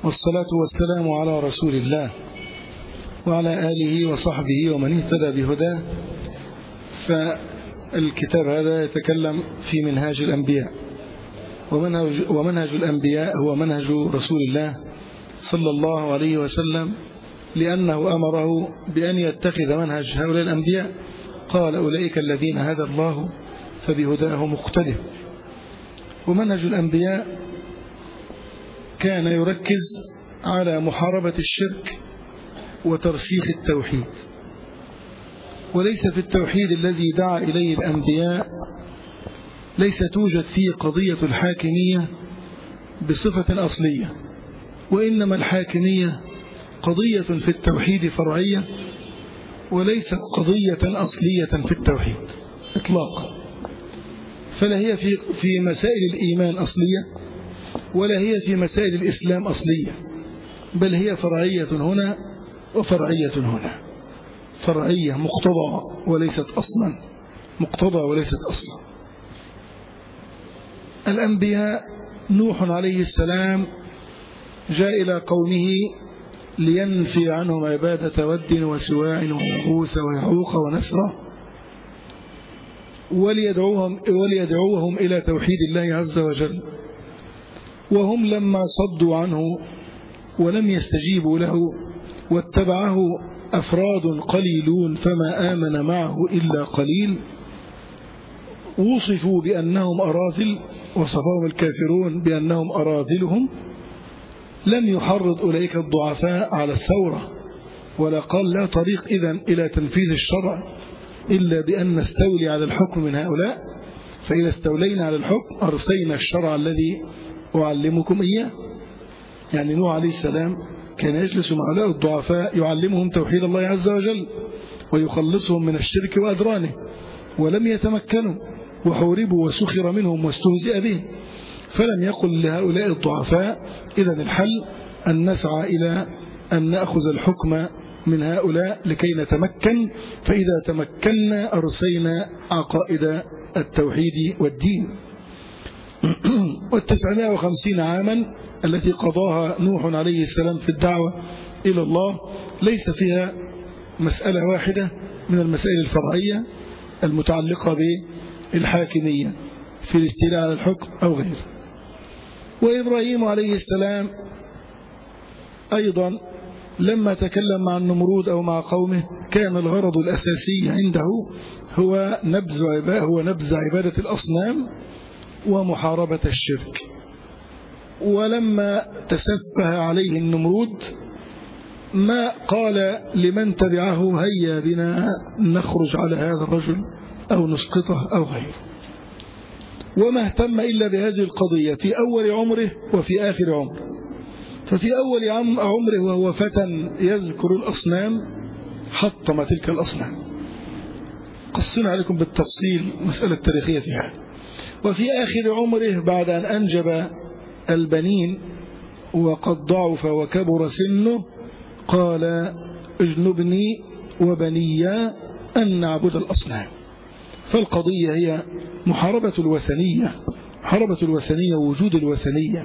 والصلاة والسلام على رسول الله وعلى آله وصحبه ومن اهتدى بهداه فالكتاب هذا يتكلم في منهاج الأنبياء ومنهج, ومنهج الأنبياء هو منهج رسول الله صلى الله عليه وسلم لأنه أمره بأن يتخذ منهج هؤلاء الأنبياء قال أولئك الذين هدى الله فبهداه مقتدر ومنهج الأنبياء كان يركز على محاربة الشرك وترسيخ التوحيد وليس في التوحيد الذي دعا إليه الأنبياء ليس توجد فيه قضية الحاكمية بصفة أصلية وإنما الحاكمية قضية في التوحيد فرعية وليست قضية أصلية في التوحيد إطلاقا فلا هي في في مسائل الإيمان أصلية ولا هي في مسائل الإسلام أصلية بل هي فرعية هنا وفرعية هنا فرعية مقتضى وليست أصلا مقتضى وليست أصلا الأنبياء نوح عليه السلام جاء إلى قومه لينفي عنهم عبادة ود وسواع ويغوث ويعوق ونسره وليدعوهم, وليدعوهم إلى توحيد الله عز وجل وهم لما صدوا عنه ولم يستجيبوا له واتبعه أفراد قليلون فما آمن معه إلا قليل وصفوا بأنهم أراذل وصفهم الكافرون بأنهم أراذلهم لم يحرض أولئك الضعفاء على الثورة ولا قال لا طريق إذن إلى تنفيذ الشرع إلا بأن نستولي على الحكم من هؤلاء فإذا استولينا على الحكم أرسينا الشرع الذي أعلمكم إياه يعني نوح عليه السلام كان يجلس مع هؤلاء الضعفاء يعلمهم توحيد الله عز وجل ويخلصهم من الشرك وأدرانه ولم يتمكنوا وحوربوا وسخر منهم واستهزئ بهم فلم يقل لهؤلاء الضعفاء إذا الحل أن نسعى إلى أن نأخذ الحكم من هؤلاء لكي نتمكن فإذا تمكنا أرسينا عقائد التوحيد والدين والتسعمائة وخمسين عاما التي قضاها نوح عليه السلام في الدعوة إلى الله ليس فيها مسألة واحدة من المسائل الفرعية المتعلقة بالحاكمية في الاستيلاء على الحكم أو غيره وإبراهيم عليه السلام أيضا لما تكلم مع النمرود أو مع قومه كان الغرض الأساسي عنده هو نبذ عبادة, هو نبذ عبادة الأصنام ومحاربة الشرك ولما تسفه عليه النمرود ما قال لمن تبعه هيا بنا نخرج على هذا الرجل أو نسقطه أو غيره وما اهتم إلا بهذه القضية في أول عمره وفي آخر عمره ففي أول عمره وهو فتى يذكر الأصنام حطم تلك الأصنام قصنا عليكم بالتفصيل مسألة تاريخية فيها وفي آخر عمره بعد أن أنجب البنين وقد ضعف وكبر سنه قال اجنبني وبني أن نعبد الأصنام فالقضية هي محاربة الوثنية محاربة الوثنية ووجود الوثنية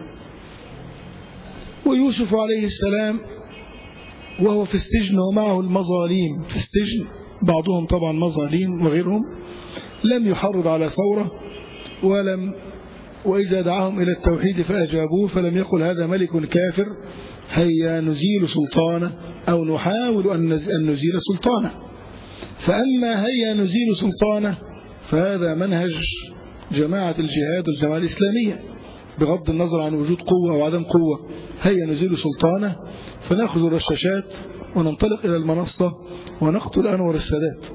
ويوسف عليه السلام وهو في السجن ومعه المظاليم في السجن بعضهم طبعا مظاليم وغيرهم لم يحرض على ثورة ولم وإذا دعاهم إلى التوحيد فأجابوه فلم يقل هذا ملك كافر هيا نزيل سلطانه أو نحاول أن نزيل سلطانه فأما هيا نزيل سلطانه فهذا منهج جماعة الجهاد والجماعة الإسلامية بغض النظر عن وجود قوة أو عدم قوة هيا نزيل سلطانه فنأخذ الرشاشات وننطلق إلى المنصة ونقتل أنور السادات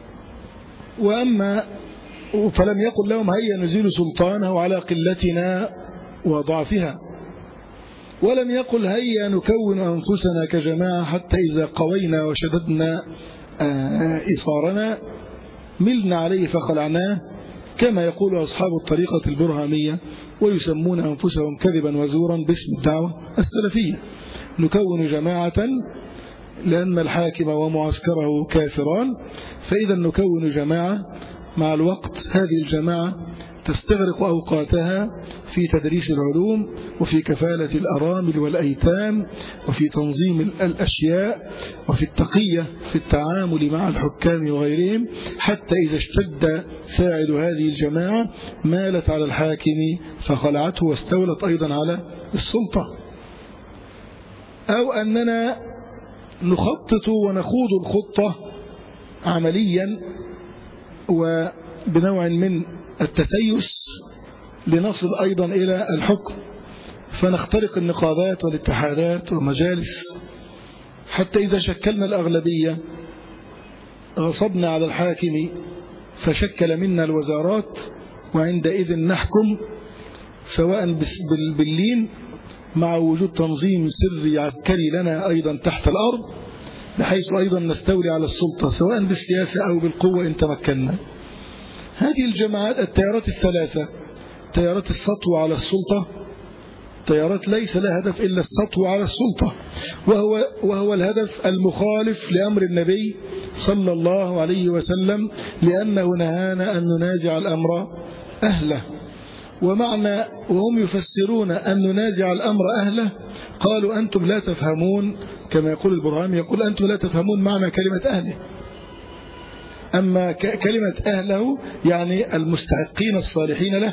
وأما فلم يقل لهم هيا نزيل سلطانه على قلتنا وضعفها ولم يقل هيا نكون أنفسنا كجماعة حتى إذا قوينا وشددنا إصارنا ملنا عليه فخلعناه كما يقول أصحاب الطريقة البرهامية ويسمون أنفسهم كذبا وزورا باسم الدعوة السلفية نكون جماعة لأن الحاكم ومعسكره كافران فإذا نكون جماعة مع الوقت هذه الجماعة تستغرق أوقاتها في تدريس العلوم وفي كفالة الأرامل والأيتام وفي تنظيم الأشياء وفي التقية في التعامل مع الحكام وغيرهم حتى إذا اشتد ساعد هذه الجماعة مالت على الحاكم فخلعته واستولت أيضا على السلطة أو أننا نخطط ونخوض الخطة عمليا وبنوع من التسيس لنصل أيضا إلى الحكم فنخترق النقابات والاتحادات ومجالس حتى إذا شكلنا الأغلبية غصبنا على الحاكم فشكل منا الوزارات وعندئذ نحكم سواء باللين مع وجود تنظيم سري عسكري لنا أيضا تحت الأرض بحيث أيضا نستولي على السلطة سواء بالسياسة أو بالقوة إن تمكنا هذه الجماعات التيارات الثلاثة تيارات السطو على السلطة تيارات ليس لها هدف إلا السطو على السلطة وهو, وهو الهدف المخالف لأمر النبي صلى الله عليه وسلم لأنه نهانا أن ننازع الأمر أهله ومعنى وهم يفسرون أن ننازع الأمر أهله قالوا أنتم لا تفهمون كما يقول البرهام يقول أنتم لا تفهمون معنى كلمة أهله أما كلمة أهله يعني المستحقين الصالحين له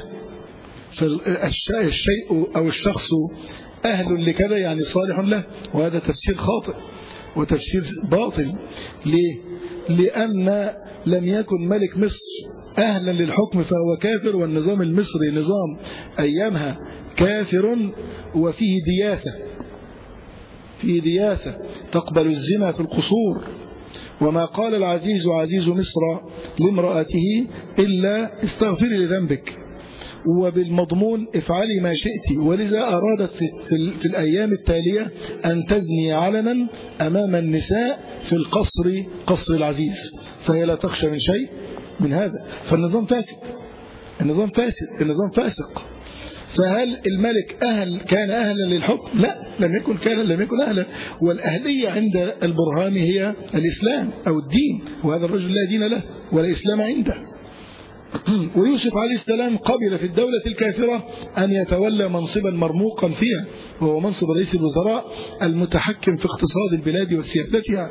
فالشيء أو الشخص أهل لكذا يعني صالح له وهذا تفسير خاطئ وتفسير باطل ليه؟ لأن لم يكن ملك مصر أهلا للحكم فهو كافر والنظام المصري نظام أيامها كافر وفيه دياثة فيه دياثة تقبل الزنا في القصور وما قال العزيز عزيز مصر لامرأته إلا استغفري لذنبك وبالمضمون افعلي ما شئت ولذا أرادت في الأيام التالية أن تزني علنا أمام النساء في القصر قصر العزيز فهي لا تخشى من شيء من هذا فالنظام فاسد النظام فاسد النظام فاسق فهل الملك أهل كان أهلا للحكم لا لم يكن كان لم يكن أهلا والأهلية عند البرهان هي الإسلام أو الدين وهذا الرجل لا دين له ولا إسلام عنده ويوسف عليه السلام قبل في الدولة الكافرة أن يتولى منصبا مرموقا فيها وهو منصب رئيس الوزراء المتحكم في اقتصاد البلاد وسياستها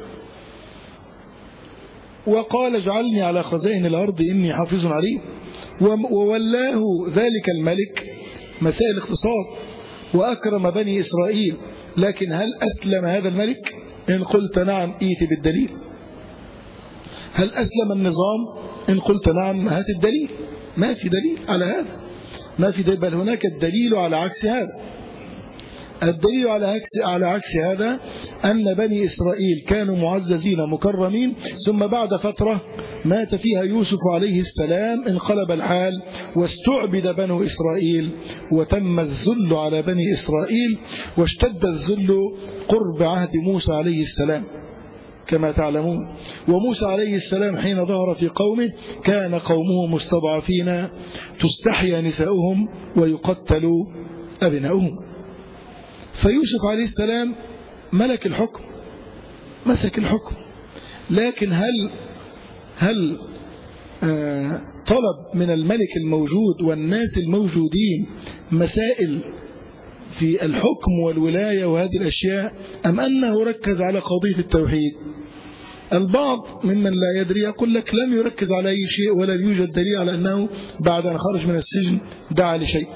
وقال اجعلني على خزائن الأرض إني حافظ عليه وولاه ذلك الملك مسائل الاقتصاد وأكرم بني إسرائيل لكن هل أسلم هذا الملك إن قلت نعم إيت بالدليل هل أسلم النظام إن قلت نعم هات الدليل ما في دليل على هذا ما في دليل بل هناك الدليل على عكس هذا الدليل على عكس على عكس هذا أن بني إسرائيل كانوا معززين مكرمين ثم بعد فترة مات فيها يوسف عليه السلام انقلب الحال واستعبد بنو إسرائيل وتم الذل على بني إسرائيل واشتد الذل قرب عهد موسى عليه السلام كما تعلمون وموسى عليه السلام حين ظهر في قومه كان قومه مستضعفين تستحيا نساؤهم ويقتل أبناؤهم فيوسف عليه السلام ملك الحكم مسك الحكم لكن هل هل آه طلب من الملك الموجود والناس الموجودين مسائل في الحكم والولاية وهذه الأشياء أم أنه ركز على قضية التوحيد البعض ممن لا يدري يقول لك لم يركز على أي شيء ولا يوجد دليل على أنه بعد أن خرج من السجن دعا لشيء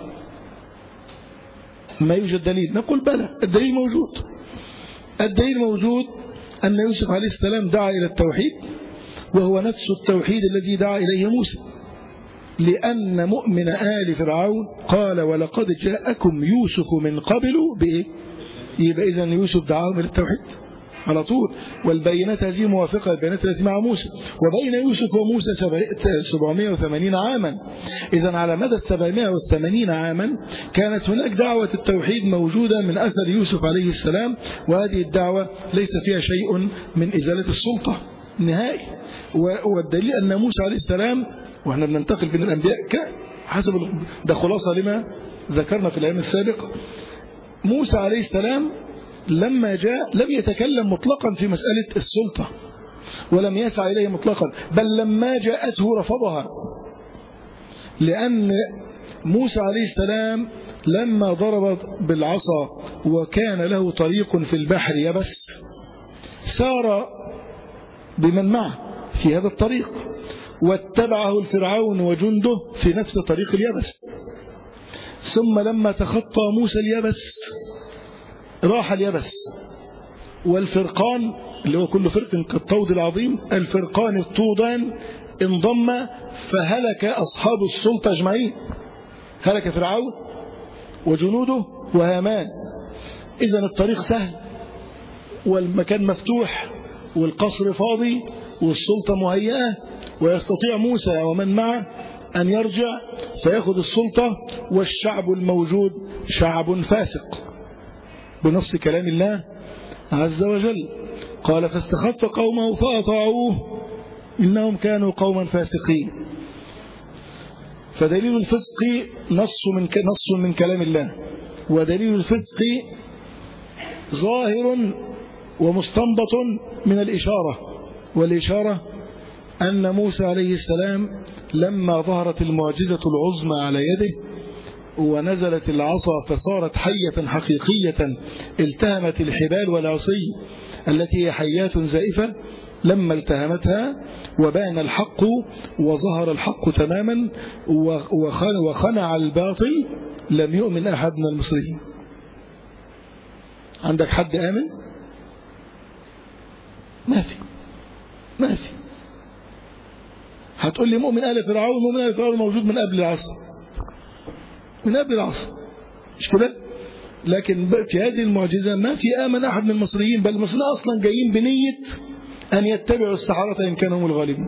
ما يوجد دليل نقول بلى الدليل موجود الدليل موجود أن يوسف عليه السلام دعا إلى التوحيد وهو نفس التوحيد الذي دعا إليه موسى لأن مؤمن آل فرعون قال ولقد جاءكم يوسف من قبل بإيه يبقى إذن يوسف دعاهم إلى التوحيد على طول والبينات هذه موافقة البينات التي مع موسى وبين يوسف وموسى 780 عاما إذا على مدى 780 عاما كانت هناك دعوة التوحيد موجودة من أثر يوسف عليه السلام وهذه الدعوة ليس فيها شيء من إزالة السلطة نهائي والدليل أن موسى عليه السلام وإحنا بننتقل بين الأنبياء حسب ده خلاصة لما ذكرنا في الأيام السابقة موسى عليه السلام لما جاء لم يتكلم مطلقا في مسألة السلطة ولم يسعى إليه مطلقا بل لما جاءته رفضها لأن موسى عليه السلام لما ضرب بالعصا وكان له طريق في البحر يبس سار بمن معه في هذا الطريق واتبعه الفرعون وجنده في نفس طريق اليبس ثم لما تخطى موسى اليبس راح اليبس والفرقان اللي هو كل فرق كالطود العظيم الفرقان الطودان انضم فهلك أصحاب السلطة أجمعين هلك فرعون وجنوده وهامان إذا الطريق سهل والمكان مفتوح والقصر فاضي والسلطة مهيئة ويستطيع موسى ومن معه أن يرجع فيأخذ السلطة والشعب الموجود شعب فاسق بنص كلام الله عز وجل قال فاستخف قومه فأطاعوه إنهم كانوا قوما فاسقين فدليل الفسق نص من نص من كلام الله ودليل الفسق ظاهر ومستنبط من الإشارة والإشارة أن موسى عليه السلام لما ظهرت المعجزة العظمى على يده ونزلت العصا فصارت حية حقيقية التهمت الحبال والعصي التي هي حيات زائفة لما التهمتها وبان الحق وظهر الحق تماما وخنع الباطل لم يؤمن أحد من المصريين عندك حد آمن ما في ما في هتقول لي مؤمن آل فرعون مؤمن آل فرعون موجود من قبل العصر من قبل العصر مش كده لكن في هذه المعجزة ما في آمن أحد من المصريين بل المصريين أصلا جايين بنية أن يتبعوا السحرة إن كانوا هم الغالبين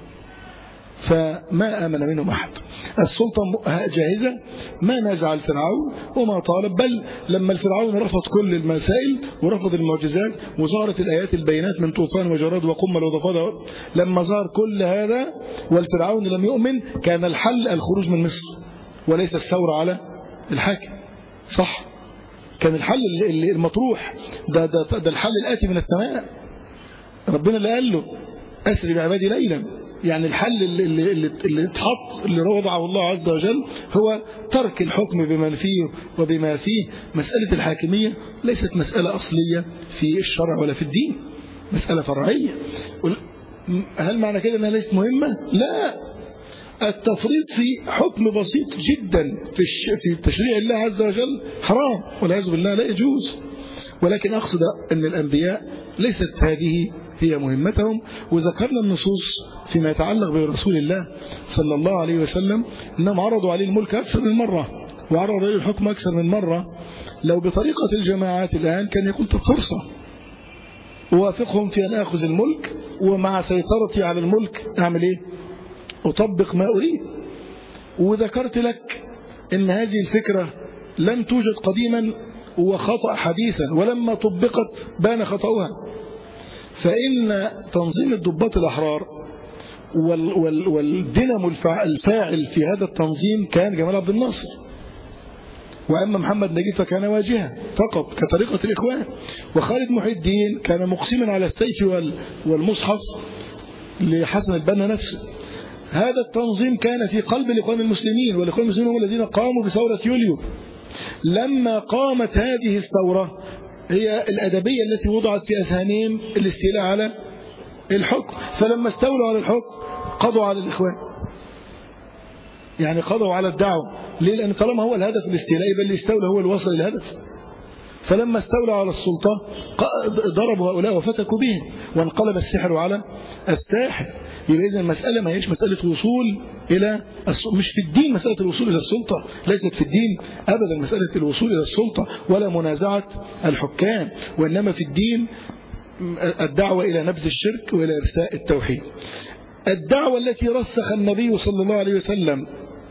فما آمن منهم أحد السلطة جاهزة ما نازع الفرعون وما طالب بل لما الفرعون رفض كل المسائل ورفض المعجزات وظهرت الآيات البينات من طوفان وجراد وقمل وضفادع لما ظهر كل هذا والفرعون لم يؤمن كان الحل الخروج من مصر وليس الثورة على الحاكم صح كان الحل المطروح ده, ده, ده الحل الآتي من السماء ربنا اللي قال له أسري بعبادي ليلا يعني الحل اللي, اللي, اللي اتحط اللي وضعه الله عز وجل هو ترك الحكم بما فيه وبما فيه مسألة الحاكمية ليست مسألة أصلية في الشرع ولا في الدين مسألة فرعية هل معنى كده أنها ليست مهمة؟ لا التفريط في حكم بسيط جدا في في تشريع الله عز وجل حرام والعياذ بالله لا يجوز ولكن أقصد أن الأنبياء ليست هذه هي مهمتهم وذكرنا النصوص فيما يتعلق برسول الله صلى الله عليه وسلم أنهم عرضوا عليه الملك أكثر من مرة وعرضوا عليه الحكم أكثر من مرة لو بطريقة الجماعات الآن كان يكون فرصة أوافقهم في أن أخذ الملك ومع سيطرتي على الملك أعمل إيه أطبق ما أريد وذكرت لك أن هذه الفكرة لم توجد قديما وخطأ حديثا ولما طبقت بان خطأها فإن تنظيم الضباط الأحرار والدينامو الفاعل في هذا التنظيم كان جمال عبد الناصر وأما محمد نجيب فكان واجها فقط كطريقة الإخوان وخالد محي الدين كان مقسما على السيف والمصحف لحسن البنا نفسه هذا التنظيم كان في قلب الإخوان المسلمين والإخوان المسلمين هم الذين قاموا بثورة يوليو لما قامت هذه الثورة هي الأدبية التي وضعت في أذهانهم الاستيلاء على الحكم فلما استولوا على الحكم قضوا على الإخوان يعني قضوا على الدعوة ليه لأن طالما هو الهدف الاستيلاء يبقى اللي استولى هو الوصل للهدف فلما استولوا على السلطة ضربوا هؤلاء وفتكوا بهم وانقلب السحر على الساحر يبقى إذا المسألة ما هيش مسألة وصول إلى مش في الدين مسألة الوصول إلى السلطة ليست في الدين أبدا مسألة الوصول إلى السلطة ولا منازعة الحكام وإنما في الدين الدعوة إلى نبذ الشرك وإلى إرساء التوحيد الدعوة التي رسخ النبي صلى الله عليه وسلم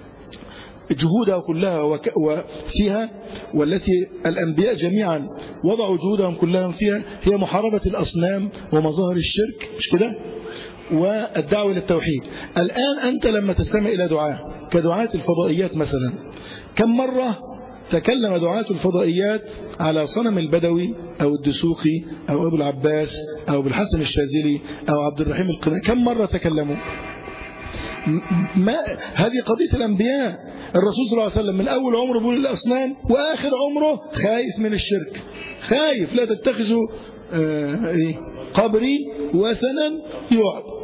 جهودها كلها وفيها والتي الأنبياء جميعا وضعوا جهودهم كلها فيها هي محاربة الأصنام ومظاهر الشرك مش كده والدعوة إلى التوحيد الآن أنت لما تستمع إلى دعاء كدعاة الفضائيات مثلا كم مرة تكلم دعاة الفضائيات على صنم البدوي أو الدسوقي أو أبو العباس أو بالحسن الشاذلي أو عبد الرحيم القناع كم مرة تكلموا ما هذه قضية الأنبياء الرسول صلى الله عليه وسلم من أول عمره بيقول الأصنام وآخر عمره خايف من الشرك خايف لا تتخذوا آه إيه قبري وثنا يعبد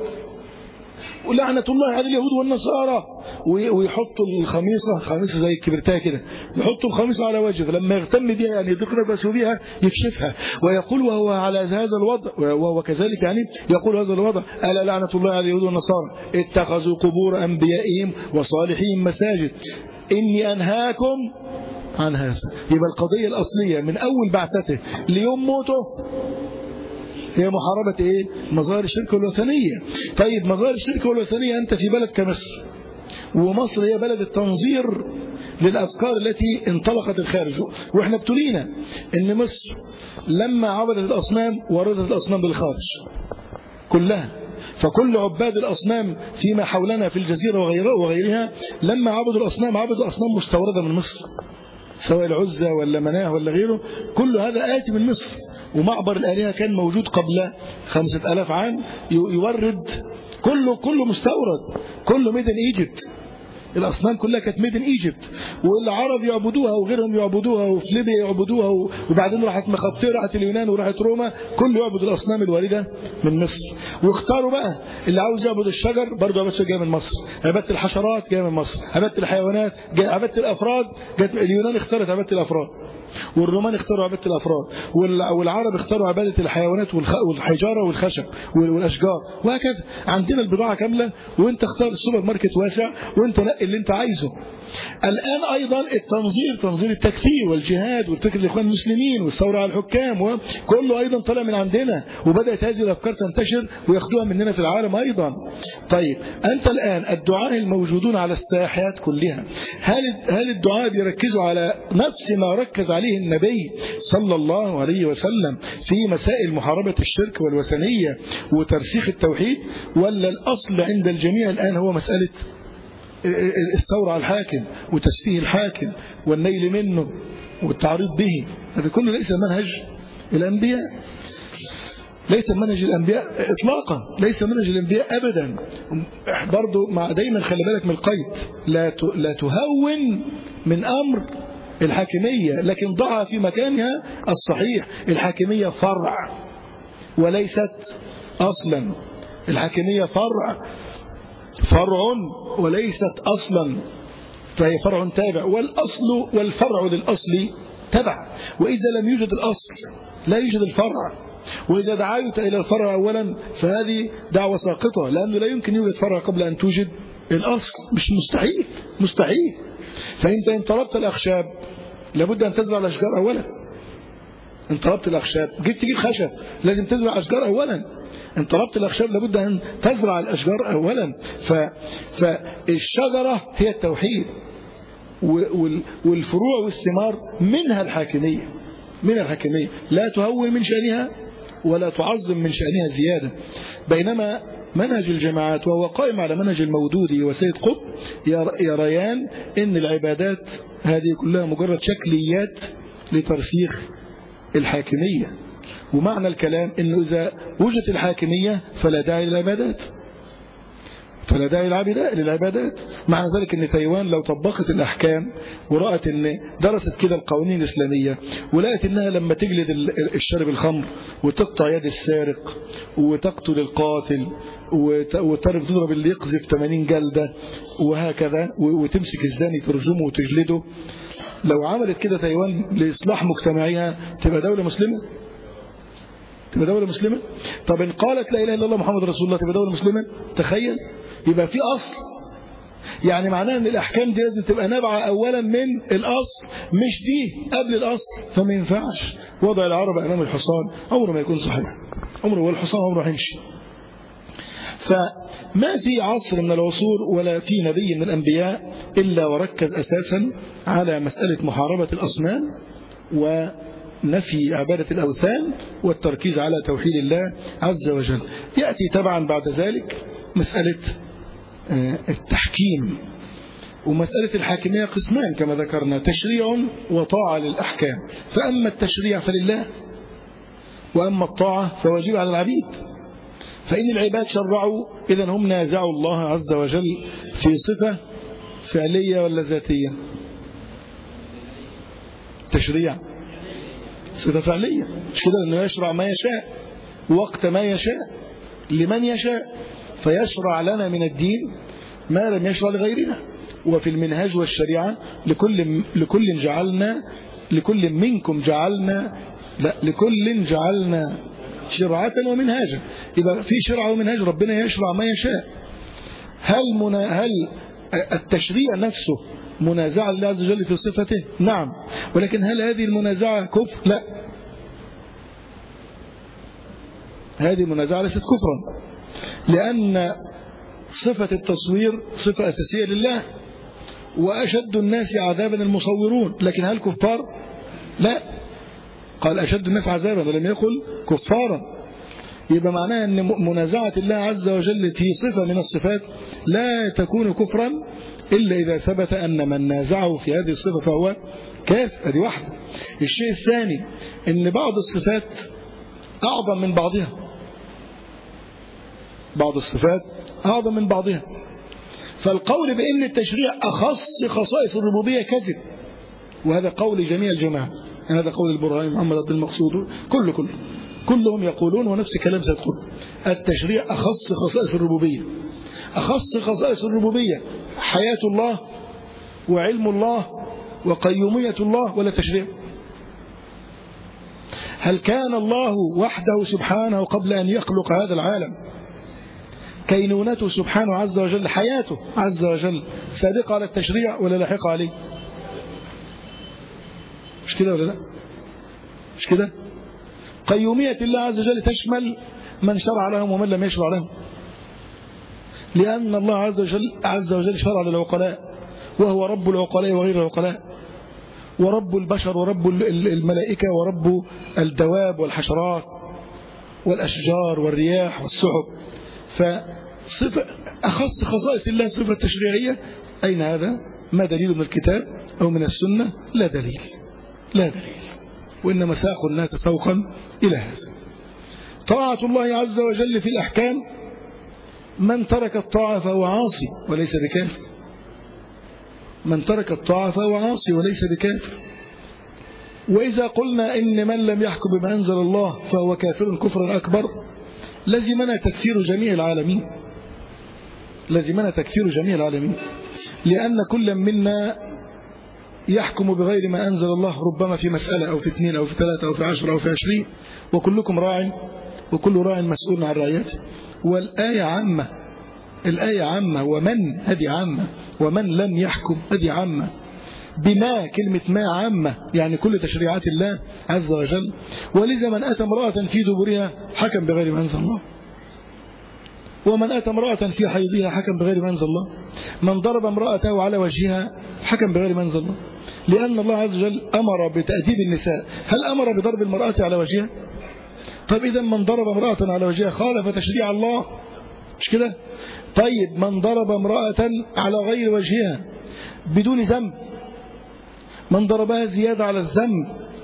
ولعنة الله على اليهود والنصارى ويحطوا الخميصة خميصة زي الكبرتاية كده يحطوا الخميصة على وجهه لما يهتم بها يعني يدق نفسه بها يكشفها ويقول وهو على هذا الوضع وهو كذلك يعني يقول هذا الوضع ألا لعنة الله على اليهود والنصارى اتخذوا قبور أنبيائهم وصالحين مساجد إني أنهاكم عن هذا يبقى القضية الأصلية من أول بعثته ليوم موته هي محاربة ايه مظاهر الشرك والوثنية طيب مظاهر الشرك والوثنية أنت في بلد كمصر ومصر هي بلد التنظير للأفكار التي انطلقت الخارج وإحنا ابتلينا أن مصر لما عبدت الأصنام وردت الأصنام بالخارج كلها فكل عباد الأصنام فيما حولنا في الجزيرة وغيرها, وغيرها لما عبدوا الأصنام عبدوا أصنام مستوردة من مصر سواء العزة ولا مناه ولا غيره كل هذا آتي من مصر ومعبر الآلهة كان موجود قبل خمسة ألاف عام يورد كله كله مستورد كله ميدن ايجيبت الأصنام كلها كانت ميدن ايجيبت والعرب يعبدوها وغيرهم يعبدوها وفي ليبيا يعبدوها وبعدين راحت مخبطيه راحت اليونان وراحت روما كله يعبد الأصنام الواردة من مصر واختاروا بقى اللي عاوز يعبد الشجر برضه عبادته جايه من مصر عبادة الحشرات جايه من مصر عبادة الحيوانات عبادة الأفراد جت اليونان اختارت عبادة الأفراد والرومان اختاروا عبادة الأفراد والعرب اختاروا عبادة الحيوانات والحجارة والخشب والأشجار وهكذا عندنا البضاعة كاملة وانت اختار السوبر ماركت واسع وانت نقي اللي انت عايزه الآن أيضا التنظير تنظير التكفير والجهاد والفكر الإخوان المسلمين والثورة على الحكام وكله أيضا طلع من عندنا وبدأت هذه الأفكار تنتشر وياخدوها مننا في العالم أيضا طيب أنت الآن الدعاء الموجودون على الساحات كلها هل هل الدعاء بيركزوا على نفس ما ركز عليه النبي صلى الله عليه وسلم في مسائل محاربة الشرك والوثنية وترسيخ التوحيد ولا الأصل عند الجميع الآن هو مسألة الثورة على الحاكم وتسفيه الحاكم والنيل منه والتعريض به هذا كله ليس منهج الأنبياء ليس منهج الأنبياء إطلاقا ليس منهج الأنبياء أبدا برضو مع دايما خلي بالك من القيد لا لا تهون من أمر الحاكمية لكن ضعها في مكانها الصحيح الحاكمية فرع وليست أصلا الحاكمية فرع فرع وليست أصلا فهي فرع تابع والأصل والفرع للأصل تبع وإذا لم يوجد الأصل لا يوجد الفرع وإذا دعايت إلى الفرع أولا فهذه دعوة ساقطة لأنه لا يمكن يوجد فرع قبل أن توجد الأصل مش مستحيل مستحيل فأنت إن طلبت الأخشاب لابد أن تزرع الأشجار أولا إن طلبت الأخشاب جيت تجيب خشب لازم تزرع أشجار أولا إن طلبت الأخشاب لابد أن تزرع الأشجار أولا ف... فالشجرة هي التوحيد والفروع والثمار منها الحاكمية من الحاكمية لا تهون من شأنها ولا تعظم من شأنها زيادة بينما منهج الجماعات وهو قائم على منهج المودودي وسيد قطب يريان ان العبادات هذه كلها مجرد شكليات لترسيخ الحاكمية ومعنى الكلام انه اذا وجدت الحاكمية فلا داعي للعبادات فلا داعي للعبادات معنى ذلك ان تايوان لو طبقت الاحكام ورأت ان درست كده القوانين الاسلامية ولقت انها لما تجلد الشرب الخمر وتقطع يد السارق وتقتل القاتل وتعرف تضرب اللي يقذف 80 جلدة وهكذا وتمسك الزاني ترجمه وتجلده لو عملت كده تايوان لإصلاح مجتمعها تبقى دولة مسلمة تبقى دولة مسلمة طب إن قالت لا إله إلا الله محمد رسول الله تبقى دولة مسلمة تخيل يبقى في أصل يعني معناه ان الأحكام دي لازم تبقى نابعة أولا من الأصل مش دي قبل الأصل فما ينفعش وضع العرب أمام الحصان عمره ما يكون صحيح عمره والحصان عمره هيمشي فما في عصر من العصور ولا في نبي من الأنبياء إلا وركز أساسا على مسألة محاربة الأصنام ونفي عبادة الأوثان والتركيز على توحيد الله عز وجل يأتي تبعا بعد ذلك مسألة التحكيم ومسألة الحاكمية قسمان كما ذكرنا تشريع وطاعة للأحكام فأما التشريع فلله وأما الطاعة فواجب على العبيد فإن العباد شرعوا إذا هم نازعوا الله عز وجل في صفة فعلية ولا ذاتية تشريع صفة فعلية مش كده أنه يشرع ما يشاء وقت ما يشاء لمن يشاء فيشرع لنا من الدين ما لم يشرع لغيرنا وفي المنهاج والشريعة لكل لكل جعلنا لكل منكم جعلنا لا لكل جعلنا شرعة ومنهاجا يبقى في شرعة ومنهاج ربنا يشرع ما يشاء هل منا هل التشريع نفسه منازعة لله عز وجل في صفته نعم ولكن هل هذه المنازعة كفر لا هذه المنازعة ليست كفرا لأن صفة التصوير صفة أساسية لله وأشد الناس عذابا المصورون لكن هل كفار لا قال أشد الناس عذابا ولم يقل كفارا يبقى معناها أن منازعة الله عز وجل في صفة من الصفات لا تكون كفرا إلا إذا ثبت أن من نازعه في هذه الصفة فهو كافر هذه واحدة الشيء الثاني أن بعض الصفات أعظم من بعضها بعض الصفات أعظم من بعضها فالقول بأن التشريع أخص خصائص الربوبية كذب وهذا قول جميع الجماعة هذا قول البرهاني محمد عبد المقصود كل كل كلهم يقولون ونفس كلام سيد قطب التشريع أخص خصائص الربوبية أخص خصائص الربوبية حياة الله وعلم الله وقيومية الله ولا تشريع هل كان الله وحده سبحانه قبل أن يخلق هذا العالم كينونته سبحانه عز وجل حياته عز وجل سابقة على التشريع ولا لاحقة عليه مش كده ولا لا مش كده قيومية الله عز وجل تشمل من شرع لهم ومن لم يشرع لهم لأن الله عز وجل, عز وجل شرع للعقلاء وهو رب العقلاء وغير العقلاء ورب البشر ورب الملائكة ورب الدواب والحشرات والأشجار والرياح والسحب فصفة أخص خصائص الله صفة تشريعية أين هذا ما دليل من الكتاب أو من السنة لا دليل لا دليل وإنما ساق الناس سوقا إلى هذا طاعة الله عز وجل في الأحكام من ترك الطاعة فهو عاصي وليس بكافر من ترك الطاعة فهو عاصي وليس بكافر وإذا قلنا إن من لم يحكم بما أنزل الله فهو كافر كفرا أكبر لزمنا تكفير جميع العالمين لزمنا تكفير جميع العالمين لأن كل منا يحكم بغير ما أنزل الله ربما في مسألة أو في اثنين أو في ثلاثة أو في عشرة أو في عشرين وكلكم راع وكل راع مسؤول عن رعيته والآية عامة الآية عامة ومن هذه عامة ومن لم يحكم هذه عامة بما كلمة ما عامة يعني كل تشريعات الله عز وجل ولذا من أتى امرأة في دبرها حكم بغير ما أنزل الله ومن أتى امرأة في حيضها حكم بغير ما أنزل الله من ضرب امرأته على وجهها حكم بغير ما أنزل الله لأن الله عز وجل أمر بتأديب النساء هل أمر بضرب المرأة على وجهها طيب إذا من ضرب امرأة على وجهها خالف تشريع الله مش كده طيب من ضرب امرأة على غير وجهها بدون ذنب من ضربها زيادة على الذنب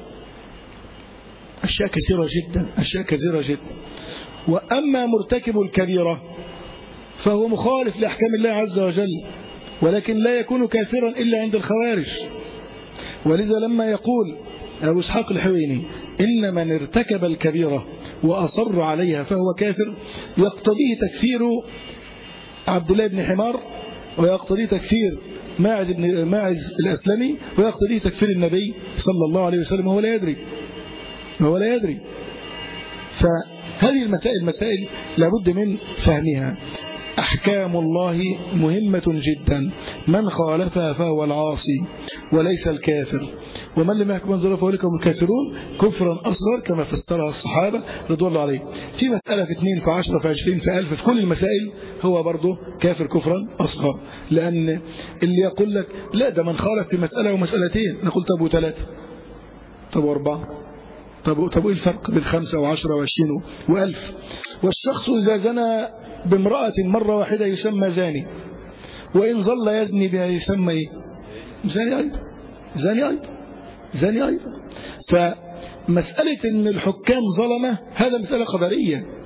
أشياء كثيرة جدا أشياء كثيرة جدا وأما مرتكب الكبيرة فهو مخالف لأحكام الله عز وجل ولكن لا يكون كافرا إلا عند الخوارج ولذا لما يقول أبو اسحاق الحويني إن من ارتكب الكبيرة وأصر عليها فهو كافر يقتضيه تكفير عبد الله بن حمار ويقتضيه تكفير ماعز بن ماعز الأسلمي ويقتضيه تكفير النبي صلى الله عليه وسلم وهو لا يدري وهو لا يدري فهذه المسائل مسائل لابد من فهمها أحكام الله مهمة جدا من خالفها فهو العاصي وليس الكافر ومن لم يحكم انزل فأولئك هم الكافرون كفرا أصغر كما فسرها الصحابة رضوان الله عليهم في مسألة في اثنين في عشرة في عشرين في ألف في كل المسائل هو برضه كافر كفرا أصغر لأن اللي يقول لك لا ده من خالف في مسألة ومسألتين نقول طب وثلاثة طب وأربعة طب طب ايه الفرق بين خمسة وعشرة وعشرين وألف والشخص إذا زنى بامرأة مرة واحدة يسمى زاني وإن ظل يزني بها يسمى إيه؟ زاني أيضا زاني أيضا زاني أيضا فمسألة أن الحكام ظلمة هذا مسألة قدرية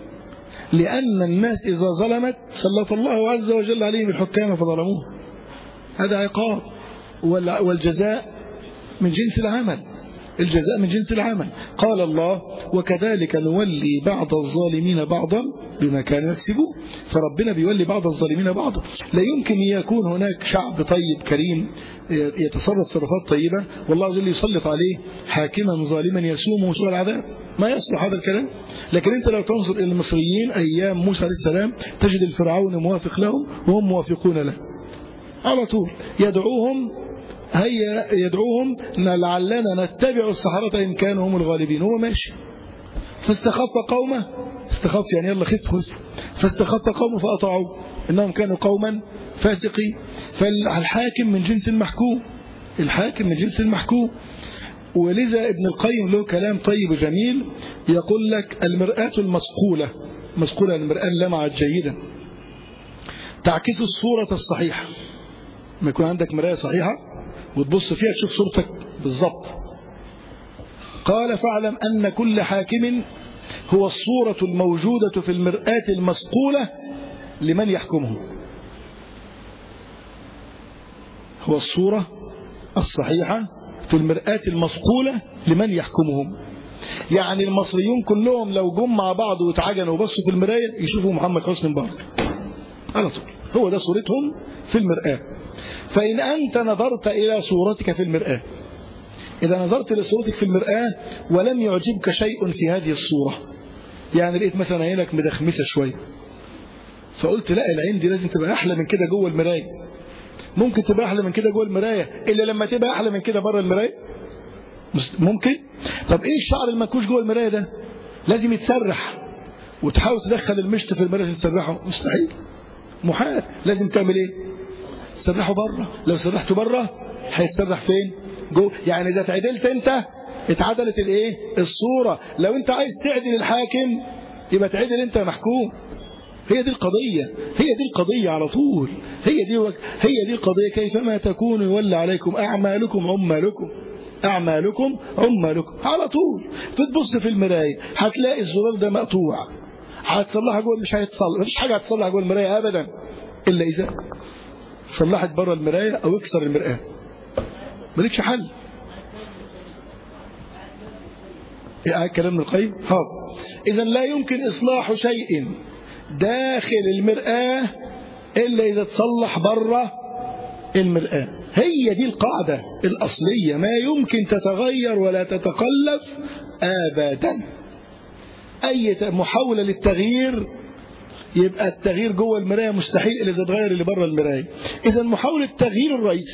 لأن الناس إذا ظلمت سلط الله عز وجل عليهم الحكام فظلموه هذا عقاب والجزاء من جنس العمل الجزاء من جنس العمل قال الله وكذلك نولي بعض الظالمين بعضا بما كانوا يكسبون فربنا بيولي بعض الظالمين بعضا لا يمكن يكون هناك شعب طيب كريم يتصرف تصرفات طيبة والله عز وجل يسلط عليه حاكما ظالما يسومه سوء العذاب ما يصلح هذا الكلام لكن انت لو تنظر الى المصريين ايام موسى عليه السلام تجد الفرعون موافق لهم وهم موافقون له على طول يدعوهم هيا يدعوهم لعلنا نتبع السحرة إن كانوا هم الغالبين هو ماشي فاستخف قومه استخف يعني يلا خف خف فاستخف قومه فأطاعوا إنهم كانوا قوما فاسقين فالحاكم من جنس المحكوم الحاكم من جنس المحكوم ولذا ابن القيم له كلام طيب وجميل يقول لك المرآة المصقولة مسقولة المرآة لمعت جيدا تعكس الصورة الصحيحة ما يكون عندك مراية صحيحة وتبص فيها تشوف صورتك بالظبط قال فاعلم أن كل حاكم هو الصورة الموجودة في المرآة المصقولة لمن يحكمه هو الصورة الصحيحة في المرآة المصقولة لمن يحكمهم يعني المصريون كلهم لو جم مع بعض واتعجنوا وبصوا في المراية يشوفوا محمد حسني مبارك على طول هو ده صورتهم في المرآة فإن أنت نظرت إلى صورتك في المرآة إذا نظرت لصورتك في المرآة ولم يعجبك شيء في هذه الصورة يعني لقيت مثلا عينك مدخمسة شوية فقلت لا العين دي لازم تبقى أحلى من كده جوه المراية ممكن تبقى أحلى من كده جوه المراية إلا لما تبقى أحلى من كده بره المراية ممكن طب إيه الشعر المنكوش جوه المراية ده لازم يتسرح وتحاول تدخل المشط في المراية تسرحه مستحيل محال لازم تعمل ايه سرحه بره لو سرحته بره هيتسرح فين جو يعني اذا تعدلت انت اتعدلت الايه الصوره لو انت عايز تعدل الحاكم يبقى تعدل انت محكوم هي دي القضية هي دي القضية على طول هي دي وك... هي دي القضية كيفما تكونوا يولى عليكم أعمالكم عمالكم أعمالكم عمالكم على طول تبص في المراية هتلاقي الزرار ده مقطوع هتصلحها جوه مش هيتصلح مفيش حاجة هتصلح جوه المراية أبدا إلا إذا صلحت بره المراية أو اكسر المرآة مالكش حل ايه كلام ابن القيم حاضر اذا لا يمكن اصلاح شيء داخل المرآة الا اذا تصلح بره المرآة هي دي القاعدة الأصلية ما يمكن تتغير ولا تتقلف أبدا أي محاولة للتغيير يبقى التغيير جوه المراية مستحيل إلا إذا اتغير اللي بره المراية إذا محاولة تغيير الرئيس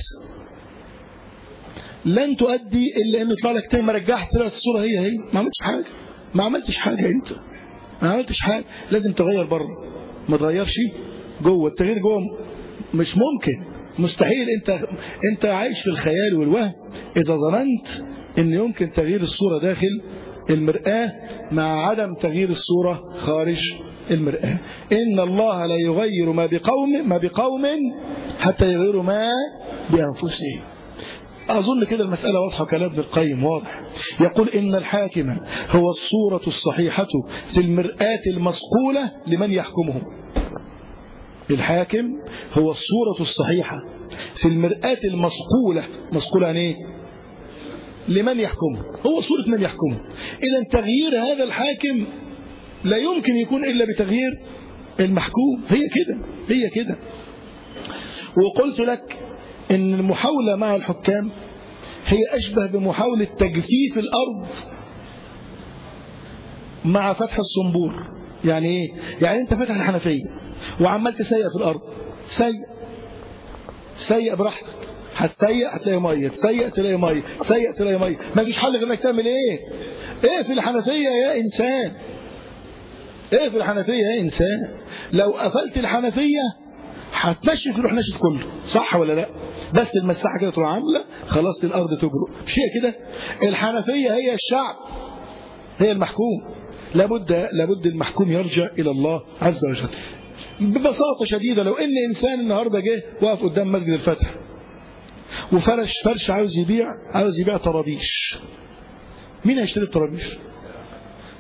لن تؤدي إلا أنه يطلع لك تاني ما رجعت طلعت الصورة هي هي ما عملتش حاجة ما عملتش حاجة أنت ما عملتش حاجة لازم تغير بره ما تغيرش جوه التغيير جوه مش ممكن مستحيل انت انت عايش في الخيال والوهم اذا ظننت ان يمكن تغيير الصورة داخل المرآة مع عدم تغيير الصورة خارج المرآة إن الله لا يغير ما بقوم ما بقوم حتى يغيروا ما بأنفسهم أظن كده المسألة واضحة كلام ابن القيم واضح يقول إن الحاكم هو الصورة الصحيحة في المرآة المصقولة لمن يحكمهم الحاكم هو الصورة الصحيحة في المرآة المصقولة مصقولة عن إيه لمن يحكمه هو صورة من يحكمه إذا تغيير هذا الحاكم لا يمكن يكون إلا بتغيير المحكوم هي كده هي كده وقلت لك إن المحاولة مع الحكام هي أشبه بمحاولة تجفيف الأرض مع فتح الصنبور يعني إيه؟ يعني أنت فتح الحنفية وعمال تسيق في الأرض سيق سيق براحتك هتسيق هتلاقي ميه تسيق تلاقي ميه تسيق تلاقي ميه ما فيش حل غير انك تعمل ايه ايه في الحنفيه يا انسان ايه في الحنفيه يا انسان لو قفلت الحنفيه هتنشف يروح نشف كله صح ولا لا بس المساحه كده تروح عامله خلاص الارض تجرؤ مش هي كده الحنفيه هي الشعب هي المحكوم لابد لابد المحكوم يرجع الى الله عز وجل ببساطه شديده لو ان انسان النهارده جه وقف قدام مسجد الفتح وفرش فرش عاوز يبيع عاوز يبيع طرابيش مين هيشتري الطرابيش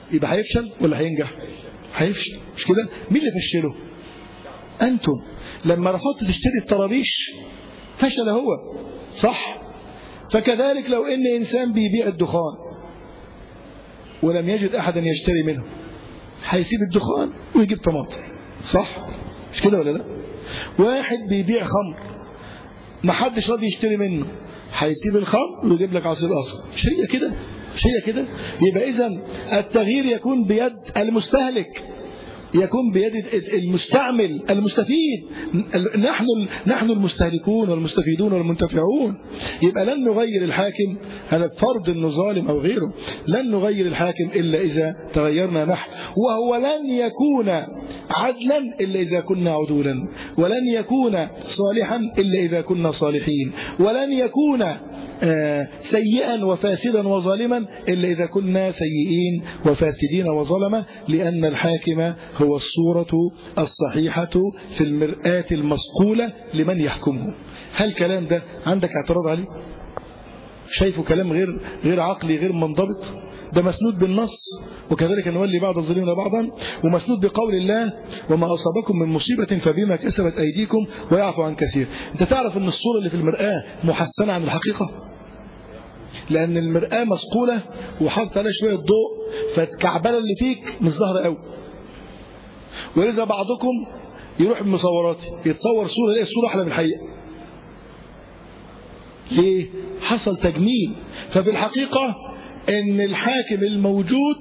يبقى هيفشل ولا هينجح هيفشل مش كده مين اللي فشله أنتم لما رفضت تشتري الطرابيش فشل هو صح فكذلك لو ان انسان بيبيع الدخان ولم يجد احدا يشتري منه هيسيب الدخان ويجيب طماطم صح مش كده ولا لا واحد بيبيع خمر ما حدش راضي يشتري منه هيسيب الخمر ويجيب لك عصير اصفر مش هي كده مش هي كده يبقى اذا التغيير يكون بيد المستهلك يكون بيد المستعمل المستفيد نحن نحن المستهلكون والمستفيدون والمنتفعون يبقى لن نغير الحاكم هذا فرض انه ظالم او غيره لن نغير الحاكم الا اذا تغيرنا نحن وهو لن يكون عدلا الا اذا كنا عدولا ولن يكون صالحا الا اذا كنا صالحين ولن يكون سيئا وفاسدا وظالما إلا إذا كنا سيئين وفاسدين وظلمة لأن الحاكم هو الصورة الصحيحة في المرآة المصقولة لمن يحكمه هل الكلام ده عندك اعتراض عليه شايفه كلام غير غير عقلي غير منضبط ده مسنود بالنص وكذلك نولي بعض الظالمين بعضا ومسنود بقول الله وما أصابكم من مصيبة فبما كسبت أيديكم ويعفو عن كثير انت تعرف ان الصورة اللي في المرآة محسنة عن الحقيقة لأن المرآة مسقولة وحاطط عليها شوية ضوء فالكعبلة اللي فيك مش ظاهرة قوي ولذا بعضكم يروح بمصورات يتصور صورة يلاقي الصورة أحلى من الحقيقة ليه؟ حصل تجميل ففي الحقيقة ان الحاكم الموجود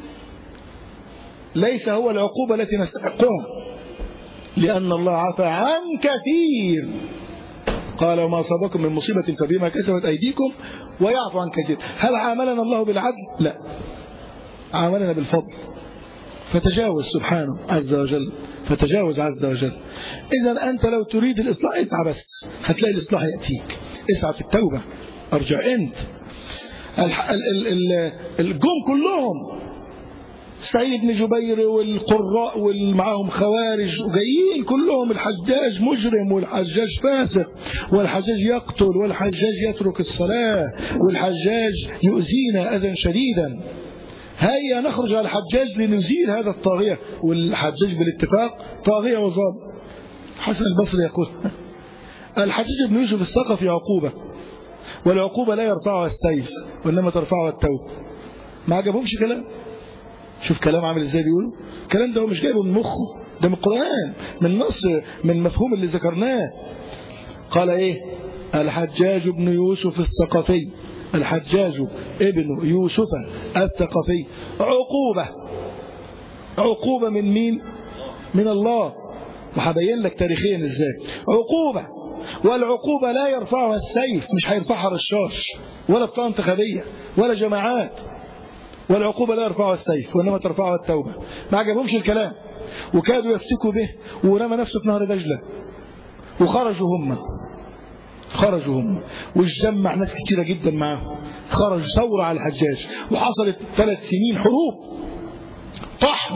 ليس هو العقوبة التي نستحقها لأن الله عفى عن كثير قال وما أصابكم من مصيبة فبما كسبت أيديكم ويعفو عن كثير هل عاملنا الله بالعدل؟ لا عاملنا بالفضل فتجاوز سبحانه عز وجل فتجاوز عز وجل إذا أنت لو تريد الإصلاح اسعى بس هتلاقي الإصلاح يأتيك اسعى في التوبة ارجع أنت الجم كلهم سعيد بن جبير والقراء والمعاهم خوارج وجايين كلهم الحجاج مجرم والحجاج فاسق والحجاج يقتل والحجاج يترك الصلاة والحجاج يؤذينا أذى شديدا هيا نخرج على الحجاج لنزيل هذا الطاغية والحجاج بالاتفاق طاغية وظالم حسن البصري يقول الحجاج بن يوسف الثقفي عقوبة والعقوبة لا يرفعها السيف وإنما ترفعها التوب ما عجبهمش كلام شوف كلام عامل ازاي بيقولوا الكلام ده هو مش جايبه من مخه ده من القرآن من نص من مفهوم اللي ذكرناه قال ايه الحجاج بن يوسف الثقفي الحجاج ابن يوسف الثقفي عقوبة عقوبة من مين من الله وهبين لك تاريخيا ازاي عقوبة والعقوبة لا يرفعها السيف مش هيرفعها رشاش ولا بطاقة انتخابية ولا جماعات والعقوبة لا يرفعها السيف وإنما ترفعها التوبة ما عجبهمش الكلام وكادوا يفتكوا به ورمى نفسه في نهر دجلة وخرجوا هم خرجوا هم واتجمع ناس كتيرة جدا معاهم خرج ثورة على الحجاج وحصلت ثلاث سنين حروب طحن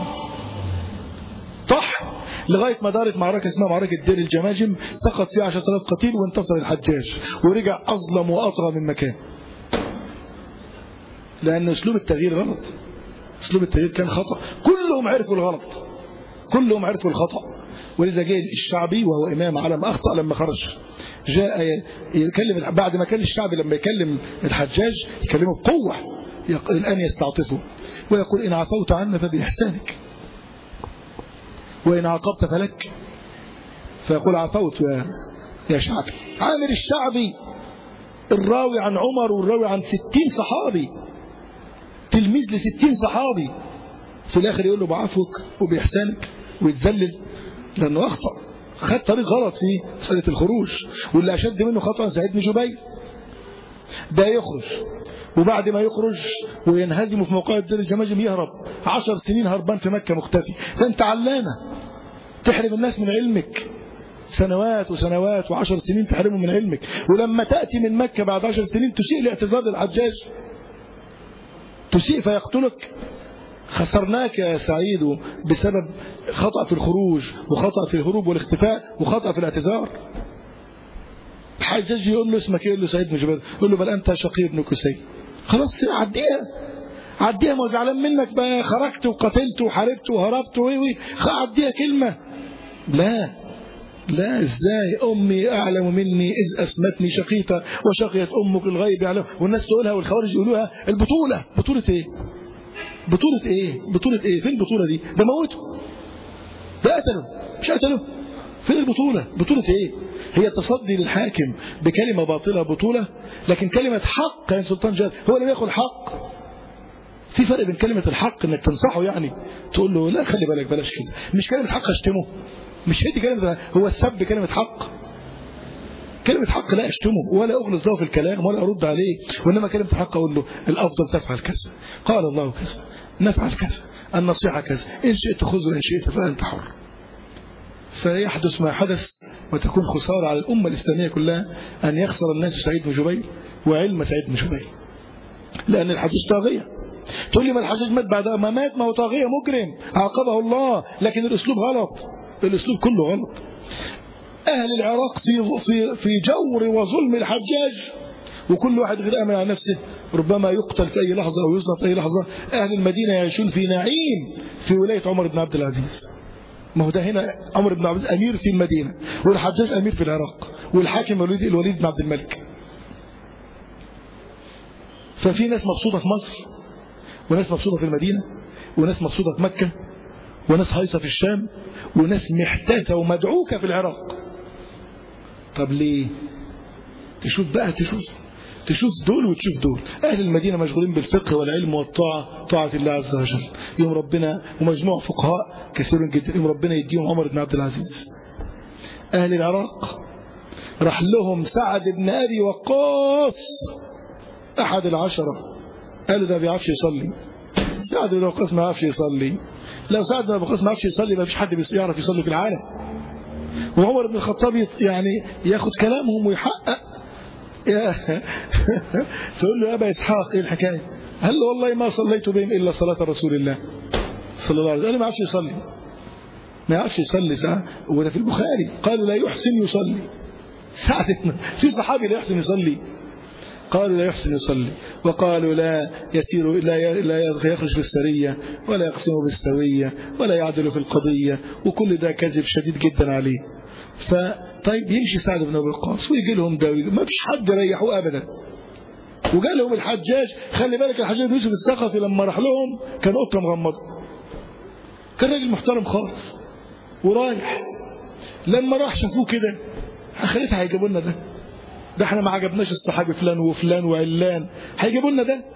طحن لغاية ما دارت معركة اسمها معركة دير الجماجم سقط فيها 10000 قتيل وانتصر الحجاج ورجع أظلم وأطغى من مكان لأن أسلوب التغيير غلط أسلوب التغيير كان خطأ كلهم عرفوا الغلط كلهم عرفوا الخطأ ولذا جاء الشعبي وهو إمام على ما أخطأ لما خرج جاء يكلم بعد ما كان الشعبي لما يكلم الحجاج يكلمه بقوة الآن يستعطفه ويقول إن عفوت عنا فبإحسانك وإن عاقبت فلك فيقول عفوت يا يا شعبي عامر الشعبي الراوي عن عمر والراوي عن ستين صحابي تلميذ لستين صحابي في الآخر يقول له بعفوك وبإحسانك ويتذلل لأنه أخطأ خد طريق غلط في مسألة الخروج واللي أشد منه خطأ سعيد بن جبير ده يخرج وبعد ما يخرج وينهزم في موقع الدير الجماجم يهرب عشر سنين هربان في مكة مختفي ده انت علامة تحرم الناس من علمك سنوات وسنوات وعشر سنين تحرمهم من علمك ولما تأتي من مكة بعد عشر سنين تسيء الاعتذار للحجاج تسيء فيقتلك خسرناك يا سعيد بسبب خطأ في الخروج وخطأ في الهروب والاختفاء وخطأ في الاعتذار الحجاج يقول له اسمك ايه يقول له سعيد بن جبير يقول له بل انت شقي بن كسي خلاص عديها عديها ما زعلان منك بقى خرجت وقتلت وحاربت وهربت وي عديها كلمة لا لا ازاي امي اعلم مني اذ اسمتني شقيقه وشقيت امك الغيب يعلم والناس تقولها والخوارج يقولوها البطوله بطوله ايه بطوله ايه بطوله ايه فين البطوله دي ده موته ده قتله مش قتله فين البطوله بطوله ايه هي التصدي للحاكم بكلمه باطله بطوله لكن كلمه حق يا سلطان جاد هو اللي بياخد حق في فرق بين كلمة الحق انك تنصحه يعني تقول له لا خلي بالك بلاش كده مش كلمة حق اشتمه مش هي دي كلمة هو السب كلمة حق كلمة حق لا اشتمه ولا اغلظ له في الكلام ولا ارد عليه وانما كلمة حق اقول له الافضل تفعل كذا قال الله كذا نفعل كذا النصيحة كذا ان شئت خذ وان شئت فانت حر فيحدث ما حدث وتكون خسارة على الأمة الإسلامية كلها أن يخسر الناس سعيد بن جبير وعلم سعيد بن جبير لأن الحديث طاغية تقول لي ما الحجاج مات بعدها ما مات ما هو طاغية مجرم عاقبه الله لكن الأسلوب غلط الأسلوب كله غلط أهل العراق في في في جور وظلم الحجاج وكل واحد غير أمن على نفسه ربما يقتل في أي لحظة أو يصنع في أي لحظة أهل المدينة يعيشون في نعيم في ولاية عمر بن عبد العزيز ما هو ده هنا عمر بن عبد العزيز أمير في المدينة والحجاج أمير في العراق والحاكم الوليد, الوليد بن عبد الملك ففي ناس مبسوطة في مصر وناس مبسوطة في المدينة وناس مبسوطة في مكة وناس هايصة في الشام وناس محتاسة ومدعوكة في العراق طب ليه تشوف بقى تشوف تشوف دول وتشوف دول أهل المدينة مشغولين بالفقه والعلم والطاعة طاعة الله عز وجل يوم ربنا ومجموع فقهاء كثير جدا يوم ربنا يديهم عمر بن عبد العزيز أهل العراق راح لهم سعد بن أبي وقاص أحد العشرة قالوا ده ما بيعرفش يصلي سعد بن وقاص ما يعرفش يصلي لو سعد بن وقاص ما يعرفش يصلي ما فيش حد يعرف يصلي في العالم وعمر بن الخطاب يعني ياخد كلامهم ويحقق تقول له يا ابا اسحاق ايه الحكايه قال له والله ما صليت بهم الا صلاه رسول الله صلى الله عليه وسلم قال ما يعرفش يصلي ما يعرفش يصلي ساعه وده في البخاري قالوا لا يحسن يصلي سعد في صحابي لا يحسن يصلي قالوا لا يحسن يصلي وقالوا لا يسير لا لا يخرج في السرية ولا يقسم بالسوية ولا يعدل في القضية وكل ده كذب شديد جدا عليه فطيب يمشي سعد بن ابي وقاص ويجي لهم ده ما فيش حد ريحوه ابدا وقال لهم الحجاج خلي بالك الحجاج يوسف الثقفي لما راح لهم كان قطه مغمضه كان راجل محترم خالص ورايح لما راح شافوه كده اخرتها هيجيبوا لنا ده ده احنا ما عجبناش الصحابي فلان وفلان وعلان هيجيبوا لنا ده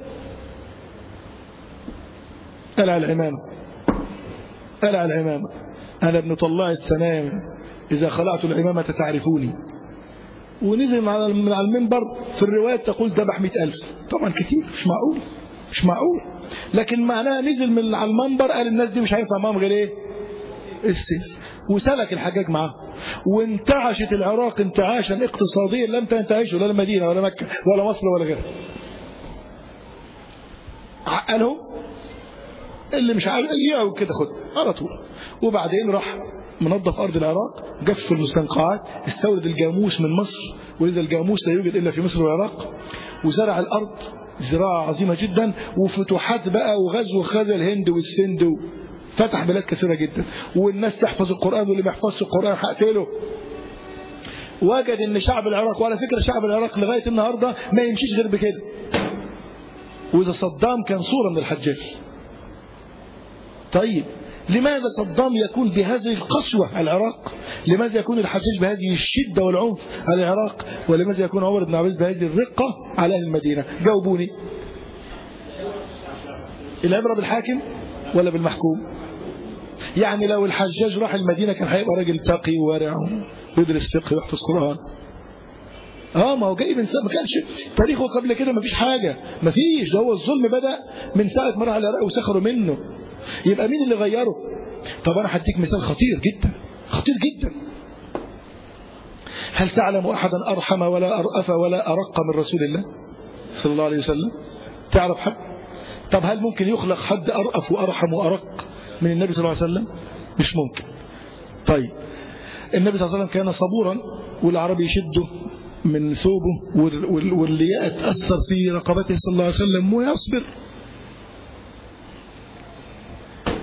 قلع العمامة قلع العمامة أنا ابن طلاع السنام إذا خلعت العمامة تعرفوني ونزل من على المنبر في الرواية تقول ذبح مئة ألف طبعا كتير مش معقول مش معقول لكن معناها نزل من على المنبر قال الناس دي مش هينفع معاهم غير ايه السيف وسلك الحجاج معاه وانتعشت العراق انتعاشا اقتصاديا لم تنتعشه لا المدينة ولا مكة ولا مصر ولا غيرها عقلهم اللي مش عارف يقعوا كده خد على طول وبعدين راح منظف أرض العراق جف المستنقعات استورد الجاموس من مصر ولذا الجاموس لا يوجد إلا في مصر والعراق وزرع الأرض زراعة عظيمة جدا وفتوحات بقى وغزو خذ الهند والسند فتح بلاد كثيرة جدا والناس تحفظ القرآن واللي ما يحفظش القرآن هقتله وجد ان شعب العراق وعلى فكرة شعب العراق لغاية النهاردة ما يمشيش غير بكده وإذا صدام كان صورة من الحجاج طيب لماذا صدام يكون بهذه القسوة على العراق لماذا يكون الحجاج بهذه الشدة والعنف على العراق ولماذا يكون عمر بن عبد بهذه الرقة على أهل المدينة جاوبوني العبرة بالحاكم ولا بالمحكوم يعني لو الحجاج راح المدينة كان هيبقى راجل تقي وورع ويدرس فقه ويحفظ قرآن اه ما هو جاي من سنة ما كانش تاريخه قبل كده ما فيش حاجة ما فيش ده هو الظلم بدأ من ساعة ما راح العراق وسخروا منه يبقى مين اللي غيره طب انا هديك مثال خطير جدا خطير جدا هل تعلم احدا ارحم ولا ارأف ولا ارق من رسول الله صلى الله عليه وسلم تعرف حد طب هل ممكن يخلق حد ارأف وارحم وارق من النبي صلى الله عليه وسلم مش ممكن طيب النبي صلى الله عليه وسلم كان صبورا والعربي يشده من ثوبه واللياء تأثر في رقبته صلى الله عليه وسلم ويصبر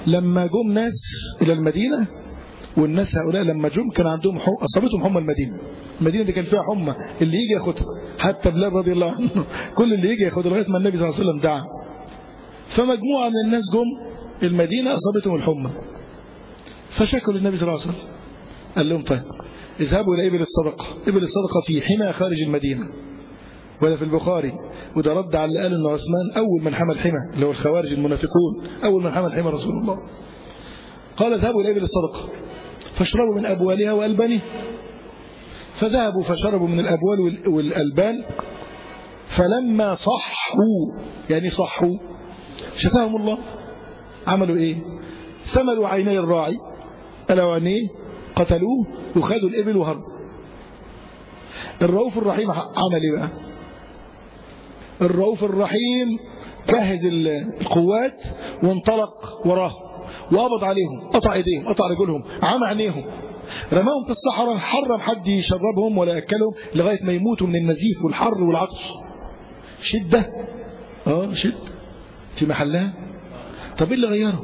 لما جم ناس إلى المدينة والناس هؤلاء لما جم كان عندهم حم... أصابتهم حمى المدينة المدينة دي كان فيها حمى اللي يجي ياخدها حتى بلال رضي الله عنه كل اللي يجي ياخدها لغاية ما النبي صلى الله عليه وسلم دعا فمجموعة من الناس جم المدينة أصابتهم الحمى فشكوا للنبي صلى الله عليه وسلم قال لهم طيب اذهبوا إلى إبل الصدقة إبل الصدقة في حمى خارج المدينة ولا في البخاري وده رد على اللي قال ان عثمان اول من حمل حمى اللي هو الخوارج المنافقون اول من حمل حمى رسول الله قال اذهبوا الى ابل الصدقه فاشربوا من ابوالها والبانها فذهبوا فشربوا من الابوال والالبان فلما صحوا يعني صحوا شفاهم الله عملوا ايه سملوا عيني الراعي ألا عينيه قتلوه وخدوا الإبل وهربوا الرؤوف الرحيم عمل ايه بقى الرؤوف الرحيم جهز القوات وانطلق وراه وقبض عليهم قطع ايديهم قطع رجلهم عمى عينيهم رماهم في الصحراء حرم حد يشربهم ولا ياكلهم لغايه ما يموتوا من النزيف والحر والعطش شده اه شده في محلها طب ايه اللي غيره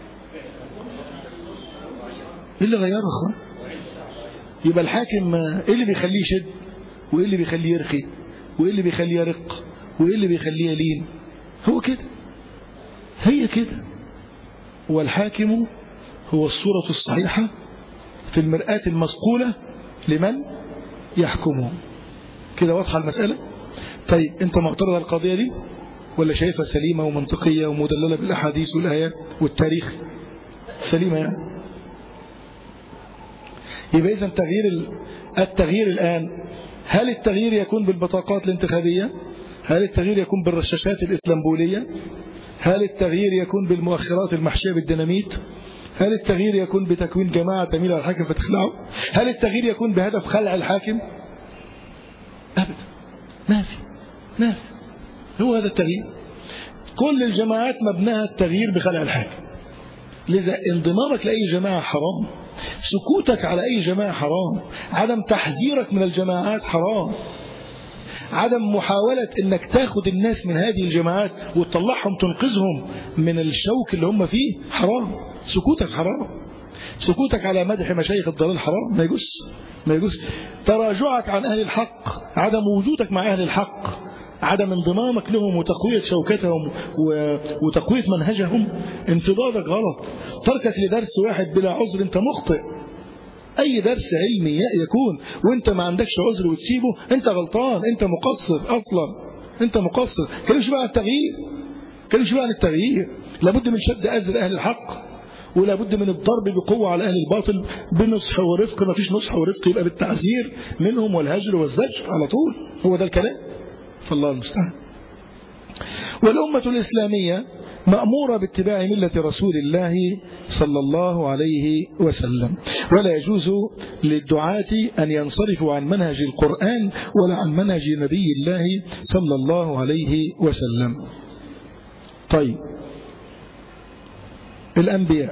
ايه اللي غيره اخوان يبقى الحاكم ايه اللي بيخليه يشد وايه اللي بيخليه يرخي وايه اللي بيخليه يرق وايه اللي بيخليه يلين هو كده هي كده والحاكم هو الصورة الصحيحة في المرآة المصقولة لمن يحكمه كده واضحة المسألة طيب انت معترض على القضية دي ولا شايفها سليمة ومنطقية ومدللة بالأحاديث والآيات والتاريخ سليمة يعني يبقى إذا تغيير التغيير الآن هل التغيير يكون بالبطاقات الانتخابية هل التغيير يكون بالرشاشات الإسلامبولية هل التغيير يكون بالمؤخرات المحشية بالديناميت هل التغيير يكون بتكوين جماعة تميل على الحاكم فتخلعه هل التغيير يكون بهدف خلع الحاكم أبدا ما في ما في هو هذا التغيير كل الجماعات مبناها التغيير بخلع الحاكم لذا انضمامك لأي جماعة حرام سكوتك على أي جماعة حرام عدم تحذيرك من الجماعات حرام عدم محاولة انك تاخد الناس من هذه الجماعات وتطلعهم تنقذهم من الشوك اللي هم فيه حرام سكوتك حرام سكوتك على مدح مشايخ الضلال حرام ما يجوز ما يجوز تراجعك عن أهل الحق عدم وجودك مع أهل الحق عدم انضمامك لهم وتقوية شوكتهم وتقوية منهجهم انتظارك غلط تركك لدرس واحد بلا عذر انت مخطئ اي درس علمي يكون وانت ما عندكش عذر وتسيبه انت غلطان انت مقصر اصلا انت مقصر كلمش بقى عن التغيير كلمش بقى عن التغيير لابد من شد ازر اهل الحق ولا بد من الضرب بقوة على أهل الباطل بنصح ورفق ما فيش نصح ورفق يبقى بالتعذير منهم والهجر والزجر على طول هو ده الكلام فالله المستعان والأمة الإسلامية مأمورة باتباع ملة رسول الله صلى الله عليه وسلم ولا يجوز للدعاة أن ينصرفوا عن منهج القرآن ولا عن منهج نبي الله صلى الله عليه وسلم طيب الأنبياء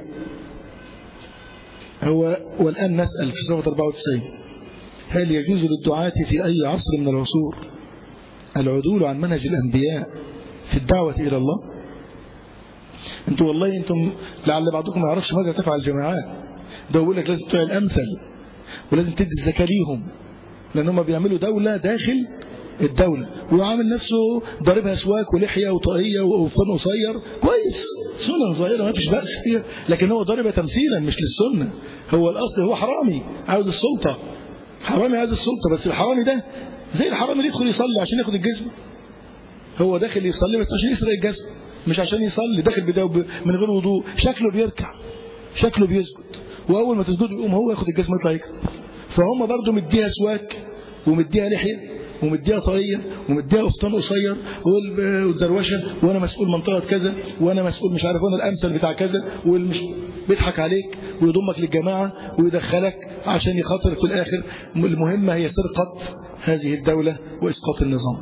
هو والآن نسأل في صفحة 94 هل يجوز للدعاة في أي عصر من العصور العدول عن منهج الأنبياء في الدعوة إلى الله انتوا والله انتم لعل بعضكم ما يعرفش ماذا تفعل الجماعات ده يقول لك لازم تطيع الأمثل ولازم تدي الزكاة ليهم لأن هم بيعملوا دولة داخل الدولة وعامل نفسه ضاربها سواك ولحية وطاقية وفطن قصير كويس سنة صغيرة ما فيش بأس فيها لكن هو ضاربها تمثيلا مش للسنة هو الأصل هو حرامي عاوز السلطة حرامي عاوز السلطة بس الحرامي ده زي الحرامي اللي يدخل يصلي عشان ياخد الجزمة هو داخل يصلي بس عشان يسرق الجزمة مش عشان يصلي داخل بداية من غير وضوء شكله بيركع شكله بيسجد وأول ما تسجد يقوم هو ياخد الجزمة يطلع يكره فهم برضه مديها سواك ومديها لحية ومديها طاقية ومديها قفطان قصير والدروشة وانا مسؤول منطقة كذا وانا مسؤول مش عارف وانا الامثل بتاع كذا والمش بيضحك عليك ويضمك للجماعة ويدخلك عشان يخاطر في الاخر المهمة هي سرقة هذه الدولة واسقاط النظام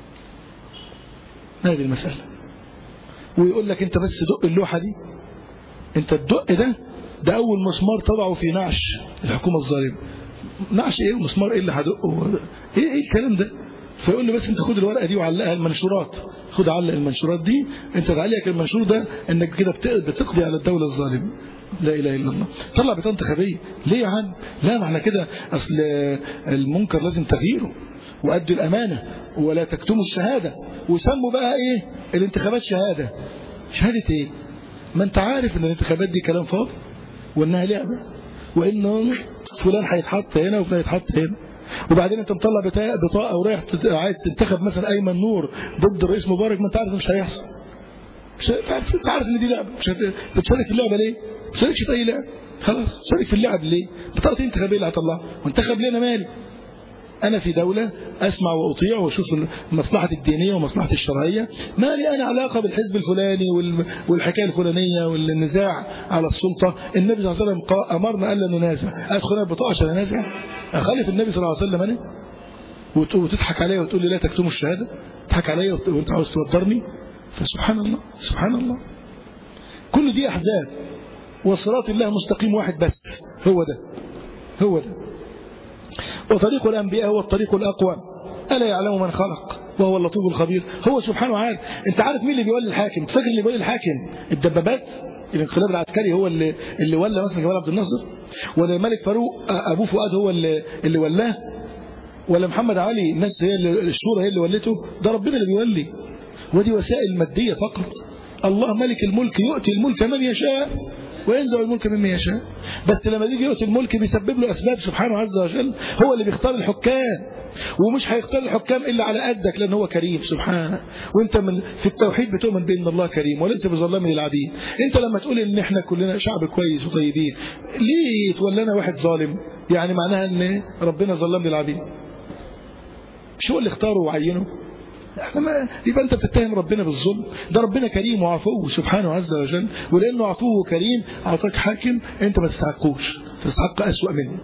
هذه المسألة ويقول لك انت بس دق اللوحة دي انت الدق ده ده اول مسمار تضعه في نعش الحكومة الظالمة نعش ايه ومسمار ايه اللي هدقه ايه ايه الكلام ده فيقول له بس انت خد الورقه دي وعلقها المنشورات خد علق المنشورات دي انت تعليقك المنشور ده انك كده بتقضي على الدوله الظالمه لا اله الا الله طلع بطاقه انتخابيه ليه يا عم لا معنى كده اصل المنكر لازم تغييره وادوا الامانه ولا تكتموا الشهاده وسموا بقى ايه الانتخابات شهاده شهاده ايه ما انت عارف ان الانتخابات دي كلام فاضي وانها لعبه وانه فلان هيتحط هنا وفلان هيتحط هنا وبعدين انت مطلع بطاقه ورايح عايز تنتخب مثلا ايمن نور ضد الرئيس مبارك ما انت عارف مش هيحصل مش عارف انت عارف ان دي لعبه مش هتشارك في اللعبه ليه؟ ما تشاركش في اي لعبه خلاص شارك في اللعب ليه؟ بطاقه انتخابيه اللي هطلعها وانتخب لي انا مالي أنا في دولة أسمع وأطيع وأشوف المصلحة الدينية ومصلحة الشرعية ما لي أنا علاقة بالحزب الفلاني والحكاية الفلانية والنزاع على السلطة النبي صلى الله عليه وسلم أمرنا ألا ننازع أدخل أنا بطاقة عشان أنازع أخالف النبي صلى الله عليه وسلم أنا وتضحك عليا وتقول لي لا تكتموا الشهادة تضحك عليا وأنت عاوز توترني فسبحان الله سبحان الله كل دي أحزاب وصراط الله مستقيم واحد بس هو ده هو ده وطريق الأنبياء هو الطريق الأقوى ألا يعلم من خلق وهو اللطيف الخبير هو سبحانه عارف انت عارف مين اللي بيولي الحاكم فاكر اللي بيولي الحاكم الدبابات الانقلاب العسكري هو اللي اللي ولى مثلا جمال عبد الناصر ولا الملك فاروق ابوه فؤاد هو اللي اللي ولاه ولا محمد علي الناس هي اللي الشورى هي اللي ولته ده ربنا اللي بيولي ودي وسائل ماديه فقط الله ملك الملك يؤتي الملك من يشاء وينزع الملك ممن يشاء بس لما يجي يؤتي الملك بيسبب له أسباب سبحانه عز وجل هو اللي بيختار الحكام ومش هيختار الحكام إلا على قدك لأن هو كريم سبحانه وانت من في التوحيد بتؤمن بأن الله كريم وليس بظلام للعبيد انت لما تقول ان احنا كلنا شعب كويس وطيبين ليه تولنا واحد ظالم يعني معناها ان ربنا ظلم للعبيد مش هو اللي اختاره وعينه احنا ما يبقى انت بتتهم ربنا بالظلم ده ربنا كريم وعفو سبحانه عز وجل ولانه عفو وكريم اعطاك حاكم انت ما تستحقوش تستحق اسوأ منه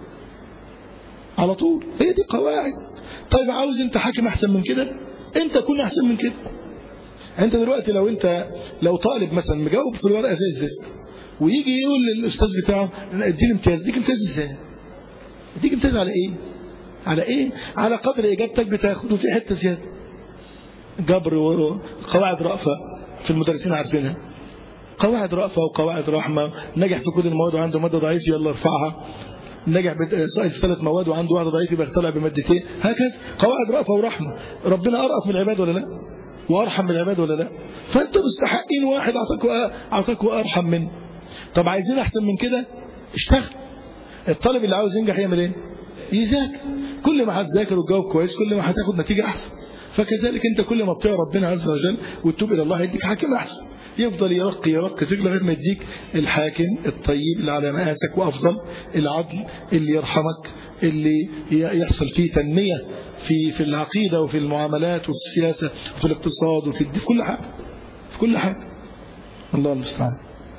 على طول هي دي قواعد طيب عاوز انت حاكم احسن من كده انت كن احسن من كده انت دلوقتي لو انت لو طالب مثلا مجاوب في الورقه زي الزفت ويجي يقول للاستاذ بتاعه اديني امتياز اديك امتياز ازاي اديك امتياز على ايه على ايه على قدر اجابتك بتاخد وفي حته زياده جبر وقواعد رأفة في المدرسين عارفينها قواعد رأفة وقواعد رحمة نجح في كل المواد وعنده مادة ضعيف يلا ارفعها نجح سائل في ثلاث مواد وعنده واحدة ضعيف يبقى طلع بمادتين هكذا قواعد رأفة ورحمة ربنا أرأف من العباد ولا لا وأرحم من العباد ولا لا فأنتم مستحقين واحد أعطاكوا أعطاكوا أرحم منه طب عايزين أحسن من كده اشتغل الطالب اللي عاوز ينجح يعمل ايه يذاكر كل ما هتذاكر وتجاوب كويس كل ما هتاخد نتيجة أحسن فكذلك انت كل ما تطيع ربنا عز وجل وتتوب الى الله يديك حاكم احسن يفضل يرقي يرقي فيك لغايه ما يديك الحاكم الطيب اللي على مقاسك وافضل العدل اللي يرحمك اللي يحصل فيه تنميه في في العقيده وفي المعاملات وفي السياسه وفي الاقتصاد وفي في كل حاجه في كل حاجه الله المستعان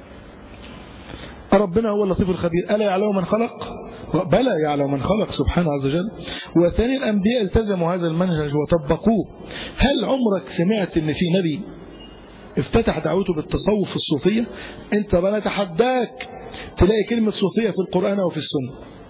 ربنا هو اللطيف الخبير ألا يعلم من خلق بلى يعلم من خلق سبحانه عز وجل وثاني الأنبياء التزموا هذا المنهج وطبقوه هل عمرك سمعت ان في نبي افتتح دعوته بالتصوف الصوفية انت بنا تحداك تلاقي كلمة صوفية في القرآن أو في السنة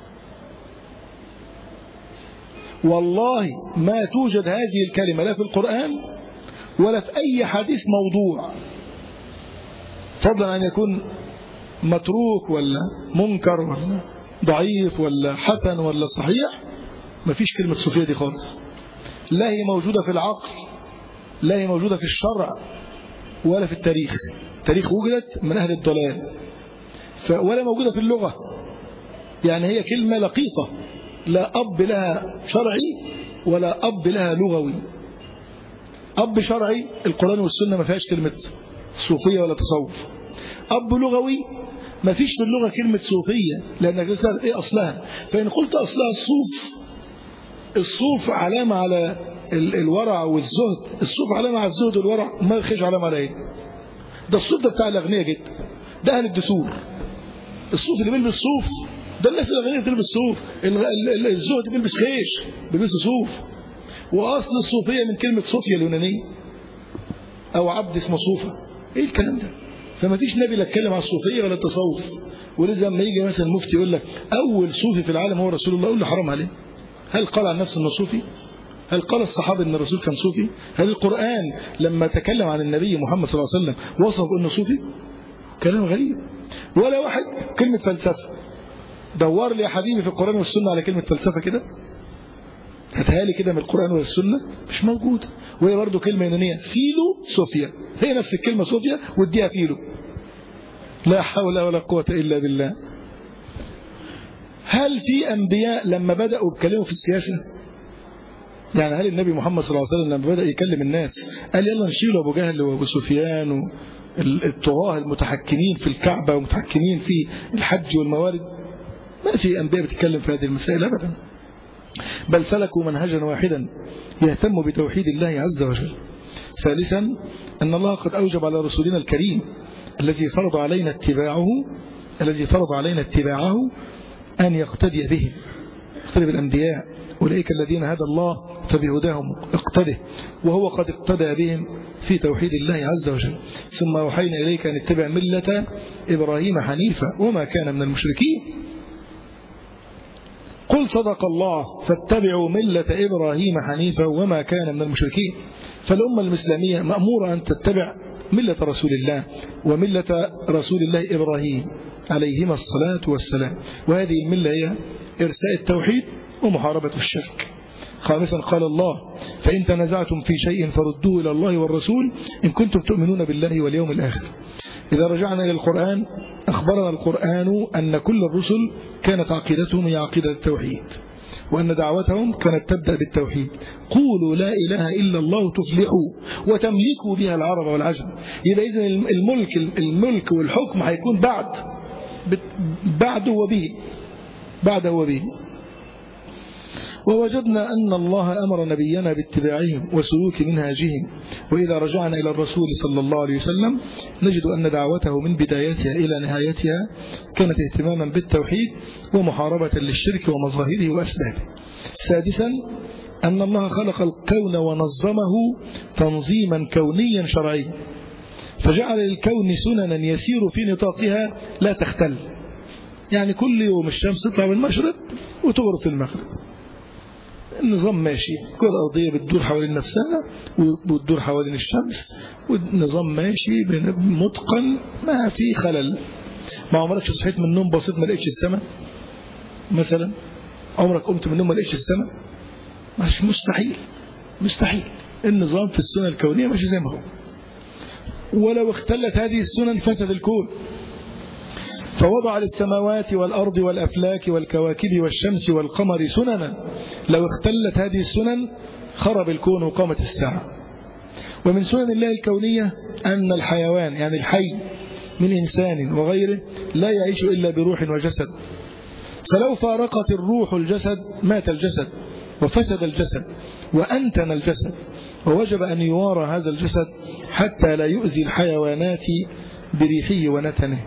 والله ما توجد هذه الكلمة لا في القرآن ولا في أي حديث موضوع فضلا أن يكون متروك ولا منكر ولا ضعيف ولا حسن ولا صحيح مفيش كلمة صوفية دي خالص لا هي موجودة في العقل لا هي موجودة في الشرع ولا في التاريخ التاريخ وجدت من أهل الضلال ولا موجودة في اللغة يعني هي كلمة لقيطة لا أب لها شرعي ولا أب لها لغوي أب شرعي القرآن والسنة ما فيهاش كلمة صوفية ولا تصوف أب لغوي ما فيش في اللغة كلمة صوفية لأنك تسأل إيه أصلها فإن قلت أصلها الصوف الصوف علامة على الورع والزهد الصوف علامة على الزهد والورع ما يخش علامة على إيه ده الصوف ده بتاع الأغنياء جدا ده أهل الدثور الصوف اللي بيلبس صوف ده الناس الأغنياء بتلبس صوف الزهد بيلبس خيش بيلبس صوف وأصل الصوفية من كلمة صوفيا اليونانية أو عبد اسمه صوفة إيه الكلام ده فما فيش نبي لا اتكلم على الصوفيه ولا التصوف ولذا لما يجي مثلا المفتي يقول لك اول صوفي في العالم هو رسول الله يقول له حرام عليه هل قال عن نفسه انه صوفي هل قال الصحابة أن الرسول كان صوفي هل القرآن لما تكلم عن النبي محمد صلى الله عليه وسلم وصف أنه صوفي كلام غريب ولا واحد كلمة فلسفة دور لي يا حبيبي في القرآن والسنة على كلمة فلسفة كده هاتها لي كده من القرآن والسنة مش موجودة وهي برضه كلمة يونانية فيلو صوفيا هي نفس الكلمة صوفيا واديها فيلو لا حول ولا قوة إلا بالله هل في أنبياء لما بدأوا بكلموا في السياسة يعني هل النبي محمد صلى الله عليه وسلم لما بدأ يكلم الناس قال يلا نشيل أبو جهل وأبو سفيان والطغاة المتحكمين في الكعبة ومتحكمين في الحج والموارد ما في أنبياء بتتكلم في هذه المسائل أبدا بل سلكوا منهجا واحدا يهتم بتوحيد الله عز وجل ثالثا أن الله قد أوجب على رسولنا الكريم الذي فرض علينا اتباعه الذي فرض علينا اتباعه أن يقتدي بهم يقتدي بالأنبياء أولئك الذين هدى الله فبهداهم اقتده وهو قد اقتدى بهم في توحيد الله عز وجل ثم أوحينا إليك أن اتبع ملة إبراهيم حنيفا وما كان من المشركين قل صدق الله فاتبعوا ملة إبراهيم حنيفا وما كان من المشركين فالأمة الإسلامية مأمورة أن تتبع ملة رسول الله وملة رسول الله إبراهيم عليهما الصلاة والسلام وهذه الملة هي إرساء التوحيد ومحاربة الشرك خامسا قال الله فإن تنازعتم في شيء فردوه إلى الله والرسول إن كنتم تؤمنون بالله واليوم الآخر إذا رجعنا إلى القرآن أخبرنا القرآن أن كل الرسل كانت عقيدتهم هي عقيدة التوحيد وأن دعوتهم كانت تبدأ بالتوحيد قولوا لا إله إلا الله تفلحوا وتملكوا بها العرب والعجم يبقى إذن الملك الملك والحكم هيكون بعد بعده وبه بعده وبه ووجدنا أن الله أمر نبينا باتباعهم وسلوك منهاجهم وإذا رجعنا إلى الرسول صلى الله عليه وسلم نجد أن دعوته من بدايتها إلى نهايتها كانت اهتماما بالتوحيد ومحاربة للشرك ومظاهره وأسبابه سادسا أن الله خلق الكون ونظمه تنظيما كونيا شرعيا فجعل للكون سننا يسير في نطاقها لا تختل يعني كل يوم الشمس تطلع من المشرق وتغرب في المغرب النظام ماشي كرة أرضية بتدور حوالين نفسها وبتدور حوالين الشمس والنظام ماشي متقن ما في خلل ما عمرك صحيت من النوم بسيط ما لقيتش السماء مثلا عمرك قمت من النوم ما لقيتش السماء مش مستحيل مستحيل النظام في السنة الكونية ماشي زي ما هو ولو اختلت هذه السنن فسد الكون فوضع للسماوات والأرض والأفلاك والكواكب والشمس والقمر سننا لو اختلت هذه السنن خرب الكون وقامت الساعة ومن سنن الله الكونية أن الحيوان يعني الحي من إنسان وغيره لا يعيش إلا بروح وجسد فلو فارقت الروح الجسد مات الجسد وفسد الجسد وأنتن الجسد ووجب أن يوارى هذا الجسد حتى لا يؤذي الحيوانات بريحه ونتنه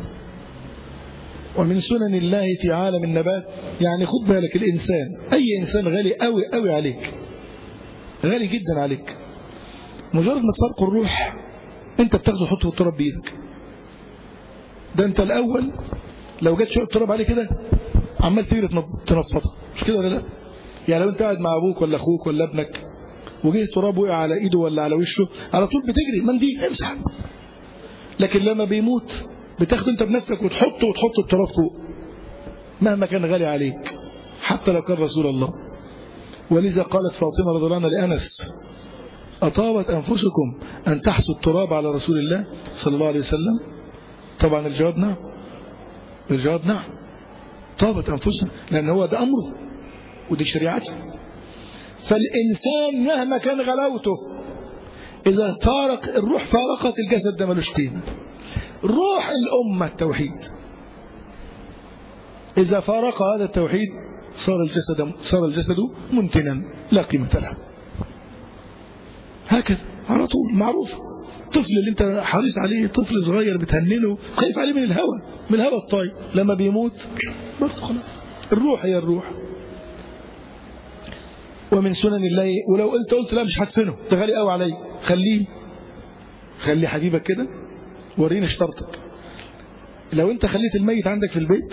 ومن سنن الله في عالم النبات يعني خد بالك الإنسان أي إنسان غالي قوي قوي عليك غالي جدا عليك مجرد ما تفرق الروح انت بتاخده تحطه في التراب بإيدك ده انت الأول لو جت شوية تراب عليه كده عمال تجري تنفضها مش كده ولا لا يعني لو انت قاعد مع أبوك ولا أخوك ولا ابنك وجه تراب وقع على ايده ولا على وشه على طول بتجري منديل امسح لكن لما بيموت بتاخده انت بنفسك وتحطه وتحط التراب فوق مهما كان غالي عليك حتى لو كان رسول الله ولذا قالت فاطمة رضي الله عنها لأنس أطابت أنفسكم أن تحسوا التراب على رسول الله صلى الله عليه وسلم طبعا الجواب نعم الجواب نعم طابت أنفسنا لأن هو ده أمره ودي شريعته فالإنسان مهما كان غلاوته إذا فارق الروح فارقت الجسد ده ملوش قيمة روح الأمة التوحيد إذا فارق هذا التوحيد صار الجسد صار الجسد منتنا لا قيمة له هكذا على طول معروف الطفل اللي انت حريص عليه طفل صغير بتهننه خايف عليه من الهوى من الهوى الطاير لما بيموت برضه خلاص الروح هي الروح ومن سنن الله ولو قلت قلت لا مش هدفنه ده غالي قوي علي خليه خلي حبيبك كده وريني اشترطك لو انت خليت الميت عندك في البيت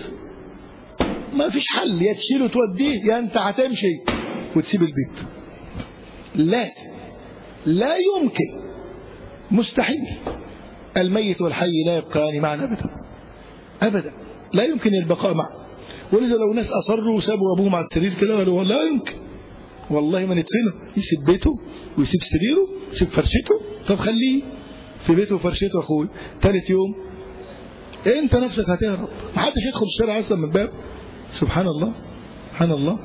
ما فيش حل يا تشيله وتوديه يا انت هتمشي وتسيب البيت لازم لا يمكن مستحيل الميت والحي لا يبقيان معا أبدا أبدا لا يمكن البقاء معا ولذا لو ناس أصروا وسابوا أبوهم على السرير كده قالوا لا يمكن والله ما ندفنه يسيب بيته ويسيب سريره ويسيب فرشته طب خليه في بيته وفرشته أخوي ثالث يوم انت نفسك هتهرب محدش يدخل الشارع اصلا من الباب سبحان الله سبحان الله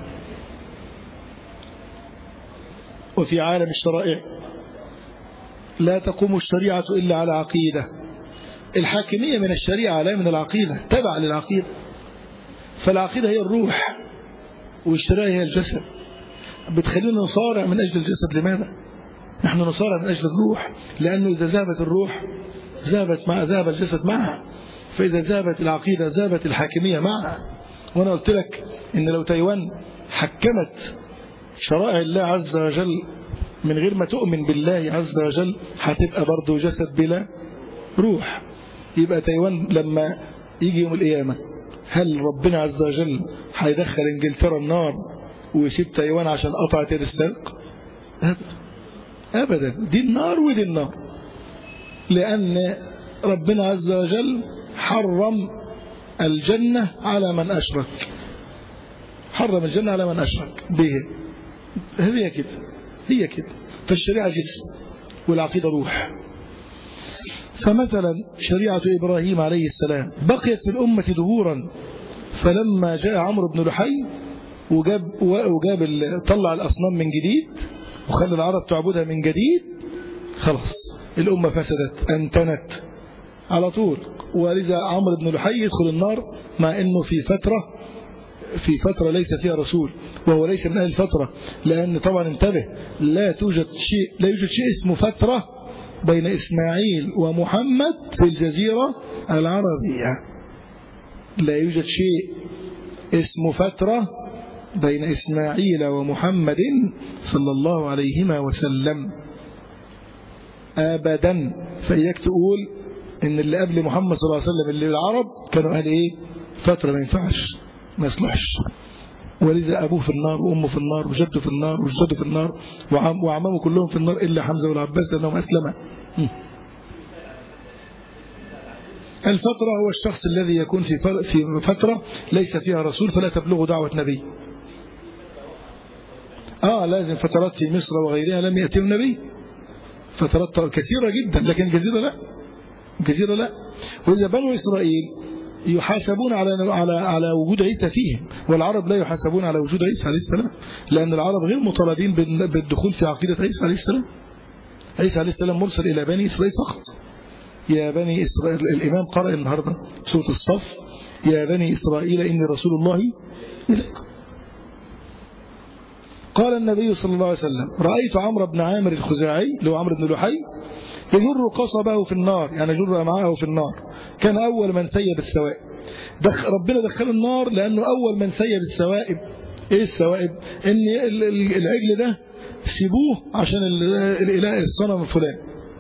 وفي عالم الشرائع لا تقوم الشريعة إلا على عقيدة الحاكمية من الشريعة لا من العقيدة تبع للعقيدة فالعقيدة هي الروح والشريعة هي الجسد بتخلينا نصارع من أجل الجسد لماذا؟ نحن نصارع من أجل الروح لأنه إذا ذهبت الروح ذهبت مع ذهب الجسد معها فإذا ذهبت العقيدة ذهبت الحاكمية معها وأنا قلت لك إن لو تايوان حكمت شرائع الله عز وجل من غير ما تؤمن بالله عز وجل هتبقى برضه جسد بلا روح يبقى تايوان لما يجي يوم القيامة هل ربنا عز وجل هيدخل انجلترا النار ويسيب تايوان عشان قطعت يد السرق أبدا أبدا دي النار ودي النار لأن ربنا عز وجل حرم الجنة على من أشرك حرم الجنة على من أشرك به هي كده هي كده فالشريعة جسم والعقيدة روح فمثلا شريعة إبراهيم عليه السلام بقيت في الأمة دهورا فلما جاء عمرو بن لحي وجاب, وجاب طلع الأصنام من جديد وخلى العرب تعبدها من جديد خلاص الأمة فسدت أنتنت على طول ولذا عمرو بن لحي يدخل النار مع أنه في فترة في فترة ليس فيها رسول وهو ليس من أهل الفترة لأن طبعا انتبه لا توجد شيء لا يوجد شيء اسمه فترة بين إسماعيل ومحمد في الجزيرة العربية لا يوجد شيء اسمه فترة بين إسماعيل ومحمد صلى الله عليهما وسلم أبدا فإياك تقول إن اللي قبل محمد صلى الله عليه وسلم اللي العرب كانوا قال إيه فترة ما ينفعش ما يصلحش ولذا أبوه في النار وأمه في النار وجده في النار وجده في النار وعم وعمامه كلهم في النار إلا حمزة والعباس لأنهم أسلما الفترة هو الشخص الذي يكون في في فترة ليس فيها رسول فلا تبلغ دعوة نبي آه لازم فترات في مصر وغيرها لم يأتي النبي فترات كثيرة جدا لكن الجزيرة لا الجزيرة لا وإذا بنو إسرائيل يحاسبون على على على وجود عيسى فيهم والعرب لا يحاسبون على وجود عيسى عليه السلام لأن العرب غير مطالبين بالدخول في عقيدة عيسى عليه السلام عيسى عليه السلام مرسل إلى بني إسرائيل فقط يا بني إسرائيل الإمام قرأ النهاردة سورة الصف يا بني إسرائيل إني رسول الله إليكم قال النبي صلى الله عليه وسلم رأيت عمرو بن عامر الخزاعي اللي هو عمرو بن لحي يجر قصبه في النار يعني يجر أمعاءه في النار كان أول من سيب السوائب دخ ربنا دخله النار لأنه أول من سيب السوائب إيه السوائب إن العجل ده سيبوه عشان الإله الصنم الفلاني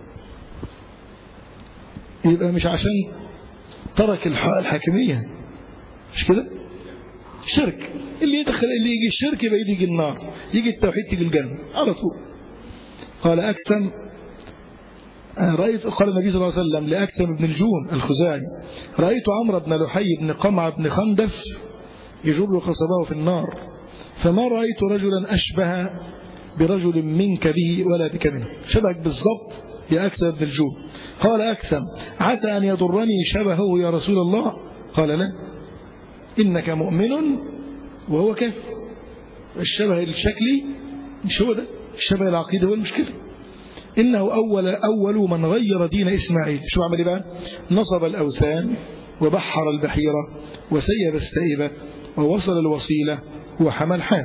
يبقى مش عشان ترك الحاكمية مش كده شرك اللي يدخل اللي يجي الشرك يبقى يجي النار يجي التوحيد تيجي الجنة على طول قال أكثم رأيت قال النبي صلى الله عليه وسلم لأكثم بن الجون الخزاعي رأيت عمرو بن لحي بن قمع بن خندف يجر قصبه في النار فما رأيت رجلا أشبه برجل منك به ولا بك منه شبهك بالضبط يا أكثم بن الجون قال أكثم عسى أن يضرني شبهه يا رسول الله قال لا إنك مؤمن وهو كافر الشبه الشكلي مش هو ده الشبه العقيدة هو المشكلة إنه أول أول من غير دين إسماعيل شو عمل بقى نصب الأوثان وبحر البحيرة وسيب السائبة ووصل الوصيلة وحمى الحام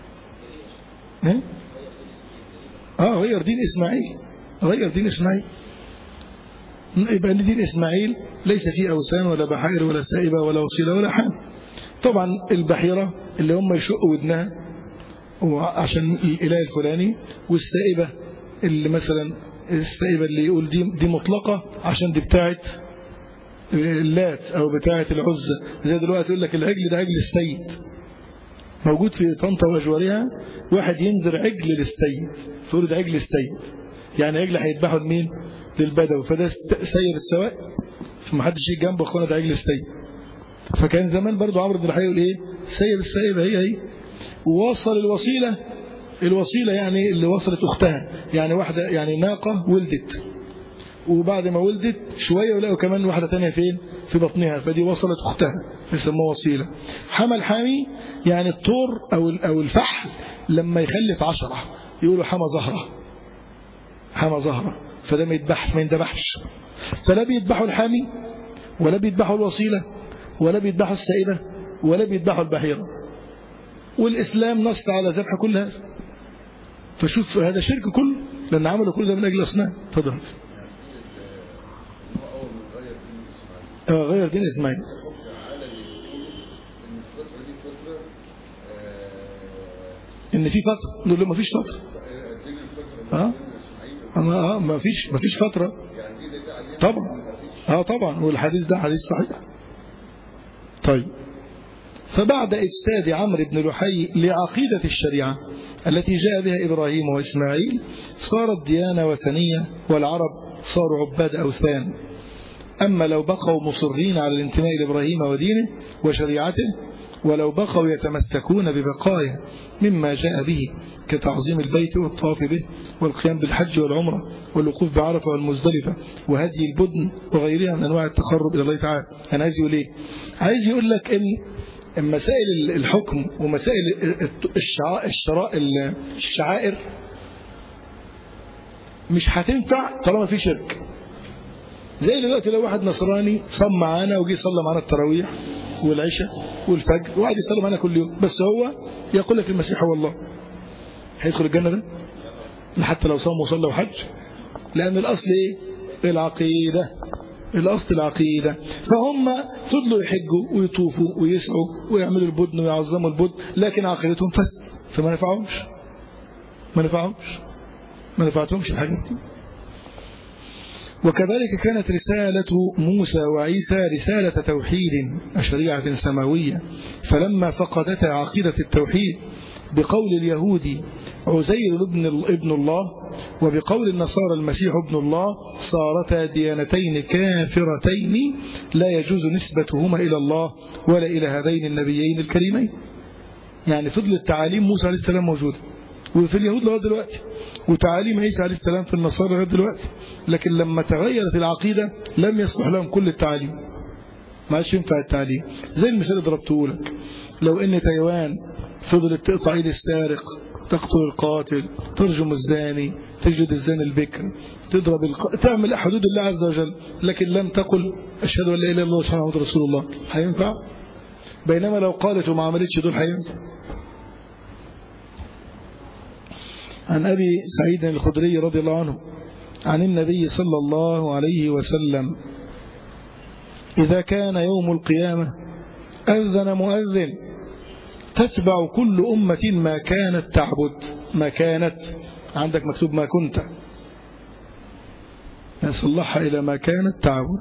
آه غير دين إسماعيل غير دين إسماعيل يبقى دين إسماعيل ليس فيه أوثان ولا بحائر ولا سائبة ولا وصيلة ولا حام طبعا البحيرة اللي هم يشقوا ودنها عشان الإله الفلاني والسائبة اللي مثلا السائبة اللي يقول دي, دي مطلقة عشان دي بتاعت اللات أو بتاعت العزة زي دلوقتي يقول لك العجل ده عجل السيد موجود في طنطا وأجوارها واحد ينذر عجل للسيد فيقول ده عجل السيد يعني عجل هيذبحه لمين للبدوي فده سيد السواء فمحدش يجي جنبه اخوانا ده عجل السيد فكان زمان برضو عمرو بن الحي يقول ايه سيد السيد هي هي ووصل الوسيلة الوسيلة يعني اللي وصلت أختها يعني واحدة يعني ناقة ولدت وبعد ما ولدت شوية ولقوا كمان واحدة تانية فين في بطنها فدي وصلت أختها يسموها وسيلة حمل حامي يعني الطور أو أو الفحل لما يخلف عشرة يقولوا حمى زهرة حمى زهرة فده ما يذبحش ما يندبحش فلا بيذبحوا الحامي ولا بيذبحوا الوسيلة ولا بيذبحوا السائبة ولا بيذبحوا البحيرة والإسلام نص على ذبح كل هذا فشوف هذا شرك كله لأن عملوا كل ده من أجل أصنام تفضل آه غير دين إسماعيل إن في فترة نقول له ما فيش فترة اه ما اه ما فيش ما فيش فترة طبعا اه طبعا والحديث ده حديث صحيح طيب فبعد إفساد عمرو بن لحي لعقيدة الشريعة التي جاء بها إبراهيم وإسماعيل صارت ديانة وثنية والعرب صاروا عباد أوثان أما لو بقوا مصرين على الانتماء لإبراهيم ودينه وشريعته ولو بقوا يتمسكون ببقايا مما جاء به كتعظيم البيت والطواف به والقيام بالحج والعمرة والوقوف بعرفة والمزدلفة وهدي البدن وغيرها من أنواع التقرب إلى الله تعالى أنا عايز يقول إيه عايز يقول لك إن مسائل الحكم ومسائل الشرائع الشعائر مش هتنفع طالما في شرك زي دلوقتي لو واحد نصراني صام معانا وجي صلى معانا التراويح والعشاء والفجر وقعد يصلي معانا كل يوم بس هو يقول لك المسيح هو الله هيدخل الجنة ده حتى لو صام وصلى وحج لأن الأصل إيه العقيدة الأصل العقيدة فهم فضلوا يحجوا ويطوفوا ويسعوا ويعملوا البدن ويعظموا البدن لكن عقيدتهم فسد فما نفعهمش ما نفعهمش ما نفعتهمش الحاجات دي وكذلك كانت رسالة موسى وعيسى رسالة توحيد شريعة سماوية فلما فقدتا عقيدة التوحيد بقول اليهود عزير ابن ابن الله وبقول النصارى المسيح ابن الله صارتا ديانتين كافرتين لا يجوز نسبتهما إلى الله ولا إلى هذين النبيين الكريمين يعني فضلت تعاليم موسى عليه السلام موجودة وفي اليهود لغايه دلوقتي وتعاليم عيسى عليه السلام في النصارى لغايه دلوقتي لكن لما تغيرت العقيدة لم يصلح لهم كل التعاليم ما عادش ينفع التعليم زي المثال اللي ضربته لك لو ان تايوان فضلت تقطع ايد السارق تقتل القاتل ترجم الزاني تجلد الزاني البكر تضرب الق... تعمل حدود الله عز وجل لكن لم تقل اشهد ان لا اله الا الله محمد رسول الله هينفع بينما لو قالت وما عملتش دول هينفع عن ابي سعيد الخدري رضي الله عنه عن النبي صلى الله عليه وسلم إذا كان يوم القيامة أذن مؤذن تتبع كل أمة ما كانت تعبد ما كانت عندك مكتوب ما كنت يصلحها إلى ما كانت تعبد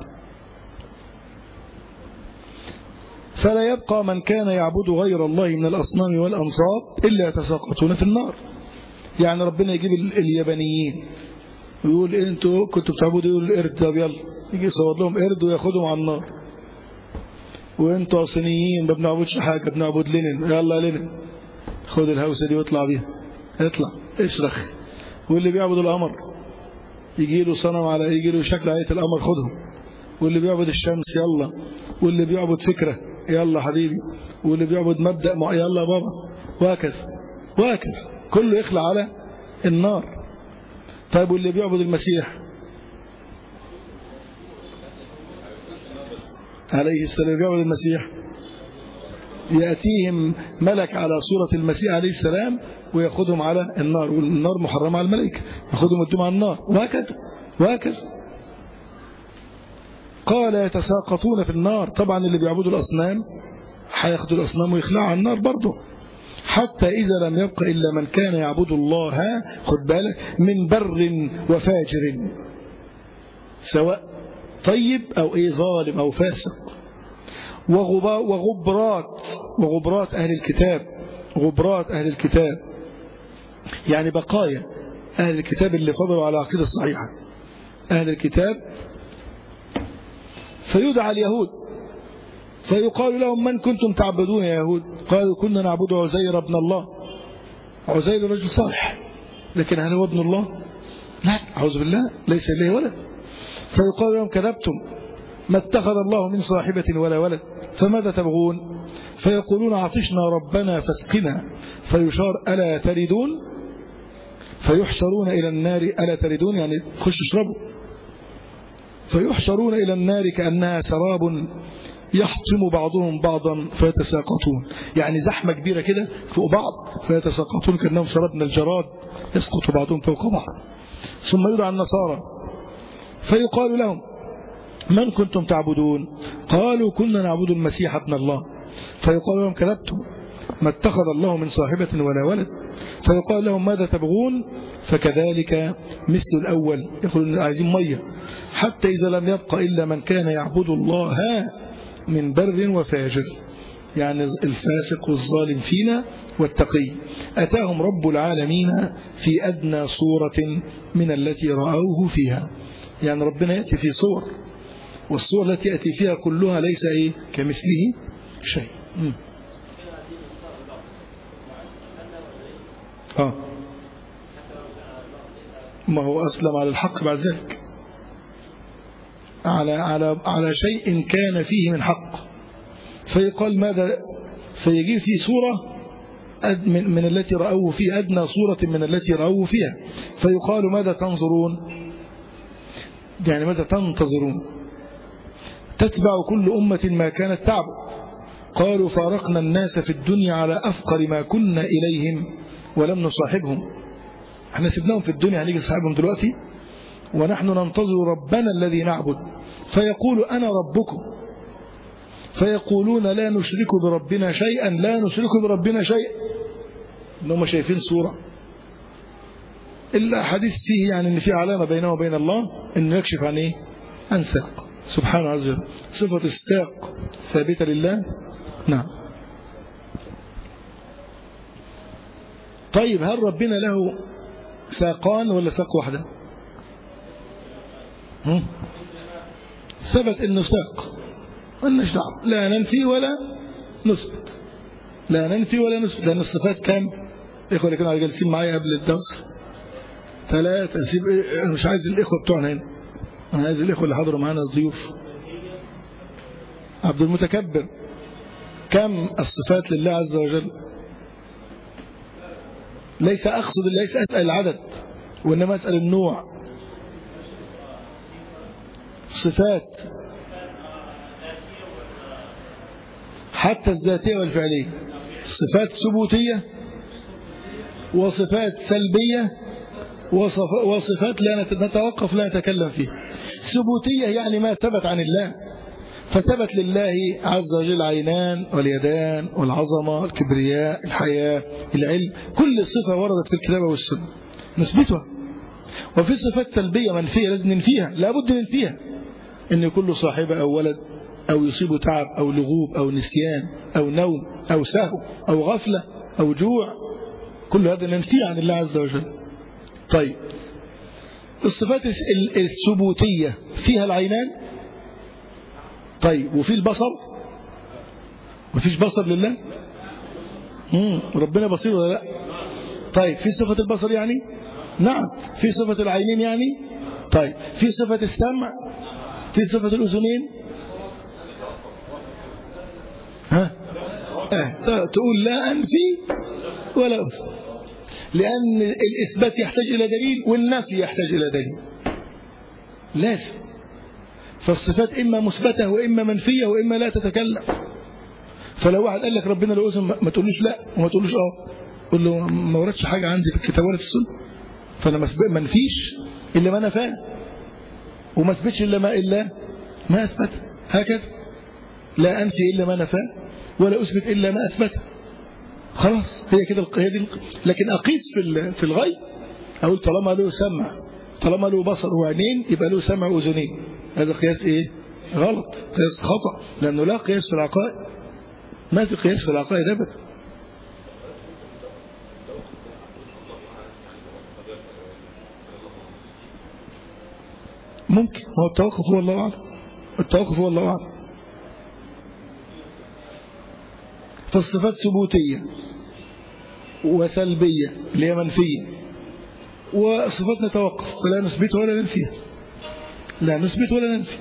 فلا يبقى من كان يعبد غير الله من الأصنام والأنصاب إلا يتساقطون في النار يعني ربنا يجيب اليابانيين ويقول إيه انتوا كنتوا بتعبدوا يقول القرد طب يلا يجي يصور لهم قرد وياخدهم على النار وانتوا صينيين ما بنعبدش حاجه بنعبد لينين يلا لينين خد الهوسه دي واطلع بيها اطلع اشرخ واللي بيعبد القمر يجي له صنم على يجي له شكل آية القمر خدهم واللي بيعبد الشمس يلا واللي بيعبد فكرة يلا حبيبي واللي بيعبد مبدأ مع يلا بابا وهكذا وهكذا كله يخلع على النار طيب واللي بيعبد المسيح عليه السلام بيعبد المسيح يأتيهم ملك على صورة المسيح عليه السلام ويأخذهم على النار والنار محرمة على الملائكة يأخذهم يدوم على النار وهكذا وهكذا قال يتساقطون في النار طبعا اللي بيعبدوا الأصنام هياخدوا الأصنام ويخلعوا على النار برضه حتى إذا لم يبق إلا من كان يعبد الله خد بالك من بر وفاجر سواء طيب أو إيه ظالم أو فاسق وغبرات وغبرات أهل الكتاب غبرات أهل الكتاب يعني بقايا أهل الكتاب اللي فضلوا على العقيدة الصحيحة أهل الكتاب فيدعى اليهود فيقال لهم من كنتم تعبدون يا يهود قالوا كنا نعبد عزير ابن الله عزير رجل صالح لكن هل هو ابن الله لا أعوذ بالله ليس إليه ولد فيقال لهم كذبتم ما اتخذ الله من صاحبة ولا ولد فماذا تبغون فيقولون عطشنا ربنا فاسقنا فيشار ألا تردون فيحشرون إلى النار ألا تردون يعني خش اشربوا فيحشرون إلى النار كأنها سراب يحطم بعضهم بعضا فيتساقطون يعني زحمة كبيرة كده فوق بعض فيتساقطون كأنهم سراب من الجراد يسقط بعضهم فوق بعض ثم يدعى النصارى فيقال لهم من كنتم تعبدون قالوا كنا نعبد المسيح ابن الله فيقال لهم كذبتم ما اتخذ الله من صاحبة ولا ولد فيقال لهم ماذا تبغون فكذلك مثل الأول يقولون عايزين مية حتى إذا لم يبق إلا من كان يعبد الله من بر وفاجر يعني الفاسق والظالم فينا والتقي أتاهم رب العالمين في أدنى صورة من التي رأوه فيها يعني ربنا يأتي في صور والصور التي يأتي فيها كلها ليس إيه كمثله شيء م. آه. ما هو أسلم على الحق بعد ذلك على على على شيء كان فيه من حق فيقال ماذا فيجيب في صورة من, من التي رأوه فيها أدنى صورة من التي رأوه فيها فيقال ماذا تنظرون يعني ماذا تنتظرون تتبع كل أمة ما كانت تعبد قالوا فارقنا الناس في الدنيا على أفقر ما كنا إليهم ولم نصاحبهم احنا سبناهم في الدنيا هنيجي نصاحبهم دلوقتي ونحن ننتظر ربنا الذي نعبد فيقول أنا ربكم فيقولون لا نشرك بربنا شيئا لا نشرك بربنا شيئا إنهم شايفين صورة إلا حديث فيه يعني إن في علامة بينه وبين الله إنه يكشف عن إيه عن ساق سبحانه عز وجل صفة الساق ثابتة لله نعم طيب هل ربنا له ساقان ولا ساق واحدة ثبت انه ساق مالناش دعوه لا ننفي ولا نثبت لا ننفي ولا نثبت لان الصفات كام الاخوه اللي كانوا جالسين معايا قبل الدرس ثلاثة سيب انا مش عايز الاخوه بتوعنا هنا انا عايز الاخوه اللي حضروا معانا الضيوف عبد المتكبر كم الصفات لله عز وجل ليس اقصد ليس اسال العدد وانما اسال النوع صفات حتى الذاتية والفعلية صفات ثبوتية وصفات سلبية وصفات لا نتوقف لا نتكلم فيها ثبوتية يعني ما ثبت عن الله فثبت لله عز وجل عينان واليدان والعظمة الكبرياء الحياة العلم كل صفة وردت في الكتاب والسنة نثبتها وفي صفات سلبية منفية لازم ننفيها لابد ننفيها ان يكون له صاحبة او ولد او يصيبه تعب او لغوب او نسيان او نوم او سهو او غفلة او جوع كل هذا ننفيه عن الله عز وجل طيب الصفات الثبوتية فيها العينان طيب وفي البصر مفيش بصر لله مم. ربنا بصير ولا لا طيب في صفة البصر يعني نعم في صفة العينين يعني طيب في صفة السمع في صفة الأذنين ها اه تقول لا أنفي ولا أثبت لأن الإثبات يحتاج إلى دليل والنفي يحتاج إلى دليل لازم فالصفات إما مثبتة وإما منفية وإما لا تتكلم فلو واحد قال لك ربنا له اسم ما تقولوش لا وما تقولوش اه قول له ما وردش حاجة عندي في الكتاب ولا في السنة فأنا ما نفيش إلا ما نفاه وما اثبتش إلا ما إلا ما أثبت هكذا لا أنفي إلا ما نفاه ولا أثبت إلا ما أثبته خلاص هي كده هي دي لكن أقيس في في الغيب أقول طالما له سمع طالما له بصر وعينين يبقى له سمع وأذنين هذا قياس إيه غلط قياس خطأ لأنه لا قياس في العقائد ما في قياس في العقائد أبدا ممكن ما هو التوقف هو الله أعلم التوقف هو الله أعلم فالصفات ثبوتية وسلبية اللي هي منفية وصفات نتوقف فلا نثبت ولا ننفيها لا نثبت ولا ننفي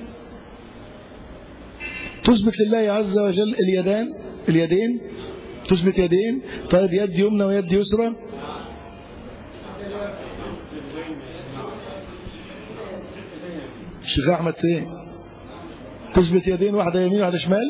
تثبت لله عز وجل اليدان اليدين تثبت يدين طيب يد يمنى ويد يسرى الشيخ احمد ايه تثبت يدين واحده يمين واحده شمال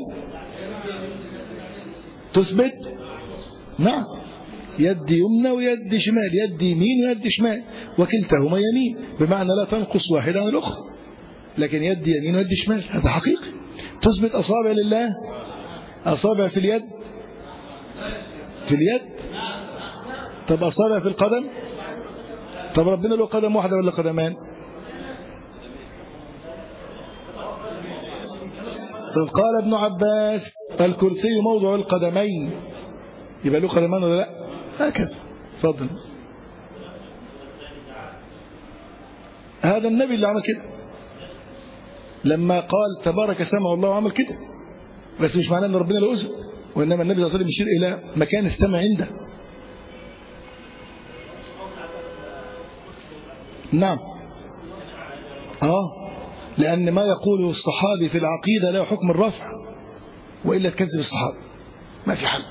تثبت نعم يد يمنى ويد شمال يد يمين ويد شمال وكلتهما يمين بمعنى لا تنقص واحدة عن الأخرى لكن يد يمين ويد شمال هذا حقيقي تثبت أصابع لله أصابع في اليد في اليد طب أصابع في القدم طب ربنا له قدم واحدة ولا قدمان طب قال ابن عباس الكرسي موضع القدمين يبقى له قدمان ولا لا هكذا فضل هذا النبي اللي عمل كده لما قال تبارك سمع الله عمل كده بس مش معناه ان ربنا له اذن وانما النبي صلى الله عليه وسلم يشير الى مكان السمع عنده نعم اه لان ما يقوله الصحابي في العقيده له حكم الرفع والا تكذب الصحابي ما في حل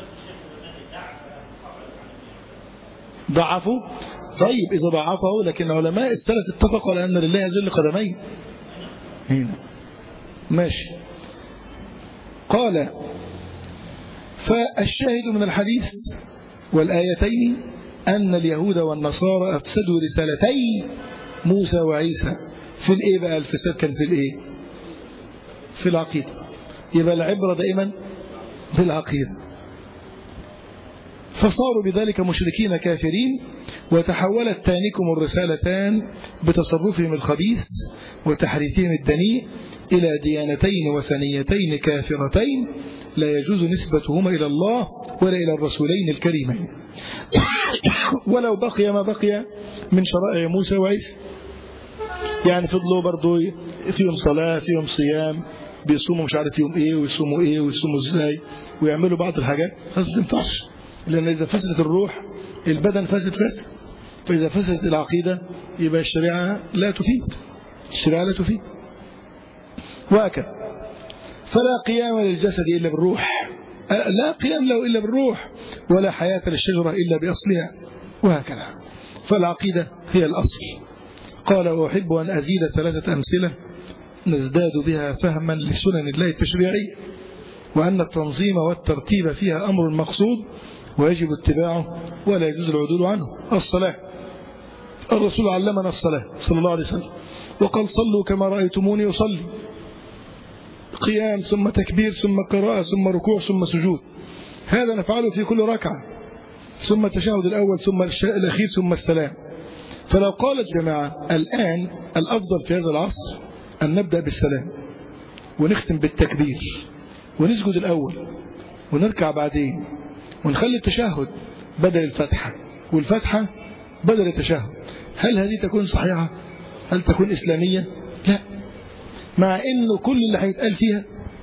ضعفوا طيب إذا ضعفه لكن علماء السلف اتفقوا على أن لله يزل قدمين هنا ماشي قال فالشاهد من الحديث والآيتين أن اليهود والنصارى أفسدوا رسالتي موسى وعيسى في الإيه بقى الفساد كان في الإيه في العقيدة يبقى العبرة دائما بالعقيدة فصاروا بذلك مشركين كافرين وتحولت تانكم الرسالتان بتصرفهم الخبيث وتحريفهم الدنيء إلى ديانتين وثنيتين كافرتين لا يجوز نسبتهما إلى الله ولا إلى الرسولين الكريمين ولو بقي ما بقي من شرائع موسى وعيسى يعني فضلوا برضو فيهم صلاة فيهم صيام بيصوموا مش عارف يوم ايه ويصوموا ايه ويصوموا ازاي ويعملوا بعض الحاجات هذا ما تنفعش لان اذا فسدت الروح البدن فسد فسد فاذا فسدت العقيده يبقى الشريعه لا تفيد الشريعه لا تفيد وهكذا فلا قيام للجسد الا بالروح لا قيام له الا بالروح ولا حياه للشجره الا باصلها وهكذا فالعقيده هي الاصل قال واحب ان ازيد ثلاثه امثله نزداد بها فهما لسنن الله التشريعية وأن التنظيم والترتيب فيها أمر مقصود ويجب اتباعه ولا يجوز العدول عنه الصلاة الرسول علمنا الصلاة صلى الله عليه وسلم وقال صلوا كما رأيتموني أصلي قيام ثم تكبير ثم قراءة ثم ركوع ثم سجود هذا نفعله في كل ركعة ثم التشهد الأول ثم الأخير ثم السلام فلو قالت جماعة الآن الأفضل في هذا العصر أن نبدأ بالسلام ونختم بالتكبير ونسجد الأول ونركع بعدين ونخلي التشهد بدل الفتحة والفتحة بدل التشهد هل هذه تكون صحيحة هل تكون إسلامية لا مع إنه كل اللي هيتقال فيها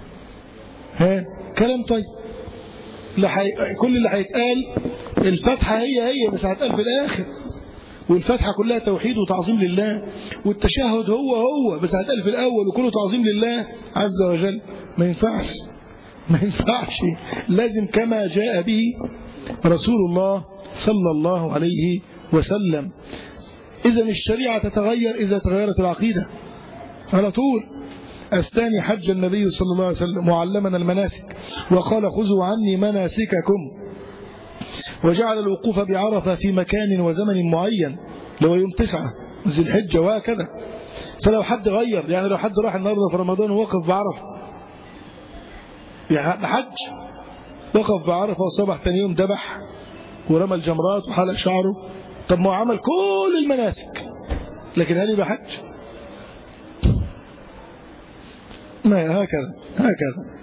ها كلام طيب لحي... كل اللي هيتقال الفتحة هي هي بس هتقال في الآخر والفتحة كلها توحيد وتعظيم لله والتشهد هو هو بس هتقال في الأول وكله تعظيم لله عز وجل ما ينفعش ما ينفعش لازم كما جاء به رسول الله صلى الله عليه وسلم إذا الشريعة تتغير إذا تغيرت العقيدة على طول الثاني حج النبي صلى الله عليه وسلم وعلمنا المناسك وقال خذوا عني مناسككم وجعل الوقوف بعرفة في مكان وزمن معين لو يوم تسعة ذي الحجة وهكذا فلو حد غير يعني لو حد راح النهارده في رمضان ووقف بعرفة يعني حج وقف بعرفة وصبح ثاني يوم ذبح ورمى الجمرات وحلق شعره طب ما هو عمل كل المناسك لكن هل يبقى حج؟ ما هكذا هكذا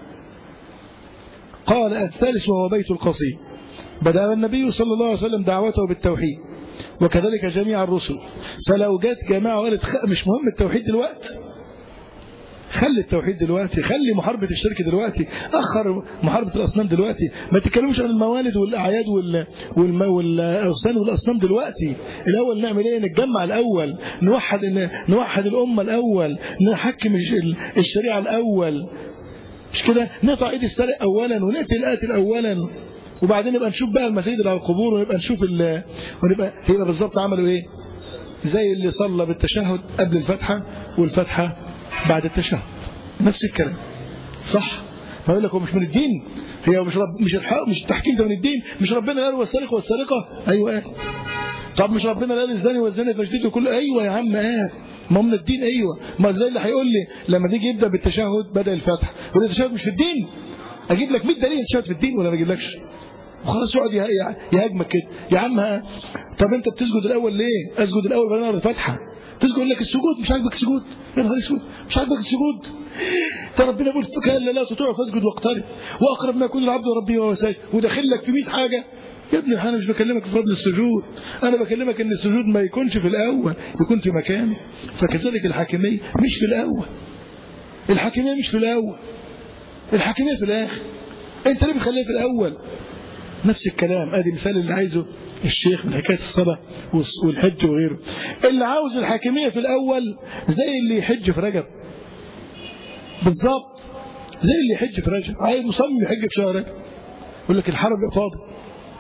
قال الثالث وهو بيت القصيد بدأ النبي صلى الله عليه وسلم دعوته بالتوحيد وكذلك جميع الرسل فلو جت جماعة وقالت مش مهم التوحيد دلوقتي خلي التوحيد دلوقتي خلي محاربة الشرك دلوقتي أخر محاربة الأصنام دلوقتي ما تتكلموش عن الموالد والأعياد وال... والم... والأوثان والأصنام دلوقتي الأول نعمل إيه نتجمع الأول نوحد نوحد الأمة الأول نحكم الشريعة الأول مش كده نقطع ايد السارق اولا ونقتل القاتل اولا وبعدين نبقى نشوف بقى المساجد اللي على القبور ونبقى نشوف ال... ونبقى هنا بالظبط عملوا ايه زي اللي صلى بالتشهد قبل الفتحة والفتحة بعد التشهد نفس الكلام صح ما يقول لك هو مش من الدين هي مش رب مش الحق مش التحكيم ده من الدين مش ربنا قال والسارق والسارقة ايوه قال طب مش ربنا قال الزاني والزاني فاجلدوا كل ايوه يا عم قال ما هو من الدين ايوه ما زي اللي هيقول لي لما تيجي يبدا بالتشهد بدا الفتح يقول التشهد مش في الدين اجيب لك 100 دليل التشهد في الدين ولا ما اجيبلكش وخلاص يقعد يهاجمك كده يا عم ها طب انت بتسجد الاول ليه اسجد الاول بعدين اقرا الفاتحه تسجد يقول لك السجود مش عاجبك السجود يا نهار اسود مش عاجبك السجود ده ربنا بيقول كلا لا تطيع فاسجد واقترب واقرب ما يكون العبد ربي وهو ساجد وداخل لك في 100 حاجه يا ابني انا مش بكلمك في فضل السجود انا بكلمك ان السجود ما يكونش في الاول يكون في مكانه فكذلك الحاكميه مش في الاول الحاكميه مش في الاول الحاكميه في الاخر انت ليه بتخليها في الاول نفس الكلام ادي مثال اللي عايزه الشيخ من حكايه الصلاه والحج وغيره اللي عاوز الحاكميه في الاول زي اللي يحج في رجب بالظبط زي اللي يحج في رجب عايز مصمم يحج في شهر رجب يقول لك الحرم يبقى فاضي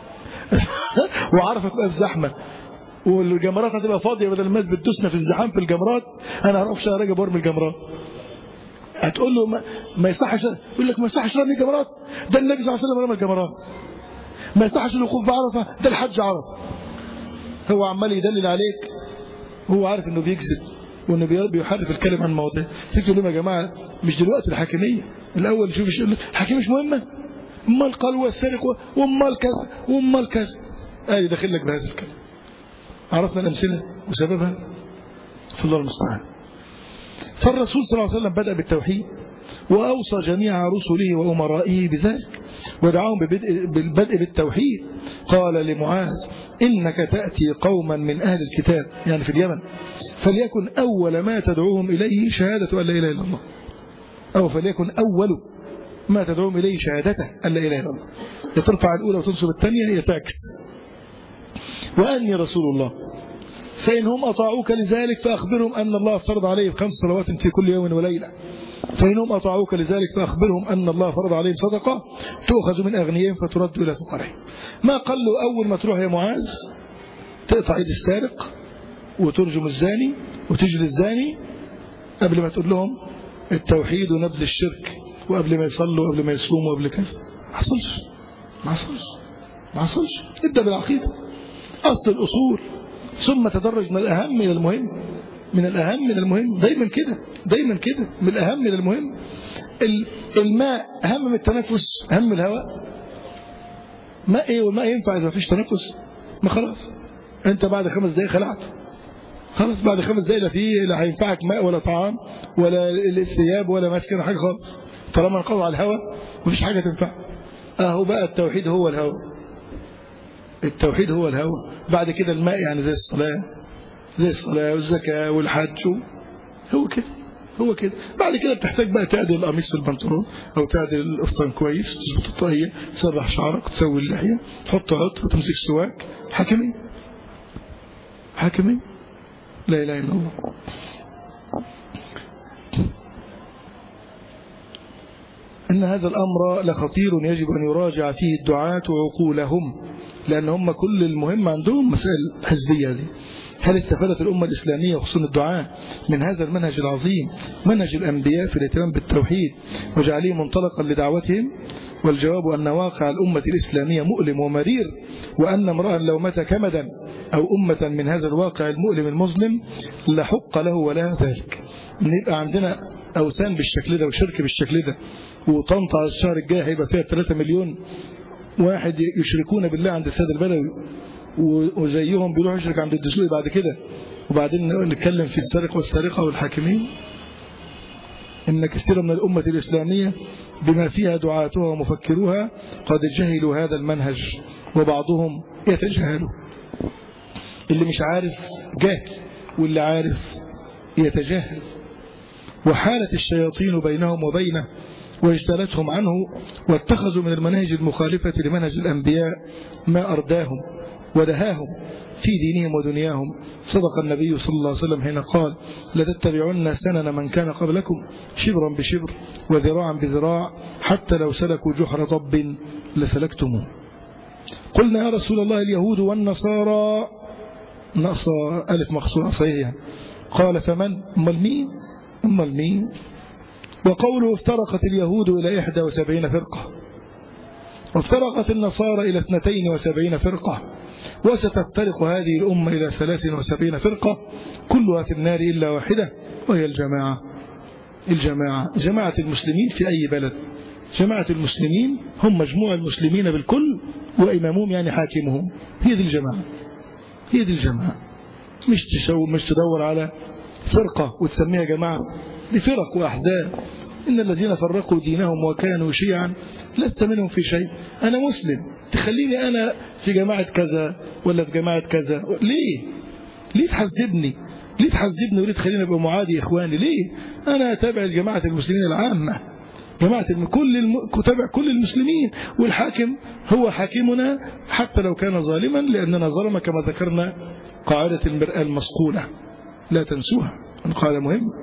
وعرفه تبقى الزحمه والجمرات هتبقى فاضيه بدل الناس بتدوسنا في الزحام في الجمرات انا هروح في شهر رجب وارمي الجمرات هتقول له ما, ما يصحش يقول لك ما يصحش رمي الجمرات ده النبي صلى الله عليه وسلم رمى الجمرات ما يصحش الوقوف بعرفه ده الحج عرفه هو عمال يدلل عليك هو عارف انه بيكذب وانه بيحرف الكلام عن مواضيع تيجي لهم يا جماعه مش دلوقتي الحاكميه الاول شوف الحاكميه مش مهمه امال قال والسرق وامال كذا وامال كذا ادي داخل لك بهذا الكلام عرفنا الامثله وسببها في الله المستعان فالرسول صلى الله عليه وسلم بدأ بالتوحيد وأوصى جميع رسله وأمرائه بذلك ودعاهم بالبدء بالتوحيد قال لمعاذ إنك تأتي قوما من أهل الكتاب يعني في اليمن فليكن أول ما تدعوهم إليه شهادة أن لا إله إلا الله أو فليكن أول ما تدعوهم إليه شهادته أن لا إله إلا الله يترفع الأولى وتنصب الثانية هي تعكس وأني رسول الله فإن هم أطاعوك لذلك فأخبرهم أن الله فرض عليهم خمس صلوات في كل يوم وليلة فإن هم أطاعوك لذلك فأخبرهم أن الله فرض عليهم صدقة تؤخذ من أغنيائهم فترد إلى فقرهم ما قال له أول ما تروح يا معاذ تقطع إيد السارق وترجم الزاني وتجلي الزاني قبل ما تقول لهم التوحيد ونبذ الشرك وقبل ما يصلوا وقبل ما يصوموا وقبل كذا ما حصلش ما حصلش ما حصلش ابدأ بالعقيدة أصل الأصول ثم تدرج من الأهم إلى المهم من الأهم إلى المهم دايما كده دايما كده من الأهم إلى المهم الماء أهم من التنفس أهم من الهواء ماء إيه والماء ينفع إذا ما فيش تنفس ما خلاص أنت بعد خمس دقايق خلعت خلاص بعد خمس دقايق لا فيه لا هينفعك ماء ولا طعام ولا الثياب ولا مسكن حاجة خالص طالما انقضوا على الهواء مفيش حاجة تنفع أهو بقى التوحيد هو الهواء التوحيد هو الهوى بعد كده الماء يعني زي الصلاة زي الصلاة والزكاة والحج هو كده هو كده بعد كده بتحتاج بقى تعدل القميص في البنطلون او تعدل القفطان كويس وتظبط الطاقية تسرح شعرك وتسوي اللحية تحط عطر وتمسك سواك حاكمين حاكمين لا اله الا الله ان هذا الامر لخطير يجب ان يراجع فيه الدعاة وعقولهم لأن هم كل المهم عندهم مسائل حزبية دي هل استفادت الأمة الإسلامية وخصوصا الدعاء من هذا المنهج العظيم منهج الأنبياء في الاهتمام بالتوحيد وجعله منطلقا لدعوتهم والجواب أن واقع الأمة الإسلامية مؤلم ومرير وأن امرأ لو مات كمدا أو أمة من هذا الواقع المؤلم المظلم لحق له ولا ذلك ان يبقى عندنا أوثان بالشكل ده وشرك بالشكل ده وطنطا الشهر الجاي هيبقى فيها 3 مليون واحد يشركون بالله عند السيد البدوي وزيهم بيروح يشرك عند الدسوقي بعد كده وبعدين نتكلم في السارق والسارقة والحاكمين إن كثيرا من الأمة الإسلامية بما فيها دعاتها ومفكروها قد جهلوا هذا المنهج وبعضهم يتجاهلوا اللي مش عارف جاهل واللي عارف يتجاهل وحالت الشياطين بينهم وبينه واجتالتهم عنه واتخذوا من المناهج المخالفة لمنهج الأنبياء ما أرداهم ودهاهم في دينهم ودنياهم صدق النبي صلى الله عليه وسلم حين قال لتتبعن سنن من كان قبلكم شبرا بشبر وذراعا بذراع حتى لو سلكوا جحر طب لسلكتموه قلنا يا رسول الله اليهود والنصارى نقص ألف مخصوصة صحيح قال فمن أمال مين أمال مين وقوله افترقت اليهود إلى إحدى وسبعين فرقة وافترقت النصارى إلى اثنتين وسبعين فرقة وستفترق هذه الأمة إلى ثلاث وسبعين فرقة كلها في النار إلا واحدة وهي الجماعة الجماعة جماعة المسلمين في أي بلد جماعة المسلمين هم مجموع المسلمين بالكل وإمامهم يعني حاكمهم هي دي الجماعة هي دي الجماعة مش تشو مش تدور على فرقة وتسميها جماعة دي فرق وأحزاب إن الذين فرقوا دينهم وكانوا شيعا لست منهم في شيء أنا مسلم تخليني أنا في جماعة كذا ولا في جماعة كذا ليه ليه تحذبني ليه تحذبني وليه تخليني أبقى معادي إخواني ليه أنا أتابع جماعة المسلمين العامة جماعة كل الم... تابع كل المسلمين والحاكم هو حاكمنا حتى لو كان ظالما لأننا ظلم كما ذكرنا قاعدة المرأة المصقولة لا تنسوها قاعدة مهمة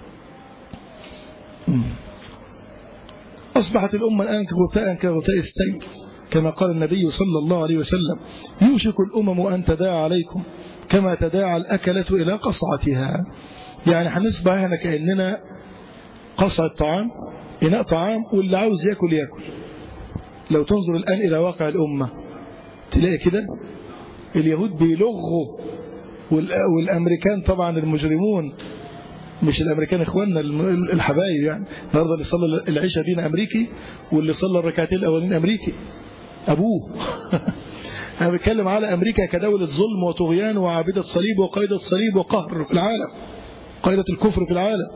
أصبحت الأمة الآن كغثاء كغثاء السيل كما قال النبي صلى الله عليه وسلم يوشك الأمم أن تداعى عليكم كما تداعى الأكلة إلى قصعتها يعني هنصبح هنا كأننا قصعة طعام إناء طعام واللي عاوز يأكل يأكل لو تنظر الآن إلى واقع الأمة تلاقي كده اليهود بيلغوا والأمريكان طبعا المجرمون مش الامريكان اخواننا الحبايب يعني النهارده اللي صلى العشاء بينا امريكي واللي صلى الركعتين الاولين امريكي ابوه انا بتكلم على امريكا كدوله ظلم وطغيان وعابده صليب وقائده صليب وقهر في العالم قائده الكفر في العالم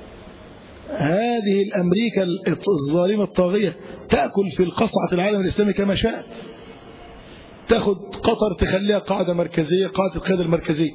هذه الامريكا الظالمه الطاغيه تاكل في القصعه العالم الاسلامي كما شاء تاخد قطر تخليها قاعده مركزيه قاعده القياده المركزيه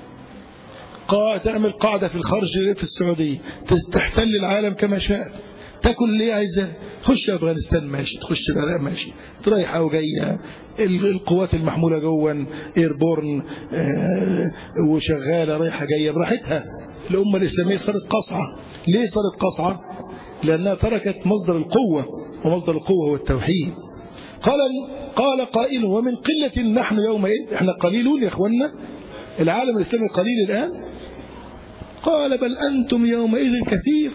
تعمل قاعدة في الخرج في السعودية تحتل العالم كما شاء تاكل اللي عايزاه تخش افغانستان ماشي تخش العراق ماشي رايحه وجايه القوات المحموله جوا ايربورن آه وشغاله رايحه جايه براحتها الامه الاسلاميه صارت قصعه ليه صارت قصعه لانها تركت مصدر القوه ومصدر القوه هو التوحيد قال قال قائل ومن قله نحن يومئذ احنا قليلون يا اخوانا العالم الاسلامي قليل الان قال بل أنتم يومئذ كثير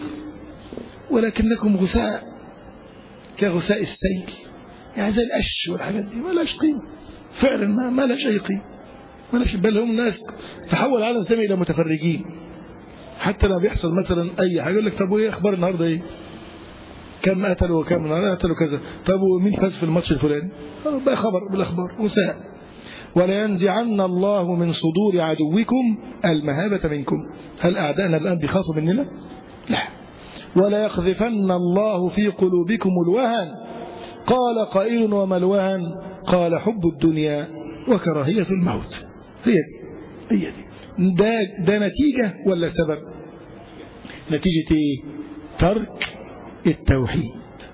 ولكنكم غثاء كغثاء السيل يعني زي القش والحاجات دي ما لهاش قيمة فعلا ما, ما لهاش أي قيمة ما لهاش بل هم ناس تحول العالم الإسلامي إلى متفرجين حتى لما بيحصل مثلا أي حاجة يقول لك طب وإيه أخبار النهاردة إيه؟ كم قتلوا وكم قتلوا كذا طب ومين فاز في الماتش الفلاني؟ بقى خبر بالأخبار غثاء ولينزعن الله من صدور عدوكم المهابة منكم هل أعدائنا الآن بيخافوا مننا لا ولا يقذفن الله في قلوبكم الوهن قال قائل وما الوهن قال حب الدنيا وكراهية الموت هي دي هي دي ده, ده نتيجة ولا سبب نتيجة ايه ترك التوحيد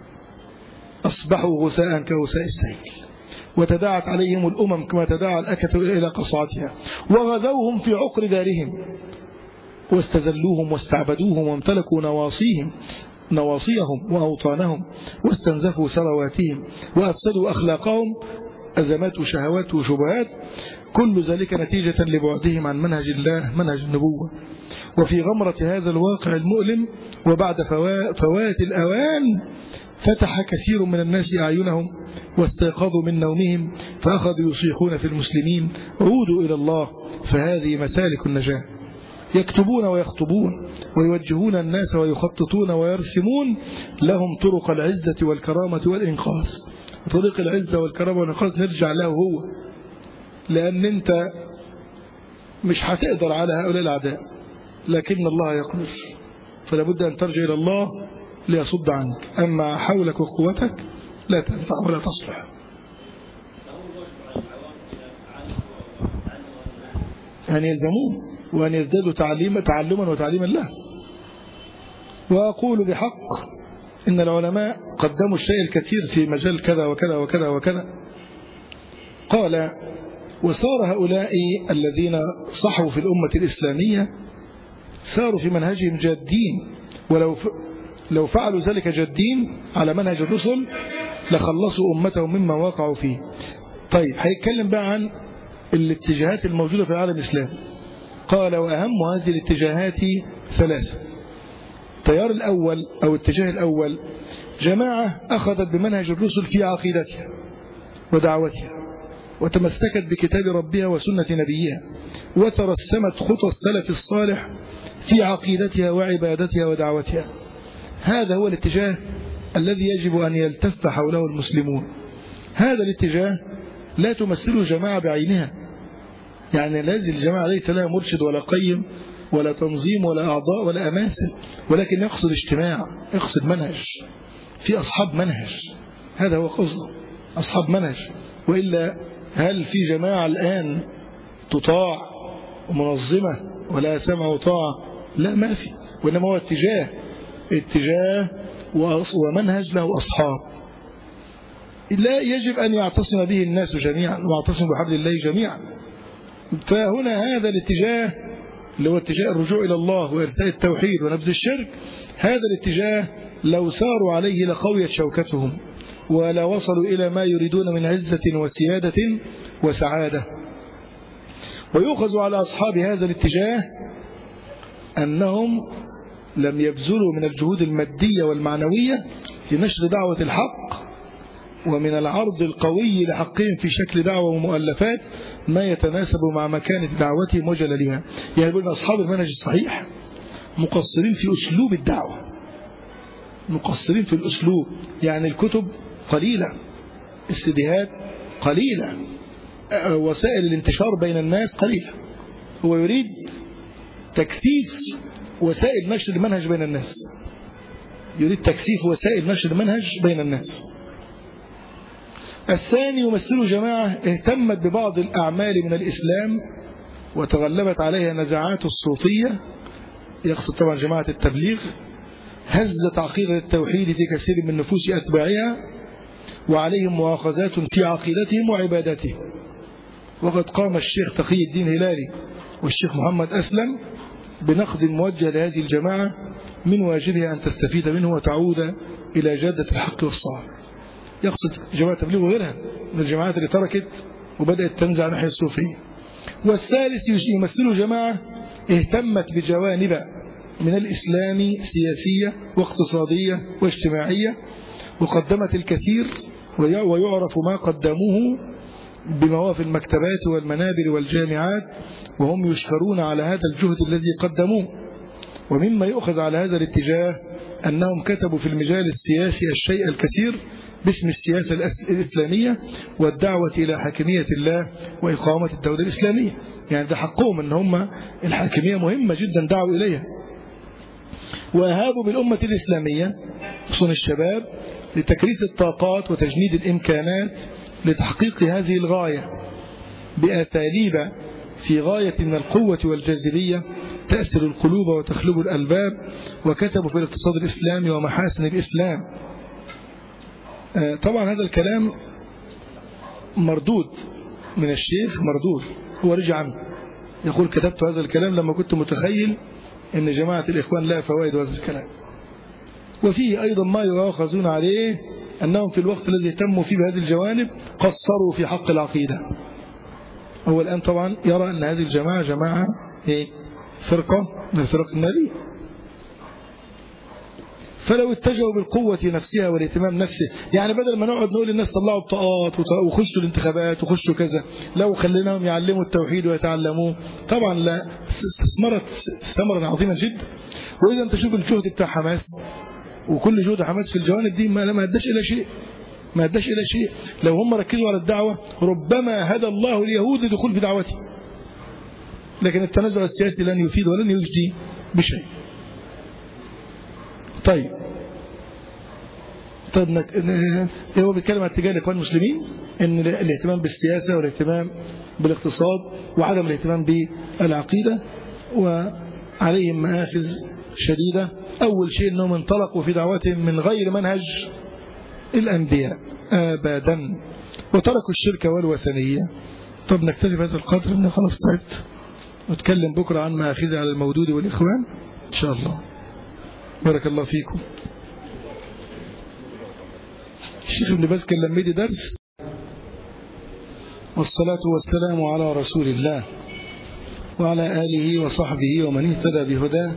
أصبحوا غثاء كغثاء السيل وتداعت عليهم الأمم كما تداعى الأكة إلى قصعتها وغزوهم في عقر دارهم واستزلوهم واستعبدوهم وامتلكوا نواصيهم نواصيهم وأوطانهم واستنزفوا ثرواتهم وأفسدوا أخلاقهم أزمات وشهوات وشبهات كل ذلك نتيجة لبعدهم عن منهج الله منهج النبوة وفي غمرة هذا الواقع المؤلم وبعد فوات الأوان فتح كثير من الناس أعينهم واستيقظوا من نومهم فأخذوا يصيحون في المسلمين عودوا إلى الله فهذه مسالك النجاة يكتبون ويخطبون ويوجهون الناس ويخططون ويرسمون لهم طرق العزة والكرامة والإنقاذ طريق العزة والكرامة والإنقاذ نرجع له هو لأن أنت مش هتقدر على هؤلاء الأعداء لكن الله يقدر فلا بد أن ترجع إلى الله ليصد عنك أما حولك وقوتك لا تنفع ولا تصلح أن يلزموه وأن يزدادوا تعليما تعلما وتعليما له وأقول بحق إن العلماء قدموا الشيء الكثير في مجال كذا وكذا وكذا وكذا قال وصار هؤلاء الذين صحوا في الأمة الإسلامية ساروا في منهجهم جادين ولو لو فعلوا ذلك جادين على منهج الرسل لخلصوا أمتهم مما وقعوا فيه طيب هيتكلم بقى عن الاتجاهات الموجودة في العالم الإسلامي قال وأهم هذه الاتجاهات ثلاثة التيار الأول أو الاتجاه الأول جماعة أخذت بمنهج الرسل في عقيدتها ودعوتها وتمسكت بكتاب ربها وسنة نبيها وترسمت خطى السلف الصالح في عقيدتها وعبادتها ودعوتها هذا هو الاتجاه الذي يجب أن يلتف حوله المسلمون هذا الاتجاه لا تمثله جماعة بعينها يعني هذه الجماعة ليس لها مرشد ولا قيم ولا تنظيم ولا أعضاء ولا أماثل ولكن يقصد اجتماع يقصد منهج في أصحاب منهج هذا هو قصده أصحاب منهج وإلا هل في جماعة الآن تطاع ومنظمة ولا سمع وطاعة لا ما في وإنما هو اتجاه اتجاه ومنهج له أصحاب لا يجب أن يعتصم به الناس جميعا واعتصموا بحبل الله جميعا فهنا هذا الاتجاه اللي هو اتجاه الرجوع إلى الله وإرساء التوحيد ونبذ الشرك هذا الاتجاه لو ساروا عليه لقويت شوكتهم ولا وصلوا إلى ما يريدون من عزة وسيادة وسعادة ويؤخذ على أصحاب هذا الاتجاه أنهم لم يبذلوا من الجهود المادية والمعنوية في نشر دعوة الحق ومن العرض القوي لحقهم في شكل دعوة ومؤلفات ما يتناسب مع مكانة دعوتهم وجلالها يعني يقولون أصحاب المنهج الصحيح مقصرين في أسلوب الدعوة مقصرين في الأسلوب يعني الكتب قليلة السديهات قليلة وسائل الانتشار بين الناس قليلة هو يريد تكثيف وسائل نشر المنهج بين الناس يريد تكثيف وسائل نشر المنهج بين الناس الثاني يمثل جماعة اهتمت ببعض الأعمال من الإسلام وتغلبت عليها نزعات الصوفية يقصد طبعا جماعة التبليغ هزت عقيدة التوحيد في كثير من نفوس أتباعها وعليهم مؤاخذات في عقيدتهم وعبادتهم وقد قام الشيخ تقي الدين هلالي والشيخ محمد أسلم بنقد موجه لهذه الجماعة من واجبها أن تستفيد منه وتعود إلى جادة الحق والصواب يقصد جماعة تبليغ وغيرها من الجماعات اللي تركت وبدأت تنزع ناحية الصوفية والثالث يمثل جماعة اهتمت بجوانب من الإسلام سياسية واقتصادية واجتماعية وقدمت الكثير ويعرف ما قدموه بمواف المكتبات والمنابر والجامعات وهم يشكرون على هذا الجهد الذي قدموه ومما يؤخذ على هذا الاتجاه أنهم كتبوا في المجال السياسي الشيء الكثير باسم السياسة الإسلامية والدعوة إلى حاكمية الله وإقامة الدولة الإسلامية يعني ده حقهم أن هم الحاكمية مهمة جدا دعوا إليها وأهابوا بالأمة الإسلامية خصوصا الشباب لتكريس الطاقات وتجنيد الإمكانات لتحقيق هذه الغاية بأساليب في غاية من القوة والجاذبية تأثر القلوب وتخلب الألباب وكتبوا في الاقتصاد الإسلامي ومحاسن الإسلام طبعا هذا الكلام مردود من الشيخ مردود هو رجع عنه يقول كتبت هذا الكلام لما كنت متخيل ان جماعة الإخوان لا فوائد هذا الكلام وفيه أيضا ما يؤاخذون عليه أنهم في الوقت الذي اهتموا فيه بهذه الجوانب قصروا في حق العقيدة هو الآن طبعا يرى أن هذه الجماعة جماعة إيه؟ فرقة من الفرق النارية فلو اتجهوا بالقوة نفسها والاهتمام نفسه يعني بدل ما نقعد نقول للناس طلعوا بطاقات وخشوا الانتخابات وخشوا كذا لو خليناهم يعلموا التوحيد ويتعلموه طبعا لا استثمرت ثمرا عظيما جدا وإذا انت شوف الجهد بتاع حماس وكل جهد حماس في الجوانب دي ما ما اداش إلى شيء ما اداش إلى شيء لو هم ركزوا على الدعوة ربما هدى الله اليهود لدخول في دعوته لكن التنازع السياسي لن يفيد ولن يجدي بشيء طيب طيب نك... هو بيتكلم عن اتجاه الاخوان المسلمين ان الاهتمام بالسياسه والاهتمام بالاقتصاد وعدم الاهتمام بالعقيده وعليهم مآخذ شديده اول شيء انهم انطلقوا في دعوتهم من غير منهج الانبياء ابدا وتركوا الشرك والوثنيه طب نكتفي بهذا القدر ان خلاص تعبت نتكلم بكره عن مآخذ على المودود والاخوان ان شاء الله بارك الله فيكم الشيخ ابن باز كان لمدي درس والصلاة والسلام على رسول الله وعلى آله وصحبه ومن اهتدى بهداه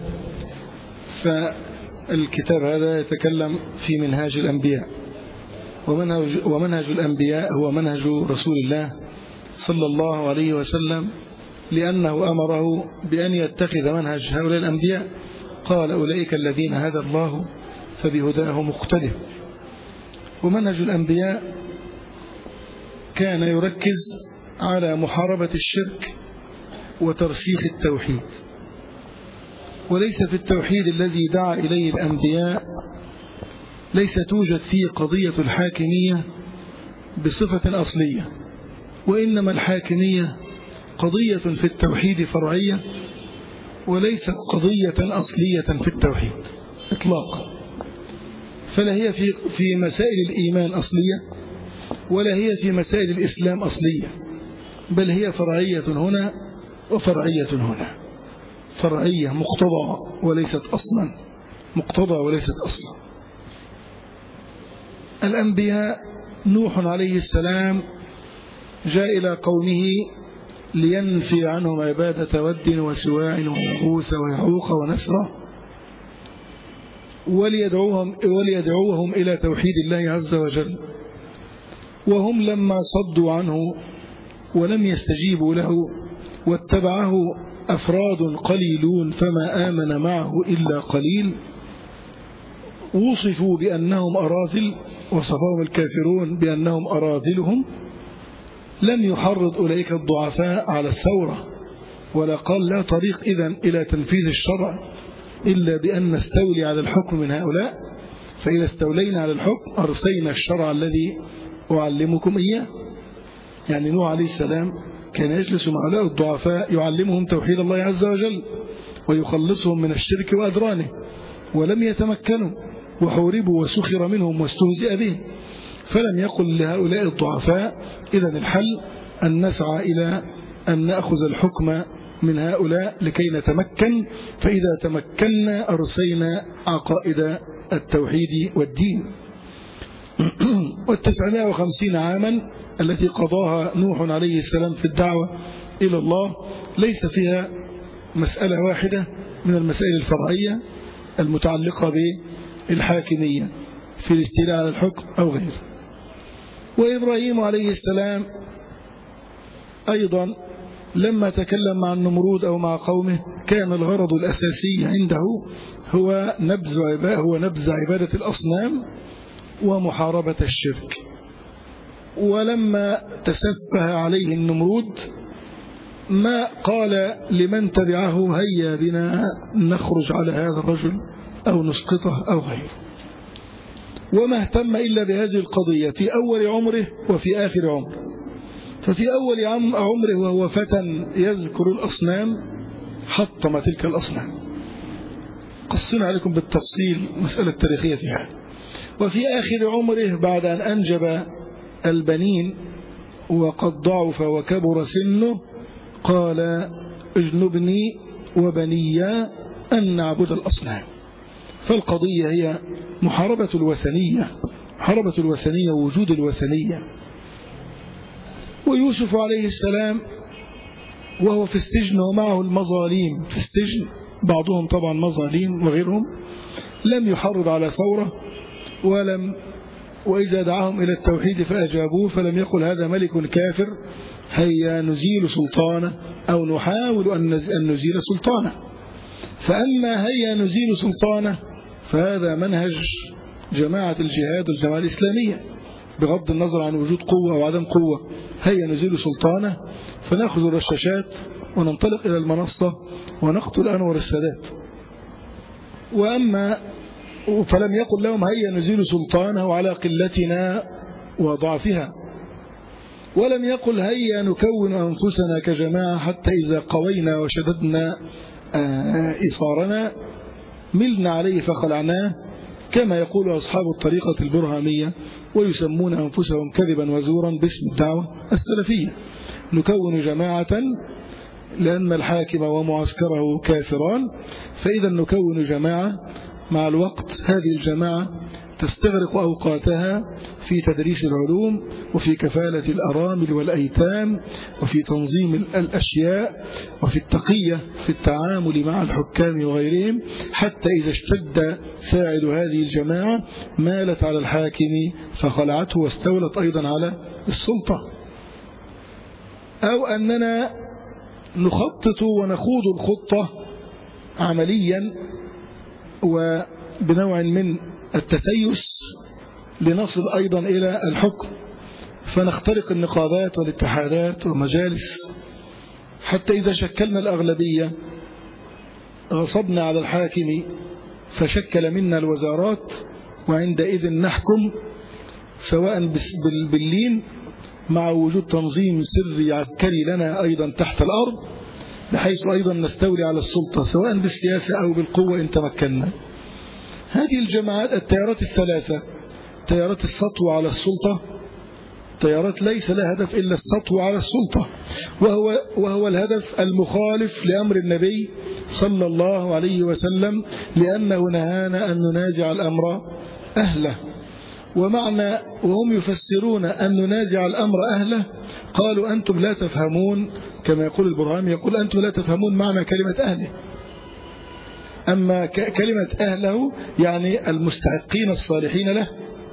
فالكتاب هذا يتكلم في منهاج الأنبياء ومنهج, ومنهج الأنبياء هو منهج رسول الله صلى الله عليه وسلم لأنه أمره بأن يتخذ منهج هؤلاء الأنبياء قال أولئك الذين هدى الله فبهداه مقتدر ومنهج الأنبياء كان يركز على محاربة الشرك وترسيخ التوحيد وليس في التوحيد الذي دعا إليه الأنبياء ليس توجد فيه قضية الحاكمية بصفة أصلية وإنما الحاكمية قضية في التوحيد فرعية وليست قضية أصلية في التوحيد إطلاقا فلا هي في في مسائل الإيمان أصلية ولا هي في مسائل الإسلام أصلية بل هي فرعية هنا وفرعية هنا فرعية مقتضى وليست أصلا مقتضى وليست أصلا الأنبياء نوح عليه السلام جاء إلى قومه لينفي عنهم عبادة ود وسواع ويغوث ويعوق ونسره وليدعوهم, وليدعوهم إلى توحيد الله عز وجل وهم لما صدوا عنه ولم يستجيبوا له واتبعه أفراد قليلون فما آمن معه إلا قليل وصفوا بأنهم أراذل وصفهم الكافرون بأنهم أراذلهم لم يحرض أولئك الضعفاء على الثورة ولا قال لا طريق إذن إلى تنفيذ الشرع إلا بأن نستولي على الحكم من هؤلاء فإذا استولينا على الحكم أرسينا الشرع الذي أعلمكم إياه يعني نوح عليه السلام كان يجلس مع هؤلاء الضعفاء يعلمهم توحيد الله عز وجل ويخلصهم من الشرك وأدرانه ولم يتمكنوا وحوربوا وسخر منهم واستهزئ بهم فلم يقل لهؤلاء الضعفاء إذا الحل أن نسعى إلى أن نأخذ الحكم من هؤلاء لكي نتمكن فإذا تمكنا أرسينا عقائد التوحيد والدين والتسعمائة وخمسين عاما التي قضاها نوح عليه السلام في الدعوة إلى الله ليس فيها مسألة واحدة من المسائل الفرعية المتعلقة بالحاكمية في الاستيلاء على الحكم أو غيره وإبراهيم عليه السلام أيضا لما تكلم مع النمرود أو مع قومه كان الغرض الأساسي عنده هو نبذ عبادة, هو نبذ عبادة الأصنام ومحاربة الشرك ولما تسفه عليه النمرود ما قال لمن تبعه هيا بنا نخرج على هذا الرجل أو نسقطه أو غيره وما اهتم إلا بهذه القضية في أول عمره وفي آخر عمره ففي أول عمره وهو فتى يذكر الأصنام حطم تلك الأصنام قصنا عليكم بالتفصيل مسألة تاريخية فيها وفي آخر عمره بعد أن أنجب البنين وقد ضعف وكبر سنه قال اجنبني وبني أن نعبد الأصنام فالقضية هي محاربة الوثنية محاربة الوثنية ووجود الوثنية ويوسف عليه السلام وهو في السجن ومعه المظاليم في السجن بعضهم طبعا مظاليم وغيرهم لم يحرض على ثورة ولم وإذا دعاهم إلى التوحيد فأجابوه فلم يقل هذا ملك كافر هيا نزيل سلطانه أو نحاول أن نزيل سلطانه فأما هيا نزيل سلطانه فهذا منهج جماعة الجهاد والجماعة الإسلامية بغض النظر عن وجود قوة أو عدم قوة هيا نزيل سلطانه فنأخذ الرشاشات وننطلق إلى المنصة ونقتل أنور السادات وأما فلم يقل لهم هيا نزيل سلطانه على قلتنا وضعفها ولم يقل هيا نكون أنفسنا كجماعة حتى إذا قوينا وشددنا إصارنا ملنا عليه فخلعناه كما يقول أصحاب الطريقة البرهامية ويسمون أنفسهم كذبا وزورا باسم الدعوة السلفية نكون جماعة لأن الحاكم ومعسكره كافران فإذا نكون جماعة مع الوقت هذه الجماعة تستغرق أوقاتها في تدريس العلوم وفي كفالة الأرامل والأيتام وفي تنظيم الأشياء وفي التقية في التعامل مع الحكام وغيرهم حتى إذا اشتد ساعد هذه الجماعة مالت على الحاكم فخلعته واستولت أيضا على السلطة أو أننا نخطط ونخوض الخطة عمليا وبنوع من التسيس لنصل أيضا إلى الحكم فنخترق النقابات والاتحادات ومجالس حتى إذا شكلنا الأغلبية غصبنا على الحاكم فشكل منا الوزارات وعندئذ نحكم سواء باللين مع وجود تنظيم سري عسكري لنا أيضا تحت الأرض بحيث أيضا نستولي على السلطة سواء بالسياسة أو بالقوة إن تمكنا هذه الجماعات التيارات الثلاثة تيارات السطوة على السلطة تيارات ليس لها هدف إلا السطوة على السلطة وهو, وهو الهدف المخالف لأمر النبي صلى الله عليه وسلم لأنه نهانا أن ننازع الأمر أهله ومعنى وهم يفسرون أن ننازع الأمر أهله قالوا أنتم لا تفهمون كما يقول البرهان يقول أنتم لا تفهمون معنى كلمة أهله أما كلمة أهله يعني المستحقين الصالحين له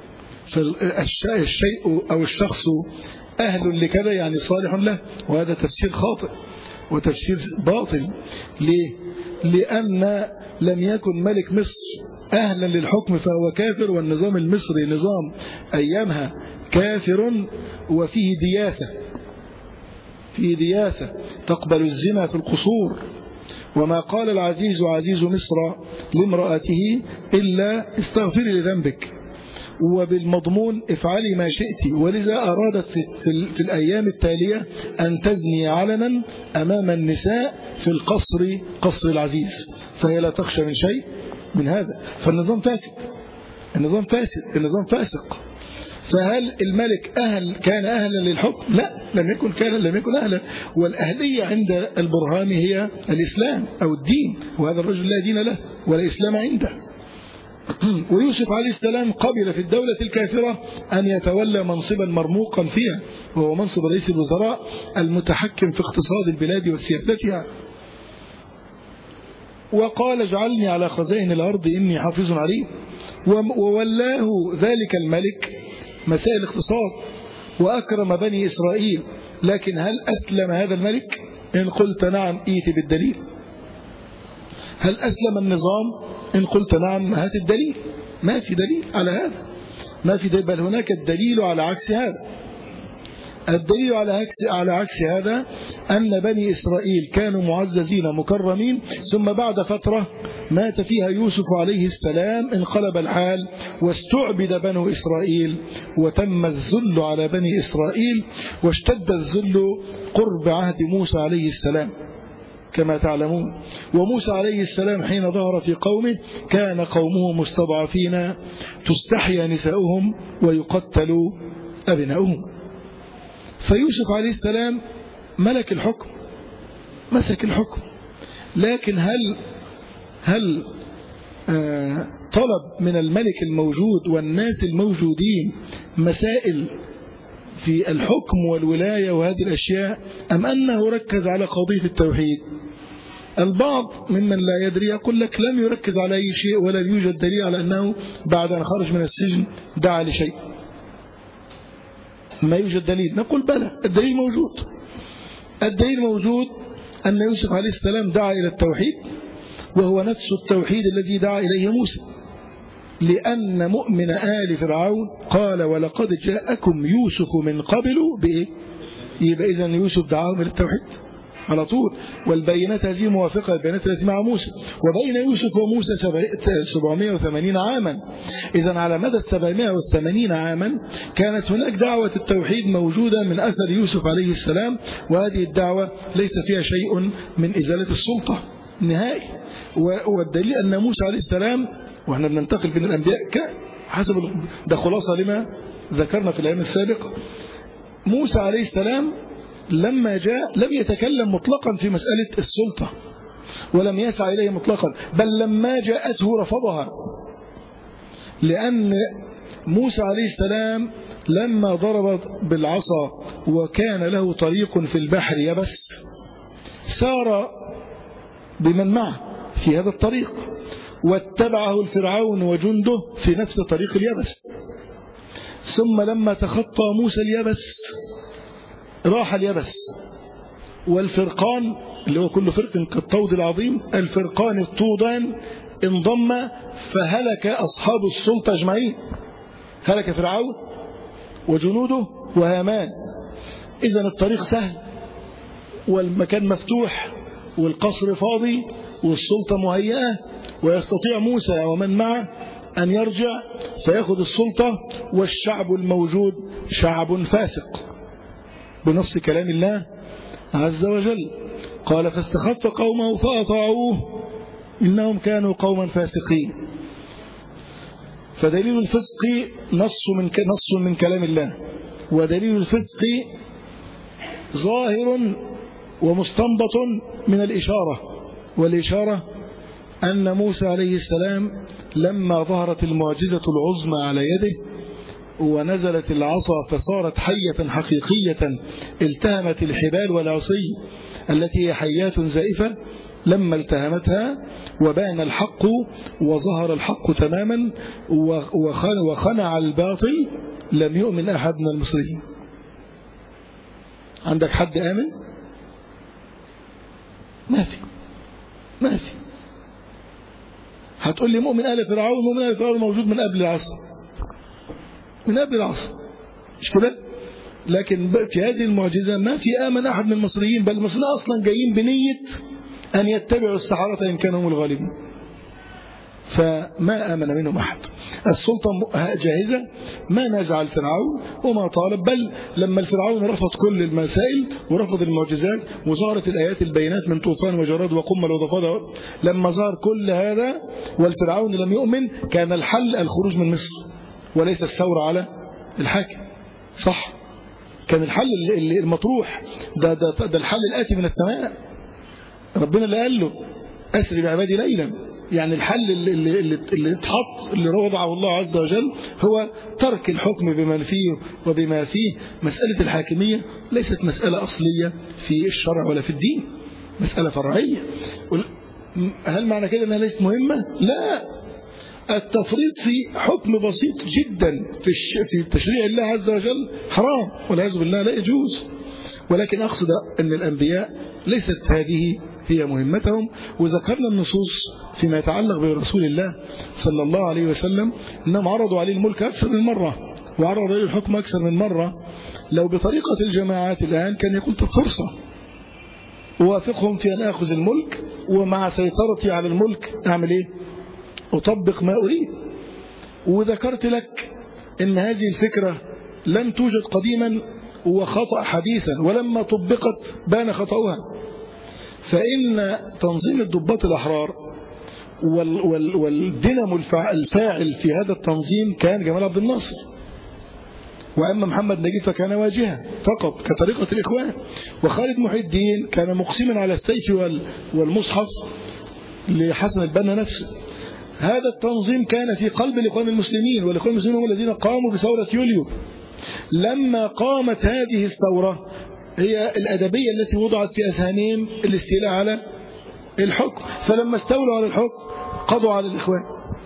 فالشيء أو الشخص أهل لكذا يعني صالح له وهذا تفسير خاطئ وتفسير باطل ليه؟ لأن لم يكن ملك مصر أهلا للحكم فهو كافر والنظام المصري نظام أيامها كافر وفيه دياثة فيه دياثة تقبل الزنا في القصور وما قال العزيز عزيز مصر لامرأته إلا استغفري لذنبك وبالمضمون افعلي ما شئت ولذا أرادت في الأيام التالية أن تزني علنا أمام النساء في القصر قصر العزيز فهي لا تخشى من شيء من هذا فالنظام فاسد النظام فاسد النظام فاسق فهل الملك أهل كان أهلا للحكم لا لم يكن كان لم يكن أهلا والأهلية عند البرهان هي الإسلام أو الدين وهذا الرجل لا دين له ولا إسلام عنده ويوسف عليه السلام قبل في الدولة الكافرة أن يتولى منصبا مرموقا فيها وهو منصب رئيس الوزراء المتحكم في اقتصاد البلاد وسياستها وقال اجعلني على خزائن الأرض إني حافظ عليم وولاه ذلك الملك مسائل الاقتصاد وأكرم بني إسرائيل لكن هل أسلم هذا الملك إن قلت نعم إيت بالدليل هل أسلم النظام إن قلت نعم هات الدليل ما في دليل على هذا ما في دليل بل هناك الدليل على عكس هذا الدليل على عكس على عكس هذا أن بني إسرائيل كانوا معززين مكرمين ثم بعد فترة مات فيها يوسف عليه السلام انقلب الحال واستعبد بنو إسرائيل وتم الذل على بني إسرائيل واشتد الذل قرب عهد موسى عليه السلام كما تعلمون وموسى عليه السلام حين ظهر في قومه كان قومه مستضعفين تستحيا نساؤهم ويقتل أبناؤهم فيوسف عليه السلام ملك الحكم مسك الحكم لكن هل هل آه طلب من الملك الموجود والناس الموجودين مسائل في الحكم والولاية وهذه الأشياء أم أنه ركز على قضية التوحيد البعض ممن لا يدري يقول لك لم يركز على أي شيء ولا يوجد دليل على أنه بعد أن خرج من السجن دعا لشيء ما يوجد دليل نقول بلى الدليل موجود الدليل موجود أن يوسف عليه السلام دعا إلى التوحيد وهو نفس التوحيد الذي دعا إليه موسى لأن مؤمن آل فرعون قال ولقد جاءكم يوسف من قبل بإيه يبقى إذن يوسف دعاهم إلى التوحيد على طول والبينات هذه موافقة للبينات التي مع موسى وبين يوسف وموسى 780 عاما إذا على مدى 780 عاما كانت هناك دعوة التوحيد موجودة من أثر يوسف عليه السلام وهذه الدعوة ليس فيها شيء من إزالة السلطة نهائي والدليل أن موسى عليه السلام وإحنا بننتقل بين الأنبياء حسب ده خلاصة لما ذكرنا في الأيام السابقة موسى عليه السلام لما جاء لم يتكلم مطلقا في مسألة السلطة ولم يسعى إليه مطلقا بل لما جاءته رفضها لأن موسى عليه السلام لما ضرب بالعصا وكان له طريق في البحر يبس سار بمن معه في هذا الطريق واتبعه الفرعون وجنده في نفس طريق اليبس ثم لما تخطى موسى اليبس راح اليبس والفرقان اللي هو كل فرق كالطود العظيم الفرقان الطودان انضم فهلك أصحاب السلطة أجمعين هلك فرعون وجنوده وهامان إذا الطريق سهل والمكان مفتوح والقصر فاضي والسلطة مهيئة ويستطيع موسى ومن معه أن يرجع فيأخذ السلطة والشعب الموجود شعب فاسق بنص كلام الله عز وجل قال فاستخف قومه فأطاعوه إنهم كانوا قوما فاسقين فدليل الفسق نص من نص من كلام الله ودليل الفسق ظاهر ومستنبط من الإشارة والإشارة أن موسى عليه السلام لما ظهرت المعجزة العظمى على يده ونزلت العصا فصارت حية حقيقية التهمت الحبال والعصي التي هي حيات زائفة لما التهمتها وبان الحق وظهر الحق تماما وخنع الباطل لم يؤمن أحد من المصريين عندك حد آمن ما في ما في هتقول لي مؤمن آل فرعون مؤمن آل فرعون موجود من قبل العصر من قبل العصر مش كده لكن في هذه المعجزة ما في آمن أحد من المصريين بل المصريين أصلا جايين بنية أن يتبعوا السحرة إن كانوا هم الغالبين فما آمن منهم أحد السلطة جاهزة ما نازع الفرعون وما طالب بل لما الفرعون رفض كل المسائل ورفض المعجزات وظهرت الآيات البينات من طوفان وجراد وقمل وضفادع لما ظهر كل هذا والفرعون لم يؤمن كان الحل الخروج من مصر وليس الثورة على الحاكم صح كان الحل المطروح ده, ده, ده الحل الآتي من السماء ربنا اللي قال له أسري بعبادي ليلا يعني الحل اللي, اللي, اللي اتحط اللي وضعه الله عز وجل هو ترك الحكم بما فيه وبما فيه مسألة الحاكمية ليست مسألة أصلية في الشرع ولا في الدين مسألة فرعية هل معنى كده أنها ليست مهمة؟ لا التفريط في حكم بسيط جدا في في تشريع الله عز وجل حرام والعياذ بالله لا يجوز ولكن أقصد أن الأنبياء ليست هذه هي مهمتهم وذكرنا النصوص فيما يتعلق برسول الله صلى الله عليه وسلم أنهم عرضوا عليه الملك أكثر من مرة وعرضوا عليه الحكم أكثر من مرة لو بطريقة الجماعات الآن كان يكون فرصة أوافقهم في أن أخذ الملك ومع سيطرتي على الملك أعمل إيه أطبق ما أريد وذكرت لك أن هذه الفكرة لم توجد قديما وخطأ حديثا ولما طبقت بان خطأها فإن تنظيم الضباط الأحرار والدينامو الفاعل في هذا التنظيم كان جمال عبد الناصر وأما محمد نجيب فكان واجها فقط كطريقة الإخوان وخالد محي الدين كان مقسما على السيف والمصحف لحسن البنا نفسه هذا التنظيم كان في قلب الإخوان المسلمين والإخوان المسلمين هم الذين قاموا بثورة يوليو لما قامت هذه الثورة هي الأدبية التي وضعت في أذهانهم الاستيلاء على الحكم فلما استولوا على الحكم قضوا على الإخوان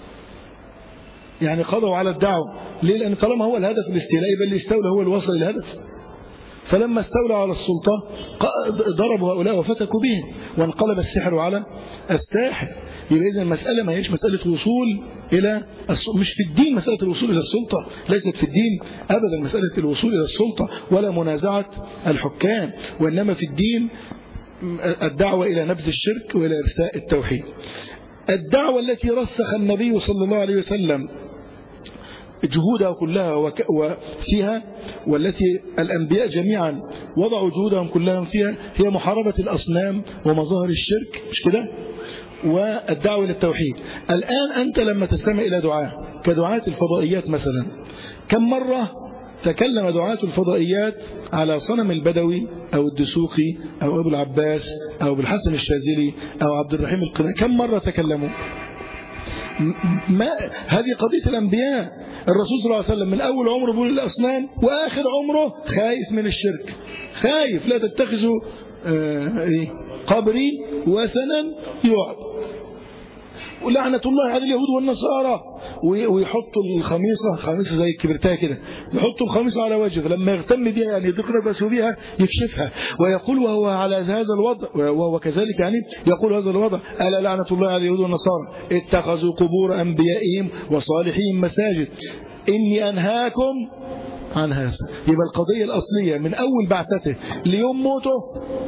يعني قضوا على الدعوة ليه لأن طالما هو الهدف الاستيلاء يبقى اللي استولى هو الوصل للهدف فلما استولوا على السلطة ضربوا هؤلاء وفتكوا بهم وانقلب السحر على الساحر يبقى إذن المسألة ما هيش مسألة وصول إلى مش في الدين مسألة الوصول إلى السلطة ليست في الدين أبدا مسألة الوصول إلى السلطة ولا منازعة الحكام وإنما في الدين الدعوة إلى نبذ الشرك وإلى إرساء التوحيد الدعوة التي رسخ النبي صلى الله عليه وسلم جهودها كلها وفيها والتي الأنبياء جميعا وضعوا جهودهم كلها فيها هي محاربة الأصنام ومظاهر الشرك مش كده والدعوة للتوحيد الآن أنت لما تستمع إلى دعاء كدعاة الفضائيات مثلا كم مرة تكلم دعاة الفضائيات على صنم البدوي أو الدسوقي أو أبو العباس أو أبو الحسن الشاذلي أو عبد الرحيم القناع كم مرة تكلموا ما هذه قضية الأنبياء الرسول صلى الله عليه وسلم من أول عمره بيقول الأصنام وآخر عمره خايف من الشرك خايف لا تتخذوا آه إيه قبري وثنا يعبد ولعنة الله على اليهود والنصارى ويحطوا الخميصة خميصة زي الكبرتاية كده يحطوا الخميصة على وجهه لما يهتم بها يعني يدق نفسه بها يكشفها ويقول وهو على هذا الوضع وهو كذلك يعني يقول هذا الوضع ألا لعنة الله على اليهود والنصارى اتخذوا قبور أنبيائهم وصالحين مساجد إني أنهاكم عن هذا يبقى القضية الأصلية من أول بعثته ليوم موته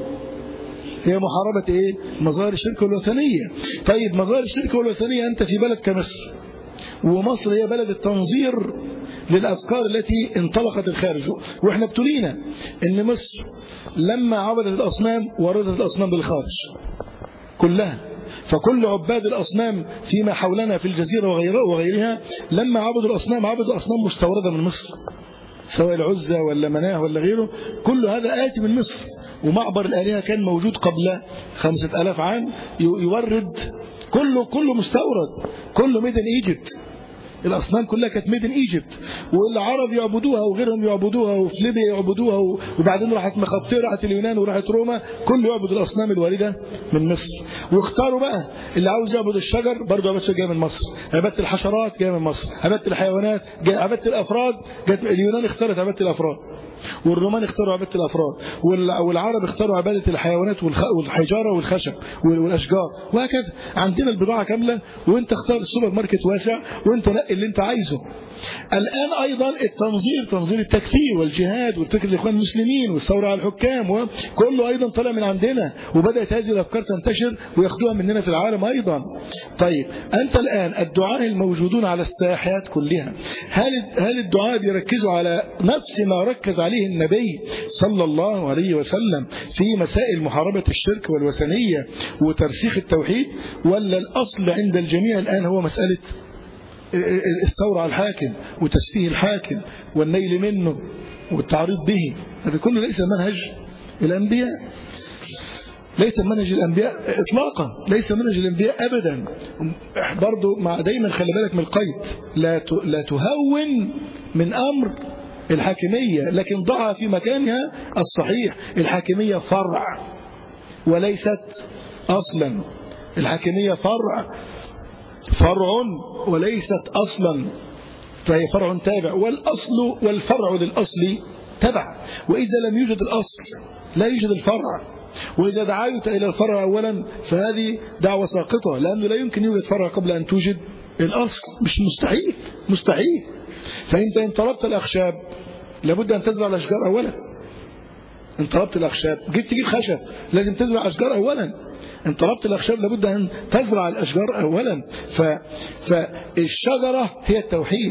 هي محاربة ايه مظاهر الشرك والوثنية طيب مظاهر الشرك والوثنية انت في بلد كمصر ومصر هي بلد التنظير للأفكار التي انطلقت الخارج واحنا ابتلينا ان مصر لما عبدت الأصنام وردت الأصنام بالخارج كلها فكل عباد الأصنام فيما حولنا في الجزيرة وغيرها لما عبدوا الأصنام عبدوا أصنام مستوردة من مصر سواء العزة ولا مناه ولا غيره كل هذا آتي من مصر ومعبر الآلهة كان موجود قبل خمسة ألاف عام يورد كله كله مستورد كله ميدن ايجيبت الأصنام كلها كانت ميدن ايجيبت والعرب يعبدوها وغيرهم يعبدوها وفي ليبيا يعبدوها وبعدين راحت مخبطيه راحت اليونان وراحت روما كله يعبد الأصنام الواردة من مصر واختاروا بقى اللي عاوز يعبد الشجر برضه عبادته جايه من مصر عبادة الحشرات جايه من مصر عبادة الحيوانات عبادة الأفراد جت اليونان اختارت عبادة الأفراد والرومان اختاروا عبادة الأفراد والعرب اختاروا عبادة الحيوانات والحجارة والخشب والأشجار وهكذا عندنا البضاعة كاملة وانت اختار السوبر ماركت واسع وانت نقي اللي انت عايزه الآن أيضا التنظير تنظير التكفير والجهاد والفكر الإخوان المسلمين والثورة على الحكام وكله أيضا طلع من عندنا وبدأت هذه الأفكار تنتشر وياخدوها مننا في العالم أيضا طيب أنت الآن الدعاء الموجودون على الساحات كلها هل هل الدعاء بيركزوا على نفس ما ركز عليه النبي صلى الله عليه وسلم في مسائل محاربة الشرك والوثنية وترسيخ التوحيد ولا الأصل عند الجميع الآن هو مسألة الثورة على الحاكم وتسفيه الحاكم والنيل منه والتعريض به هذا كله ليس منهج الأنبياء ليس منهج الأنبياء إطلاقا ليس منهج الأنبياء أبدا برضو مع دايما خلي بالك من القيد لا لا تهون من أمر الحاكمية لكن ضعها في مكانها الصحيح الحاكمية فرع وليست أصلا الحاكمية فرع فرع وليست أصلا فهي فرع تابع والأصل والفرع للأصل تبع وإذا لم يوجد الأصل لا يوجد الفرع وإذا دعايت إلى الفرع أولا فهذه دعوة ساقطة لأنه لا يمكن يوجد فرع قبل أن توجد الأصل مش مستحيل مستحيل فأنت إن طلبت الأخشاب لابد أن تزرع الأشجار أولا إن طلبت الأخشاب جيت تجيب خشب لازم تزرع أشجار أولا إن طلبت الأخشاب لابد أن تزرع الأشجار أولا ف... فالشجرة هي التوحيد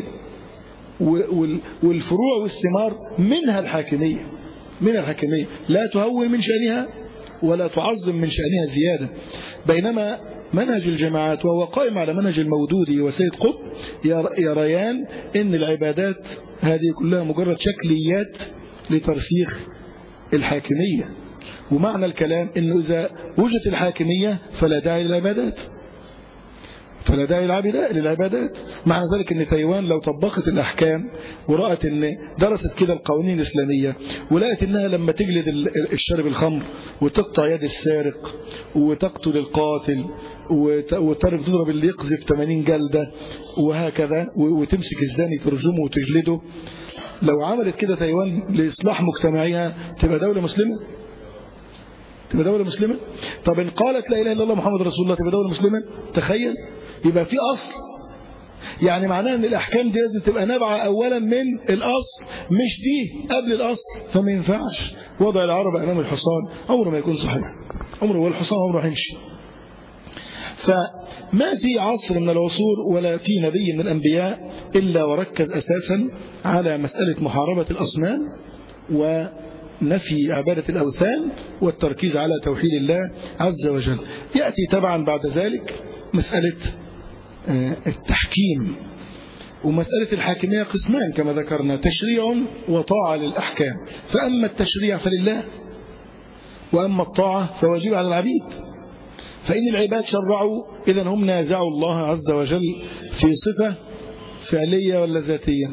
والفروع والثمار منها الحاكمية من الحاكمية لا تهون من شأنها ولا تعظم من شأنها زيادة بينما منهج الجماعات وهو قائم على منهج المودودي وسيد قطب يريان ان العبادات هذه كلها مجرد شكليات لترسيخ الحاكمية ومعنى الكلام انه اذا وجدت الحاكمية فلا داعي للعبادات فلا داعي للعبادات معنى ذلك ان تايوان لو طبقت الاحكام ورأت ان درست كده القوانين الاسلامية ولقت انها لما تجلد الشرب الخمر وتقطع يد السارق وتقتل القاتل وتعرف تضرب اللي يقذف 80 جلدة وهكذا وتمسك الزاني ترجمه وتجلده لو عملت كده تايوان لإصلاح مجتمعها تبقى دولة مسلمة تبقى دولة مسلمة طب إن قالت لا إله إلا الله محمد رسول الله تبقى دولة مسلمة تخيل يبقى في أصل يعني معناه ان الاحكام دي لازم تبقى نابعه اولا من الاصل مش دي قبل الاصل فما ينفعش وضع العرب امام الحصان عمره ما يكون صحيح عمره والحصان عمره هيمشي فما في عصر من العصور ولا في نبي من الأنبياء إلا وركز أساسا على مسألة محاربة الأصنام ونفي عبادة الأوثان والتركيز على توحيد الله عز وجل يأتي طبعا بعد ذلك مسألة التحكيم ومسألة الحاكمية قسمان كما ذكرنا تشريع وطاعة للأحكام فأما التشريع فلله وأما الطاعة فواجب على العبيد فإن العباد شرعوا إذا هم نازعوا الله عز وجل في صفة فعلية ولا ذاتية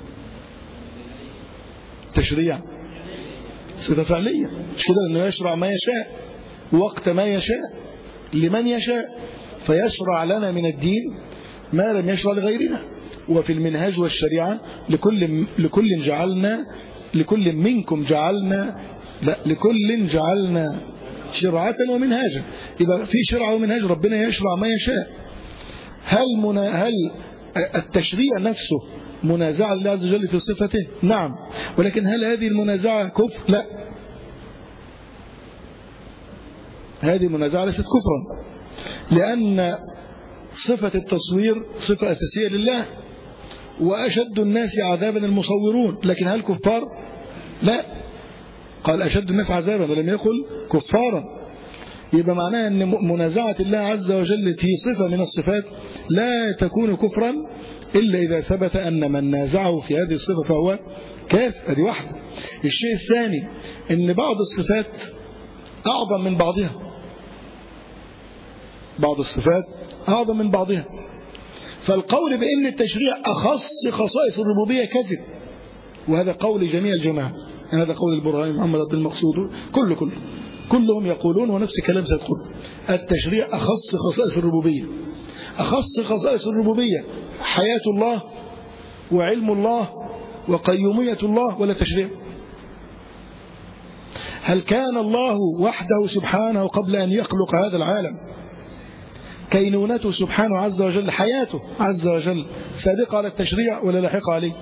تشريع صفة فعلية مش كده أنه يشرع ما يشاء وقت ما يشاء لمن يشاء فيشرع لنا من الدين ما لم يشرع لغيرنا وفي المنهاج والشريعة لكل لكل جعلنا لكل منكم جعلنا لا لكل جعلنا شرعة ومنهاجا يبقى في شرعة ومنهاج ربنا يشرع ما يشاء هل منا هل التشريع نفسه منازعة لله عز وجل في صفته نعم ولكن هل هذه المنازعة كفر لا هذه المنازعة ليست كفرا لأن صفة التصوير صفة أساسية لله وأشد الناس عذابا المصورون لكن هل كفار لا قال أشد الناس عذابا ولم يقل كفارا يبقى معناها أن منازعة الله عز وجل في صفة من الصفات لا تكون كفرا إلا إذا ثبت أن من نازعه في هذه الصفة فهو كافر هذه واحدة الشيء الثاني أن بعض الصفات أعظم من بعضها بعض الصفات أعظم من بعضها فالقول بأن التشريع أخص خصائص الربوبية كذب وهذا قول جميع الجماعة هذا قول البرهاني محمد عبد المقصود كل كل كلهم يقولون ونفس الكلام سيدخل التشريع أخص خصائص الربوبية أخص خصائص الربوبية حياة الله وعلم الله وقيومية الله ولا تشريع هل كان الله وحده سبحانه قبل أن يخلق هذا العالم كينونته سبحانه عز وجل حياته عز وجل سابقة على التشريع ولا لاحقة عليه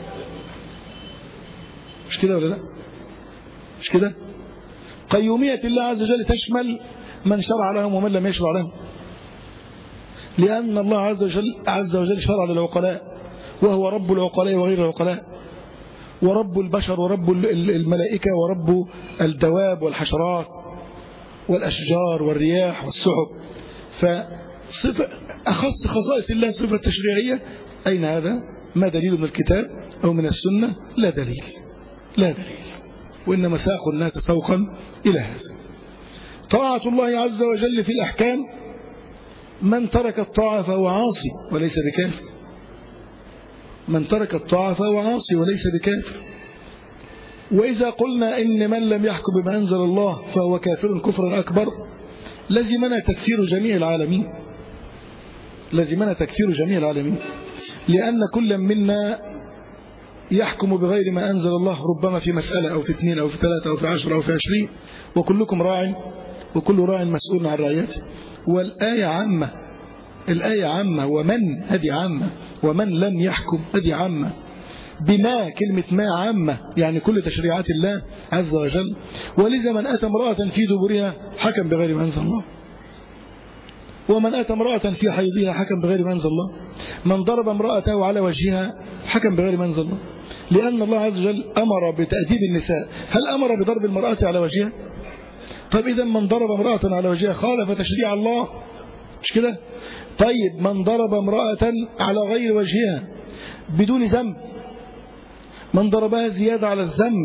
مش كده ولا لا مش كده قيومية الله عز وجل تشمل من شرع لهم ومن لم يشرع لهم لأن الله عز وجل, عز وجل شرع للعقلاء وهو رب العقلاء وغير العقلاء ورب البشر ورب الملائكة ورب الدواب والحشرات والأشجار والرياح والسحب فصفة أخص خصائص الله صفة تشريعية أين هذا ما دليل من الكتاب أو من السنة لا دليل لا دليل وإنما ساق الناس سوقا إلى هذا طاعة الله عز وجل في الأحكام من ترك الطاعة فهو عاصي وليس بكافر من ترك الطاعة فهو عاصي وليس بكافر وإذا قلنا إن من لم يحكم بما أنزل الله فهو كافر كفرا أكبر لزمنا تكفير جميع العالمين لزمنا تكفير جميع العالمين لأن كل منا يحكم بغير ما أنزل الله ربما في مسألة أو في اثنين أو في ثلاثة أو في عشرة أو في عشرين وكلكم راع وكل راع مسؤول عن رعيته والآية عامة الآية عامة ومن هذه عامة ومن لم يحكم هذه عامة بما كلمة ما عامة يعني كل تشريعات الله عز وجل ولذا من أتى امرأة في دبرها حكم بغير ما أنزل الله ومن أتى امرأة في حيضها حكم بغير ما أنزل الله من ضرب امرأته على وجهها حكم بغير ما أنزل الله لأن الله عز وجل أمر بتأديب النساء هل أمر بضرب المرأة على وجهها طيب إذا من ضرب امرأة على وجهها خالف تشريع الله مش كده طيب من ضرب امرأة على غير وجهها بدون ذنب من ضربها زيادة على الذنب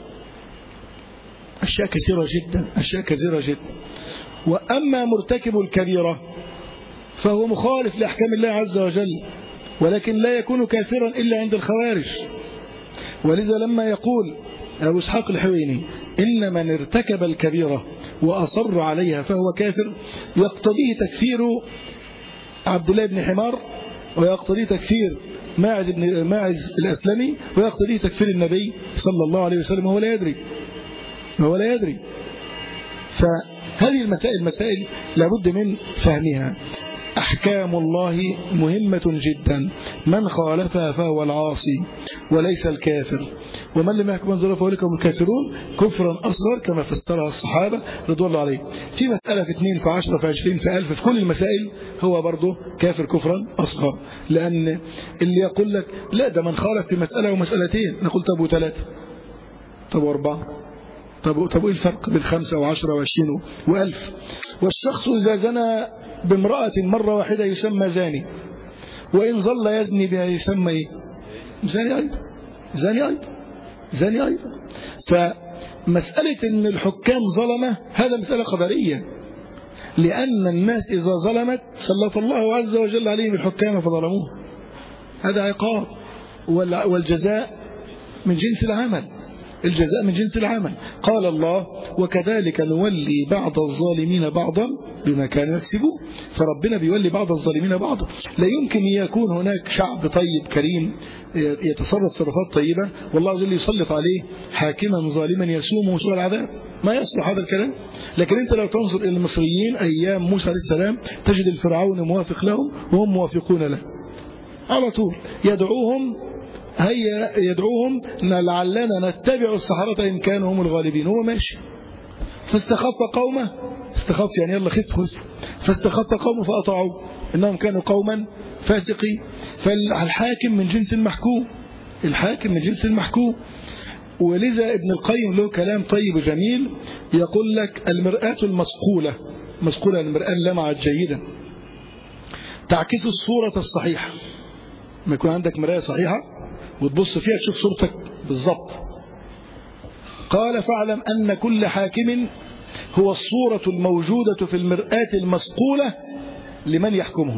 أشياء كثيرة جدا أشياء كثيرة جدا وأما مرتكب الكبيرة فهو مخالف لأحكام الله عز وجل ولكن لا يكون كافرا إلا عند الخوارج ولذا لما يقول أبو اسحاق الحويني إن من ارتكب الكبيرة وأصر عليها فهو كافر يقتضيه تكفير عبد الله بن حمار ويقتضيه تكفير ماعز, بن ماعز الأسلمي ويقتضيه تكفير النبي صلى الله عليه وسلم وهو لا يدري وهو لا يدري فهذه المسائل مسائل لابد من فهمها أحكام الله مهمة جدا من خالفها فهو العاصي وليس الكافر ومن لم يحكم انزل فأولئك هم الكافرون كفرا أصغر كما فسرها الصحابة رضوان الله عليهم في مسألة في اثنين في عشرة في عشرين في ألف في كل المسائل هو برضه كافر كفرا أصغر لأن اللي يقول لك لا ده من خالف في مسألة ومسألتين نقول طب وثلاثة طب وأربعة طب طب ايه الفرق بين خمسة وعشرة وعشرين وألف والشخص إذا زنى بامرأة مرة واحدة يسمى زاني وإن ظل يزني بها يسمى إيه؟ زاني أيضا زاني أيضا زاني أيضا فمسألة أن الحكام ظلمة هذا مسألة قدرية لأن الناس إذا ظلمت سلط الله عز وجل عليهم الحكام فظلموه هذا عقاب والجزاء من جنس العمل الجزاء من جنس العمل قال الله وكذلك نولي بعض الظالمين بعضا بما كانوا يكسبون فربنا بيولي بعض الظالمين بعضا لا يمكن يكون هناك شعب طيب كريم يتصرف تصرفات طيبة والله عز وجل يسلط عليه حاكما ظالما يسومه سوء العذاب ما يصلح هذا الكلام لكن انت لو تنظر الى المصريين ايام موسى عليه السلام تجد الفرعون موافق لهم وهم موافقون له على طول يدعوهم هيا يدعوهم لعلنا نتبع السحرة إن كانوا هم الغالبين هو ماشي فاستخف قومه استخف يعني يلا خف خف فاستخف قومه فأطاعوا إنهم كانوا قوما فاسقين فالحاكم من جنس المحكوم الحاكم من جنس المحكوم ولذا ابن القيم له كلام طيب وجميل يقول لك المرآة المصقولة مسقولة المرآة لمعت جيدا تعكس الصورة الصحيحة ما يكون عندك مراية صحيحة وتبص فيها تشوف صورتك بالظبط قال فاعلم أن كل حاكم هو الصورة الموجودة في المرآة المصقولة لمن يحكمه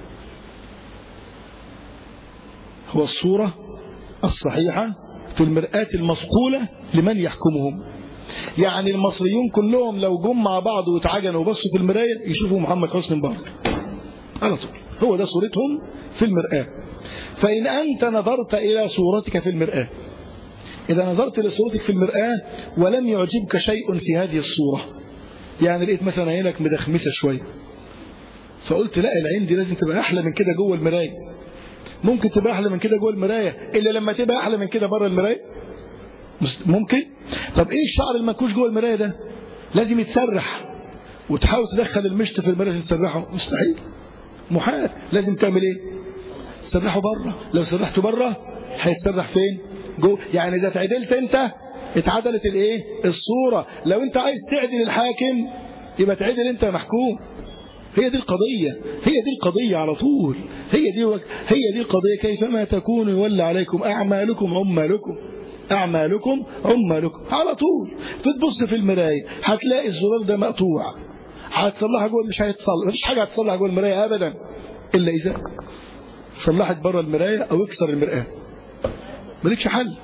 هو الصورة الصحيحة في المرآة المصقولة لمن يحكمهم يعني المصريون كلهم لو جم مع بعض واتعجنوا وبصوا في المراية يشوفوا محمد حسني مبارك على طول هو ده صورتهم في المرآة فإن أنت نظرت إلى صورتك في المرآة إذا نظرت لصورتك في المرآة ولم يعجبك شيء في هذه الصورة يعني لقيت مثلا عينك مدخمسة شوية فقلت لا العين دي لازم تبقى أحلى من كده جوه المراية ممكن تبقى أحلى من كده جوه المراية إلا لما تبقى أحلى من كده بره المراية ممكن طب إيه الشعر المنكوش جوه المراية ده لازم يتسرح وتحاول تدخل المشط في المراية تسرحه مستحيل محال لازم تعمل ايه سرحه بره لو سرحته بره هيتسرح فين جو يعني اذا تعدلت انت اتعدلت الايه الصوره لو انت عايز تعدل الحاكم يبقى تعدل انت محكوم هي دي القضية هي دي القضية على طول هي دي وك... هي دي القضية كيفما تكونوا يولى عليكم أعمالكم عمالكم أعمالكم عمالكم على طول تبص في المراية هتلاقي الزرار ده مقطوع هتصلحها جوه مش هيتصلح مفيش حاجة هتصلح جوه المراية أبدا إلا إذا صلحت بره المراية أو اكسر المرآة مالكش حل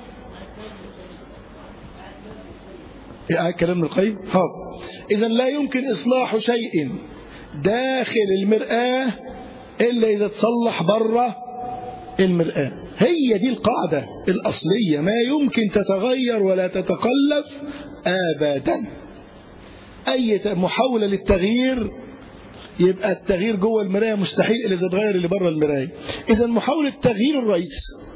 ايه كلام ابن القيم ها اذا لا يمكن اصلاح شيء داخل المرآة الا اذا تصلح بره المرآة هي دي القاعدة الأصلية ما يمكن تتغير ولا تتقلف أبدا أي محاولة للتغيير يبقى التغيير جوه المراية مستحيل إلا إذا اتغير اللي بره المراية إذا محاولة تغيير الرئيس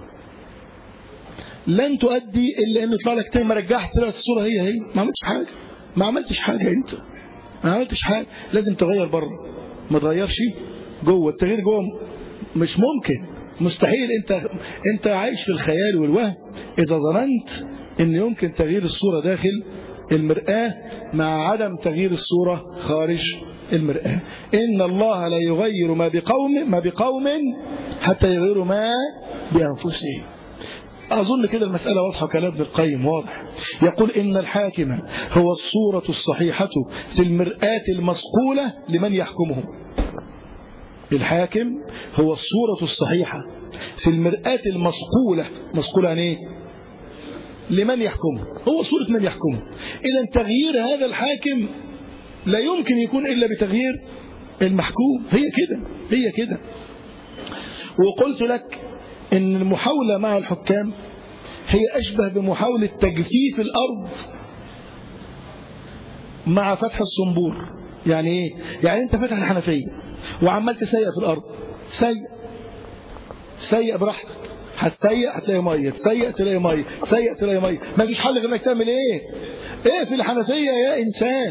لن تؤدي إلا أنه يطلع لك تاني ما رجعت طلعت الصورة هي هي ما عملتش حاجة ما عملتش حاجة أنت ما عملتش حاجة لازم تغير بره ما تغيرش جوه التغيير جوه مش ممكن مستحيل انت انت عايش في الخيال والوهم اذا ظننت ان يمكن تغيير الصورة داخل المرآة مع عدم تغيير الصورة خارج المرآة إن الله لا يغير ما بقوم ما بقوم حتى يغيروا ما بأنفسهم أظن كده المسألة واضحة كلام ابن القيم واضح يقول إن الحاكم هو الصورة الصحيحة في المرآة المصقولة لمن يحكمهم الحاكم هو الصورة الصحيحة في المرآة المصقولة مصقولة عن إيه لمن يحكمه هو صورة من يحكمه إذا تغيير هذا الحاكم لا يمكن يكون إلا بتغيير المحكوم هي كده هي كده وقلت لك إن المحاولة مع الحكام هي أشبه بمحاولة تجفيف الأرض مع فتح الصنبور يعني ايه يعني انت فاتح الحنفيه وعمال تسيق في الارض سيق سيق براحتك هتسيق هتلاقي ميه تسيق تلاقي ميه تسيق تلاقي ميه ما فيش حل غير انك تعمل ايه ايه في الحنفيه يا انسان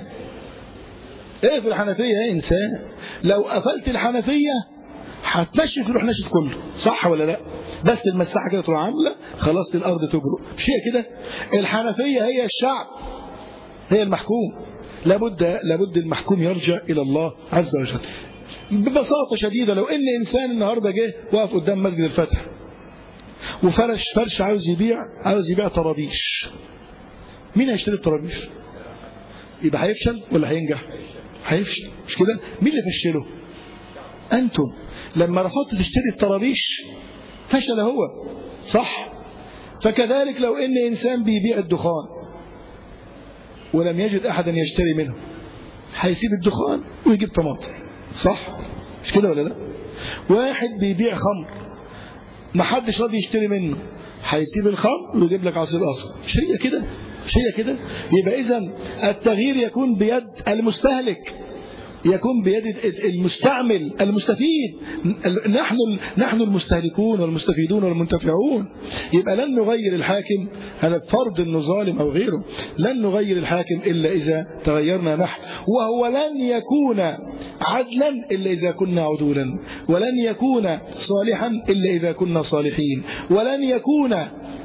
ايه في الحنفيه يا انسان لو قفلت الحنفيه هتنشف يروح نشف كله صح ولا لا بس المساحه كده تروح عامله خلاص الارض تجرؤ مش هي كده الحنفيه هي الشعب هي المحكوم لابد لابد المحكوم يرجع الى الله عز وجل ببساطه شديده لو ان انسان النهارده جه وقف قدام مسجد الفتح وفرش فرش عاوز يبيع عاوز يبيع طرابيش مين هيشتري الطرابيش يبقى هيفشل ولا هينجح هيفشل مش كده مين اللي فشله انتم لما رفضت تشتري الطرابيش فشل هو صح فكذلك لو ان انسان بيبيع الدخان ولم يجد احدا يشتري منه هيسيب الدخان ويجيب طماطم صح مش كده ولا لا واحد بيبيع خمر ما حدش راضي يشتري منه هيسيب الخمر ويجيب لك عصير قصب مش هي كده مش هي كده يبقى اذا التغيير يكون بيد المستهلك يكون بيد المستعمل المستفيد نحن نحن المستهلكون والمستفيدون والمنتفعون يبقى لن نغير الحاكم هذا فرض انه ظالم او غيره لن نغير الحاكم الا اذا تغيرنا نحن وهو لن يكون عدلا الا اذا كنا عدولا ولن يكون صالحا الا اذا كنا صالحين ولن يكون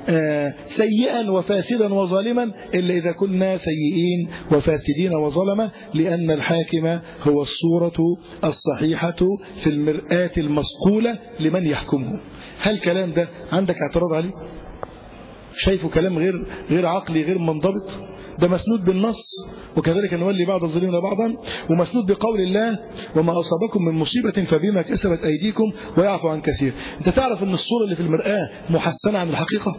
سيئا وفاسدا وظالما إلا إذا كنا سيئين وفاسدين وظلمة لأن الحاكم هو الصورة الصحيحة في المرآة المصقولة لمن يحكمه هل الكلام ده عندك اعتراض عليه شايفه كلام غير غير عقلي غير منضبط ده مسنود بالنص وكذلك نولي بعض الظالمين بعضا ومسنود بقول الله وما أصابكم من مصيبة فبما كسبت أيديكم ويعفو عن كثير انت تعرف ان الصورة اللي في المرآة محسنة عن الحقيقة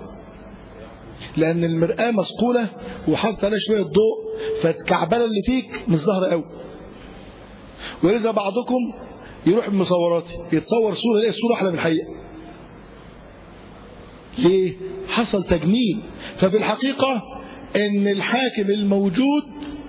لأن المرآة مسقولة وحاطط عليها شوية ضوء فالكعبلة اللي فيك مش ظاهرة قوي ولذا بعضكم يروح بمصورات يتصور صورة يلاقي الصورة أحلى من الحقيقة ليه؟ حصل تجميل ففي الحقيقة ان الحاكم الموجود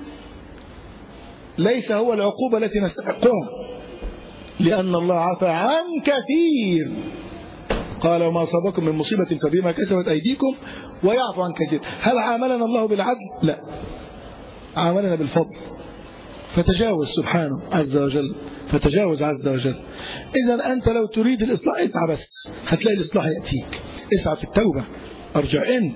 ليس هو العقوبة التي نستحقها لأن الله عفى عن كثير قال وما أصابكم من مصيبة فبما كسبت أيديكم ويعفو عن كثير هل عاملنا الله بالعدل؟ لا عاملنا بالفضل فتجاوز سبحانه عز وجل فتجاوز عز وجل إذا أنت لو تريد الإصلاح اسعى بس هتلاقي الإصلاح يأتيك اسعى في التوبة أرجع أنت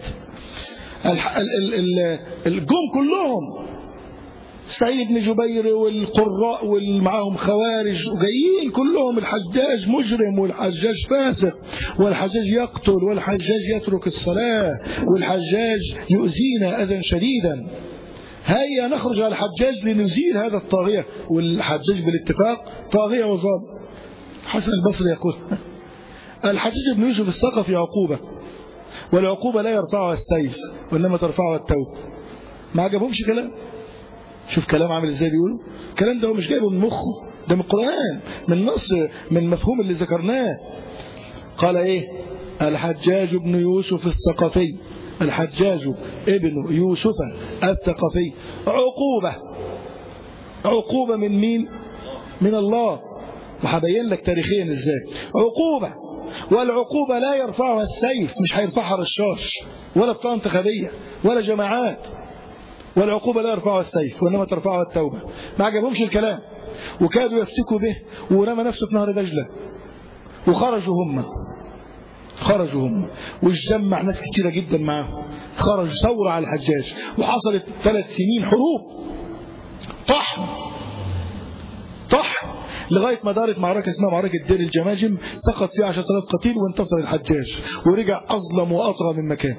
الجم كلهم سعيد بن جبير والقراء والمعاهم خوارج وجايين كلهم الحجاج مجرم والحجاج فاسق والحجاج يقتل والحجاج يترك الصلاة والحجاج يؤذينا أذى شديدا هيا نخرج على الحجاج لنزيل هذا الطاغية والحجاج بالاتفاق طاغية وظالم حسن البصري يقول الحجاج بن يوسف الثقفي عقوبة والعقوبة لا يرفعها السيف وإنما ترفعها التوبة ما عجبهمش كلام شوف كلام عامل ازاي بيقولوا الكلام ده هو مش جايبه من مخه ده من القرآن من نص من مفهوم اللي ذكرناه قال ايه الحجاج بن يوسف الثقفي الحجاج ابن يوسف الثقفي عقوبة عقوبة من مين من الله وهبين لك تاريخيا ازاي عقوبة والعقوبة لا يرفعها السيف مش هيرفعها رشاش ولا بطاقة انتخابية ولا جماعات والعقوبة لا يرفعها السيف وإنما ترفعها التوبة ما عجبهمش الكلام وكادوا يفتكوا به ورمى نفسه في نهر دجلة وخرجوا هم خرجوا هم واتجمع ناس كتيرة جدا معاهم خرج ثورة على الحجاج وحصلت ثلاث سنين حروب طحن طحن لغاية ما دارت معركة اسمها معركة دير الجماجم سقط فيها 10000 قتيل وانتصر الحجاج ورجع أظلم وأطغى من مكان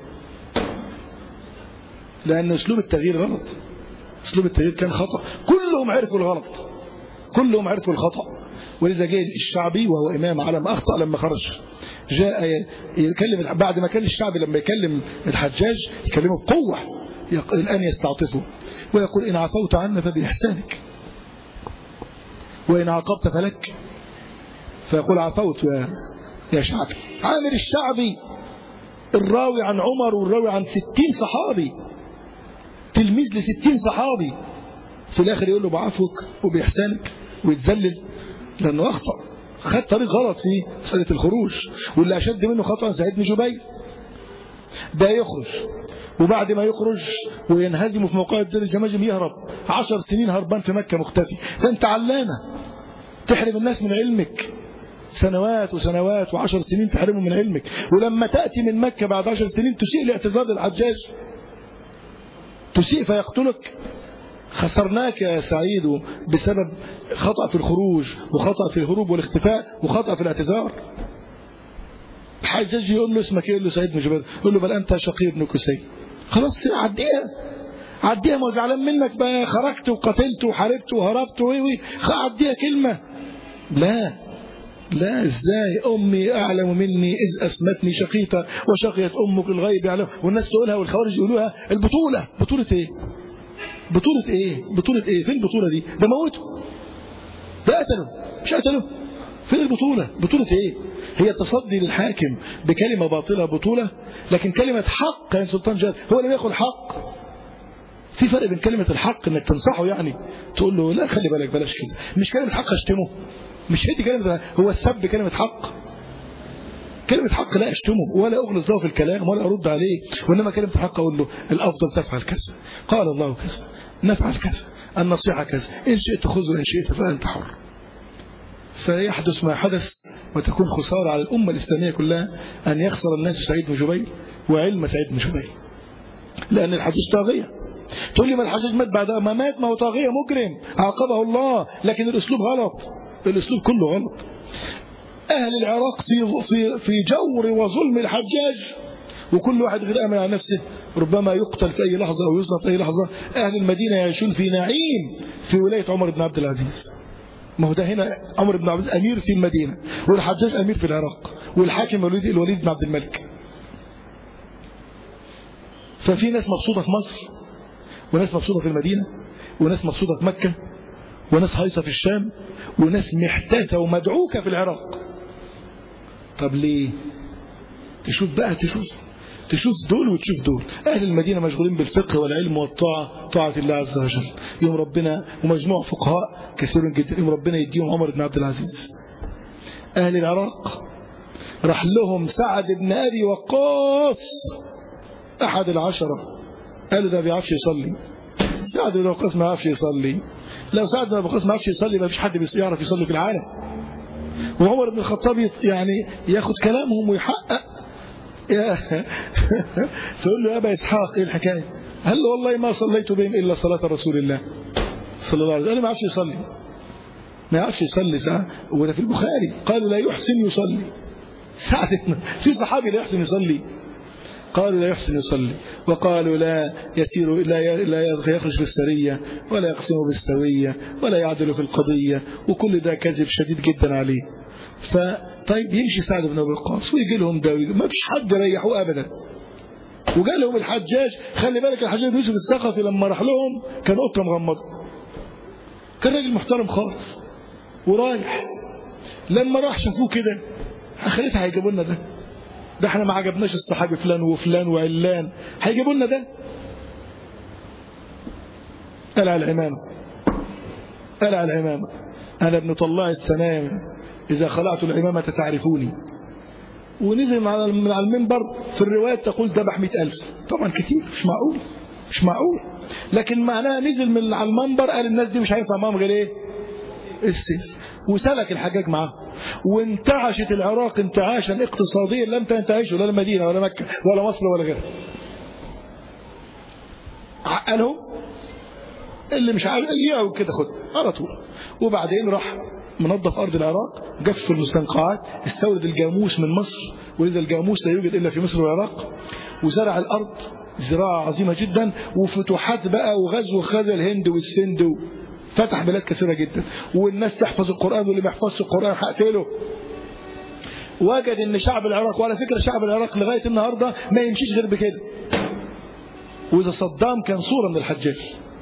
لأن أسلوب التغيير غلط أسلوب التغيير كان خطأ كلهم عرفوا الغلط كلهم عرفوا الخطأ ولذا جاء الشعبي وهو إمام على ما أخطأ لما خرج جاء يكلم بعد ما كان الشعبي لما يكلم الحجاج يكلمه بقوة الآن يستعطفه ويقول إن عفوت عنا فبإحسانك وإن عاقبت فلك فيقول عفوت يا يا شعبي عامر الشعبي الراوي عن عمر والراوي عن ستين صحابي تلميذ لستين صحابي في الآخر يقول له بعفوك وبإحسانك ويتذلل لأنه أخطأ خد طريق غلط في مسألة الخروج واللي أشد منه خطأ سعيد بن جبير ده يخرج وبعد ما يخرج وينهزم في موقع الدين الجماجم يهرب عشر سنين هربان في مكة مختفي ده انت علامة تحرم الناس من علمك سنوات وسنوات وعشر سنين تحرمهم من علمك ولما تأتي من مكة بعد عشر سنين تسيء الاعتذار للحجاج تسيء فيقتلك خسرناك يا سعيد بسبب خطأ في الخروج وخطأ في الهروب والاختفاء وخطأ في الاعتذار الحجاج يقول له اسمك ايه يقول له سعيد بن جبير يقول له بل انت شقي بن كسي خلاص عديها عديها ما زعلان منك بقى خرجت وقتلت وحاربت وهربت وي عديها كلمة لا لا ازاي امي اعلم مني اذ اسمتني شقيقة وشقيت امك الغيب يعلم والناس تقولها والخوارج يقولوها البطولة بطولة ايه بطولة ايه بطولة ايه فين البطولة دي ده موته ده قتله مش قتله فين البطولة بطولة ايه هي التصدي للحاكم بكلمة باطلة بطولة لكن كلمة حق يا سلطان جاد هو اللي ياخذ حق في فرق بين كلمة الحق انك تنصحه يعني تقول له لا خلي بالك بلاش كذا مش كلمة حق اشتمه مش هي دي كلمة هو السب كلمة حق كلمة حق لا اشتمه ولا اغلظ له في الكلام ولا ارد عليه وانما كلمة حق اقول له الافضل تفعل كذا قال الله كذا نفعل كذا النصيحة كذا ان شئت خذ وان شئت فانت حر فيحدث ما حدث وتكون خسارة على الأمة الإسلامية كلها أن يخسر الناس سعيد بن جبير وعلم سعيد بن جبير لأن الحجاج طاغية تقول لي ما الحجاج مات بعدها ما مات ما هو طاغية مجرم عاقبه الله لكن الأسلوب غلط الأسلوب كله غلط أهل العراق في في في جور وظلم الحجاج وكل واحد غير أمن على نفسه ربما يقتل في أي لحظة أو يصنع في أي لحظة أهل المدينة يعيشون في نعيم في ولاية عمر بن عبد العزيز ما هو ده هنا عمر بن عبد العزيز أمير في المدينة والحجاج أمير في العراق والحاكم الوليد, الوليد بن عبد الملك ففي ناس مبسوطة في مصر وناس مبسوطة في المدينة وناس مبسوطة في مكة وناس هايصة في الشام وناس محتاسة ومدعوكة في العراق طب ليه تشوف بقى تشوف تشوف دول وتشوف دول أهل المدينة مشغولين بالفقه والعلم والطاعة طاعة الله عز وجل يوم ربنا ومجموع فقهاء كثير جدا يوم ربنا يديهم عمر بن عبد العزيز أهل العراق راح لهم سعد بن أبي وقاص أحد العشرة قالوا ده ما بيعرفش يصلي سعد بن وقاص ما يعرفش يصلي لو سعد بن وقاص ما يعرفش يصلي ما فيش حد بيعرف يصلي في العالم وعمر بن الخطاب يعني ياخد كلامهم ويحقق تقول له يا أبا إسحاق إيه الحكاية قال له والله ما صليت بهم إلا صلاة رسول الله صلى الله عليه وسلم قال ما يعرفش يصلي ما يعرفش يصلي ساعة وده في البخاري قالوا لا يحسن يصلي ساعة في صحابي لا يحسن يصلي قالوا لا يحسن يصلي وقالوا لا يسير لا لا يخرج في السرية ولا يقسم بالسوية ولا يعدل في القضية وكل ده كذب شديد جدا عليه فطيب يمشي سعد بن ابي وقاص ويجي لهم ده ما فيش حد ريحوه ابدا وقال لهم الحجاج خلي بالك الحجاج يوسف الثقفي لما راح لهم كان قطه مغمضه كان راجل محترم خالص ورايح لما راح شافوه كده اخرتها هيجيبوا لنا ده ده احنا ما عجبناش الصحابي فلان وفلان وعلان هيجيبوا لنا ده قلع العمامة قلع العمامة أنا ابن طلاع السنام إذا خلعت العمامة تعرفوني ونزل من على المنبر في الرواية تقول ذبح مئة ألف طبعا كتير مش معقول مش معقول لكن معناها نزل من على المنبر قال الناس دي مش هينفع معاهم غير ايه السيف وسلك الحجاج معاه وانتعشت العراق انتعاشا اقتصاديا لم تنتعشه لا المدينة ولا مكة ولا مصر ولا غيرها عقلهم اللي مش عارف يقعوا كده خد على طول وبعدين راح منظف أرض العراق جف المستنقعات استورد الجاموس من مصر ولذا الجاموس لا يوجد إلا في مصر والعراق وزرع الأرض زراعة عظيمة جدا وفتوحات بقى وغزو خذ الهند والسند فتح بلاد كثيرة جدا والناس تحفظ القرآن واللي ما يحفظش القرآن هقتله وجد ان شعب العراق وعلى فكرة شعب العراق لغاية النهاردة ما يمشيش غير بكده وإذا صدام كان صورة من الحجاج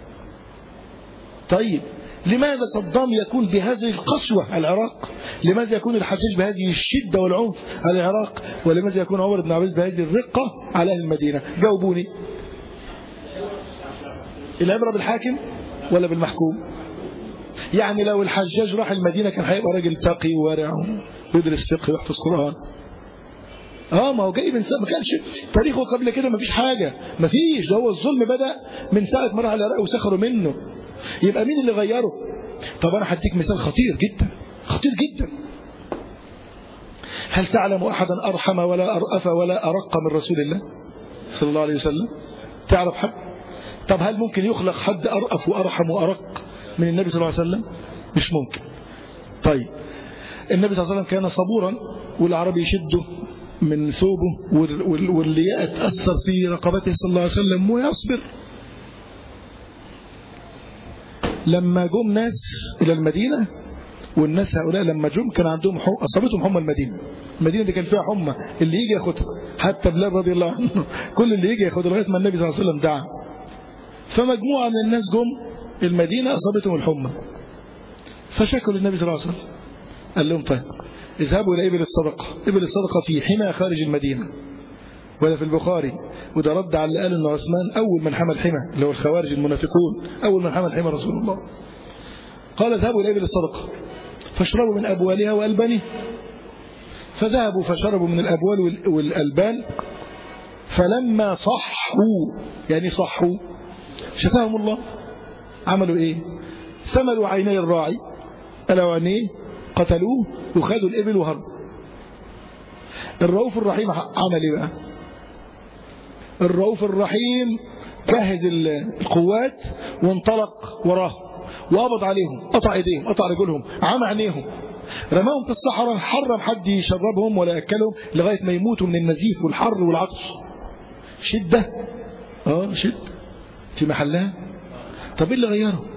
طيب لماذا صدام يكون بهذه القسوة على العراق لماذا يكون الحجاج بهذه الشدة والعنف على العراق ولماذا يكون عمر بن عبد بهذه الرقة على أهل المدينة جاوبوني العبرة بالحاكم ولا بالمحكوم يعني لو الحجاج راح المدينة كان هيبقى راجل تقي وورع ويدرس فقه ويحفظ قرآن اه ما هو جاي من سنة ما كانش تاريخه قبل كده ما فيش حاجة ما فيش ده هو الظلم بدأ من ساعة ما راح العراق وسخروا منه يبقى مين اللي غيره طب انا هديك مثال خطير جدا خطير جدا هل تعلم احدا ارحم ولا ارأف ولا ارق من رسول الله صلى الله عليه وسلم تعرف حد طب هل ممكن يخلق حد ارأف وارحم وارق من النبي صلى الله عليه وسلم مش ممكن طيب النبي صلى الله عليه وسلم كان صبورا والعربي يشده من ثوبه واللياء تأثر في رقبته صلى الله عليه وسلم ويصبر لما جم ناس إلى المدينة والناس هؤلاء لما جم كان عندهم حم... أصابتهم حمى المدينة المدينة دي كان فيها حمى اللي يجي ياخدها حتى بلال رضي الله عنه كل اللي يجي ياخدها لغاية ما النبي صلى الله عليه وسلم دعا فمجموعة من الناس جم المدينة أصابتهم الحمى فشكوا للنبي صلى الله عليه وسلم قال لهم طيب اذهبوا إلى إبل الصدقة إبل الصدقة في حمى خارج المدينة ولا في البخاري وده رد على اللي قال ان عثمان أول من حمل حمى اللي هو الخوارج المنافقون أول من حمل حمى رسول الله قال اذهبوا إلى إبل الصدقة فاشربوا من أبوالها وألبانها فذهبوا فشربوا من الأبوال والألبان فلما صحوا يعني صحوا شفاهم الله عملوا ايه سملوا عيني الراعي ألا عينيه قتلوه وخدوا الإبل وهربوا الرؤوف الرحيم عمل ايه بقى الرؤوف الرحيم جهز القوات وانطلق وراه وقبض عليهم قطع ايديهم قطع رجلهم عمى عينيهم رماهم في الصحراء حرم حد يشربهم ولا ياكلهم لغايه ما يموتوا من النزيف والحر والعطش شده اه شده في محلها طب ايه اللي غيره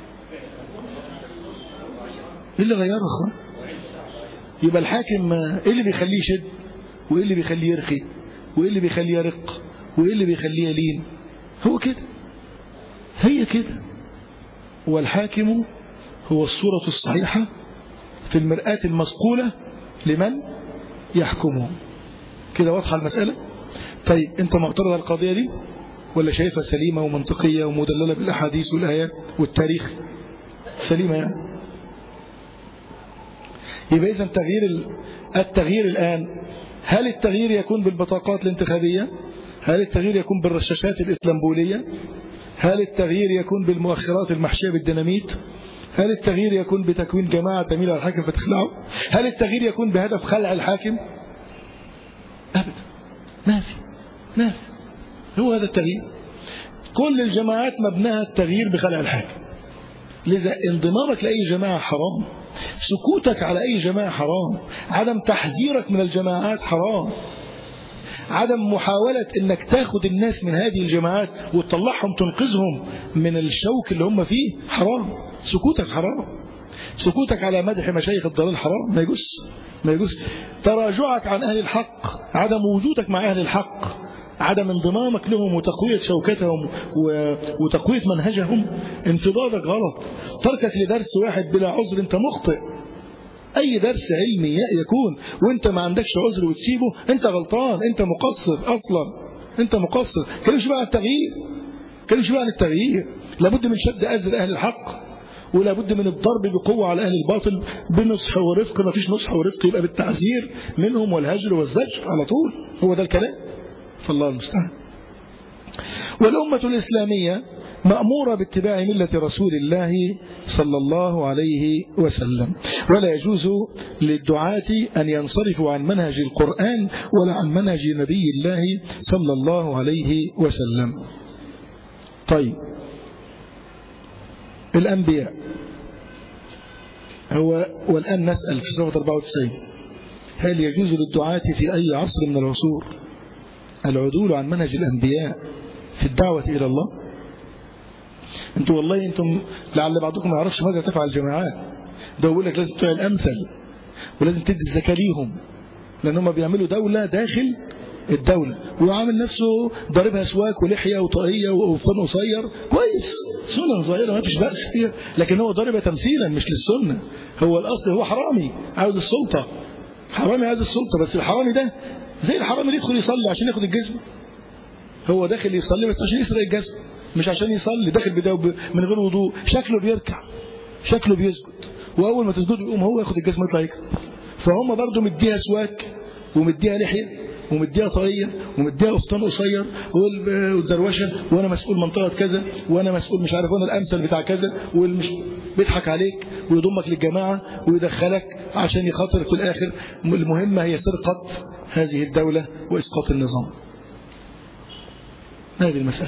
ايه اللي غيره اخوان يبقى الحاكم ايه اللي بيخليه يشد وايه اللي بيخليه يرخي وايه اللي بيخليه يرق وايه اللي بيخليه يلين هو كده هي كده والحاكم هو الصورة الصحيحة في المرآة المصقولة لمن يحكمه كده واضحة المسألة طيب انت معترض على القضية دي ولا شايفها سليمة ومنطقية ومدللة بالأحاديث والآيات والتاريخ سليمة يعني يبقى إذا تغيير التغيير الآن هل التغيير يكون بالبطاقات الانتخابية هل التغيير يكون بالرشاشات الإسلامبولية هل التغيير يكون بالمؤخرات المحشية بالديناميت هل التغيير يكون بتكوين جماعة تميل على الحاكم فتخلعه هل التغيير يكون بهدف خلع الحاكم أبدا ما في ما في هو هذا التغيير كل الجماعات مبناها التغيير بخلع الحاكم لذا انضمامك لأي جماعة حرام سكوتك على أي جماعة حرام عدم تحذيرك من الجماعات حرام عدم محاولة انك تاخد الناس من هذه الجماعات وتطلعهم تنقذهم من الشوك اللي هم فيه حرام سكوتك حرام سكوتك على مدح مشايخ الضلال حرام ما يجوز ما يجوز تراجعك عن أهل الحق عدم وجودك مع أهل الحق عدم انضمامك لهم وتقوية شوكتهم وتقوية منهجهم انتظارك غلط تركك لدرس واحد بلا عذر انت مخطئ اي درس علمي يكون وانت ما عندكش عذر وتسيبه انت غلطان انت مقصر اصلا انت مقصر كلمش بقى عن التغيير كلمش بقى عن التغيير لابد من شد ازر اهل الحق ولا بد من الضرب بقوة على أهل الباطل بنصح ورفق ما فيش نصح ورفق يبقى بالتعذير منهم والهجر والزجر على طول هو ده الكلام فالله المستعان والأمة الإسلامية مأمورة باتباع ملة رسول الله صلى الله عليه وسلم ولا يجوز للدعاة أن ينصرفوا عن منهج القرآن ولا عن منهج نبي الله صلى الله عليه وسلم طيب الأنبياء هو والآن نسأل في صفحة 94 هل يجوز للدعاة في أي عصر من العصور العدول عن منهج الأنبياء في الدعوة إلى الله انتوا والله انتم لعل بعضكم ما يعرفش ماذا تفعل الجماعات ده يقول لك لازم تعمل الأمثل ولازم تدي الزكاة ليهم لأن هم بيعملوا دولة داخل الدولة وعامل نفسه ضاربها سواك ولحية وطاقية وفطن قصير كويس سنة صغيرة ما فيش بأس فيها لكن هو ضاربها تمثيلا مش للسنة هو الأصل هو حرامي عاوز السلطة حرامي عاوز السلطة بس الحرامي ده زي الحرامي اللي يدخل يصلي عشان ياخد الجزمة هو داخل يصلي بس عشان يسرق الجزمة مش عشان يصلي داخل بدايه من غير وضوء شكله بيركع شكله بيسجد واول ما تسجد يقوم هو ياخد الجزمه يطلع يجري فهم برضه مديها سواك ومديها لحيه ومديها طاقيه ومديها قفطان قصير والدروشه وانا مسؤول منطقه كذا وانا مسؤول مش عارف وانا الامثل بتاع كذا والمش بيضحك عليك ويضمك للجماعه ويدخلك عشان يخاطر في الاخر المهمه هي سرقه هذه الدوله واسقاط النظام هذه المساله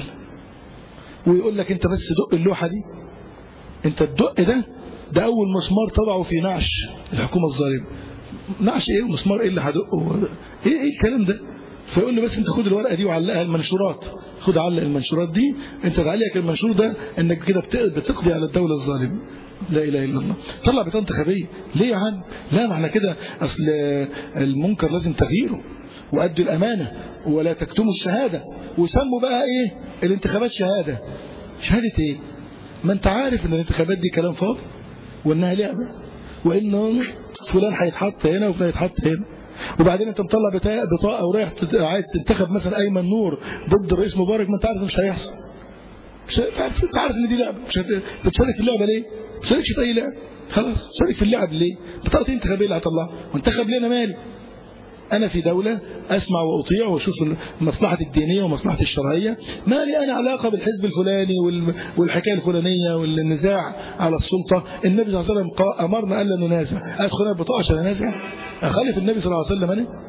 ويقول لك انت بس دق اللوحه دي انت الدق ده ده اول مسمار تضعه في نعش الحكومه الظالمه نعش ايه ومسمار ايه اللي هدقه ايه ايه الكلام ده فيقول لي بس انت خد الورقه دي وعلقها المنشورات خد علق المنشورات دي انت تعليقك المنشور ده انك كده بتقضي على الدوله الظالمه لا اله الا الله طلع بطاقه انتخابيه ليه يا عم لا معنى كده اصل المنكر لازم تغييره وادوا الامانه ولا تكتموا الشهاده وسموا بقى ايه الانتخابات شهاده شهاده ايه ما انت عارف ان الانتخابات دي كلام فاضي وانها لعبه وانه فلان هيتحط هنا وفلان هيتحط هنا وبعدين انت مطلع بطاقه ورايح عايز تنتخب مثلا ايمن نور ضد الرئيس مبارك ما انت عارف مش هيحصل مش عارف انت عارف ان دي لعبه مش هتشارك في اللعبه ليه؟ ما تشاركش في اي لعبه خلاص شارك في اللعب ليه؟ بطاقه انتخابيه اللي هطلعها وانتخب لي انا مالي أنا في دولة أسمع وأطيع وأشوف المصلحة الدينية ومصلحة الشرعية ما لي أنا علاقة بالحزب الفلاني والحكاية الفلانية والنزاع على السلطة النبي صلى الله عليه وسلم أمرنا ألا ننازع أدخل أنا بطاقة عشان أنازع أخالف النبي صلى الله عليه وسلم أنا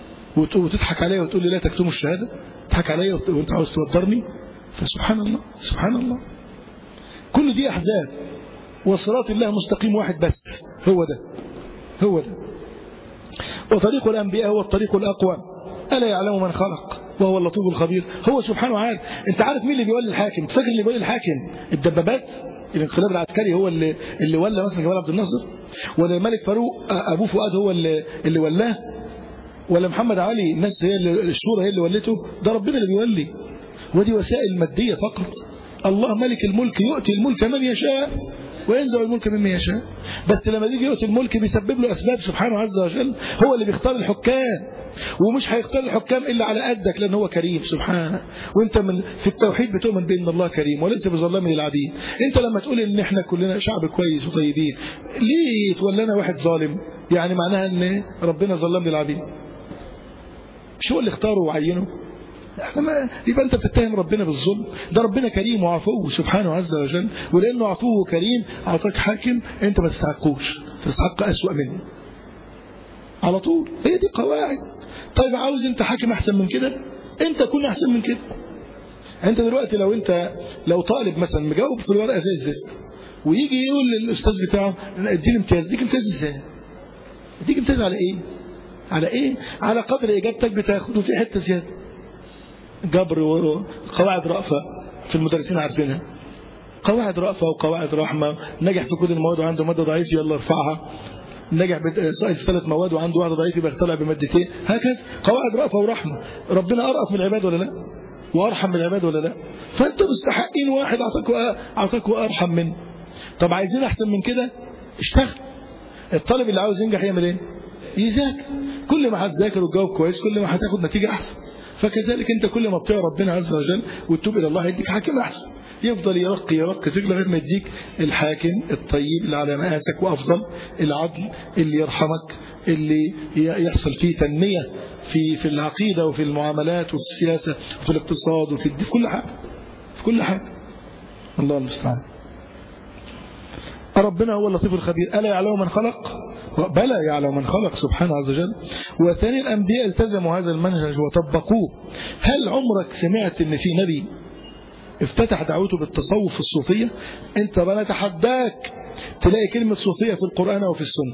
وتضحك عليا وتقول لي لا تكتموا الشهادة تضحك عليا وأنت عاوز توترني فسبحان الله سبحان الله كل دي أحزاب وصراط الله مستقيم واحد بس هو ده هو ده وطريق الأنبياء هو الطريق الأقوى ألا يعلم من خلق وهو اللطيف الخبير هو سبحانه عارف انت عارف مين اللي بيولي الحاكم فاكر اللي بيولي الحاكم الدبابات الانقلاب العسكري هو اللي اللي ولى مثلا جمال عبد الناصر ولا الملك فاروق ابوه فؤاد هو اللي اللي ولاه ولا محمد علي الناس هي اللي الشورى هي اللي ولته ده ربنا اللي بيولي ودي وسائل ماديه فقط الله ملك الملك يؤتي الملك من يشاء وينزع الملك ممن يشاء بس لما يجي يؤتي الملك بيسبب له أسباب سبحانه عز وجل هو اللي بيختار الحكام ومش هيختار الحكام إلا على قدك لأن هو كريم سبحانه وانت من في التوحيد بتؤمن بأن الله كريم وليس بظلام للعبيد انت لما تقول ان احنا كلنا شعب كويس وطيبين ليه يتولانا واحد ظالم يعني معناها ان ربنا ظلم للعبيد مش هو اللي اختاره وعينه احنا ما يبقى انت بتتهم ربنا بالظلم ده ربنا كريم وعفو سبحانه عز وجل ولانه عفو وكريم اعطاك حاكم انت ما تستحقوش تستحق اسوأ منه على طول هي دي قواعد طيب عاوز انت حاكم احسن من كده انت كن احسن من كده انت دلوقتي لو انت لو طالب مثلا مجاوب في الورقه زي الزفت ويجي يقول للاستاذ بتاعه اديني امتياز اديك امتياز ازاي اديك امتياز على ايه على ايه على قدر اجابتك بتاخد وفي حته زياده جبر وقواعد رأفة في المدرسين عارفينها قواعد رأفة وقواعد رحمة نجح في كل المواد وعنده مادة ضعيف يلا ارفعها نجح سائل في ثلاث مواد وعنده واحدة ضعيف يبقى طلع بمادتين هكذا قواعد رأفة ورحمة ربنا أرأف من العباد ولا لا وأرحم من العباد ولا لا فأنتم مستحقين واحد أعطاكوا أعطاكوا أرحم منه طب عايزين أحسن من كده اشتغل الطالب اللي عاوز ينجح يعمل ايه يذاكر كل ما هتذاكر وتجاوب كويس كل ما هتاخد نتيجة أحسن فكذلك انت كل ما تطيع ربنا عز وجل وتتوب الى الله يديك حاكم احسن يفضل يرقي يرقي فيك لغايه ما يديك الحاكم الطيب اللي على مقاسك وافضل العدل اللي يرحمك اللي يحصل فيه تنميه في في العقيده وفي المعاملات وفي السياسه وفي الاقتصاد وفي في كل حاجه في كل حاجه الله المستعان ربنا هو اللطيف الخبير ألا يعلم من خلق بلى يعلم من خلق سبحانه عز وجل وثاني الأنبياء التزموا هذا المنهج وطبقوه هل عمرك سمعت ان في نبي افتتح دعوته بالتصوف الصوفية انت بنتحداك تلاقي كلمة صوفية في القرآن وفي السنة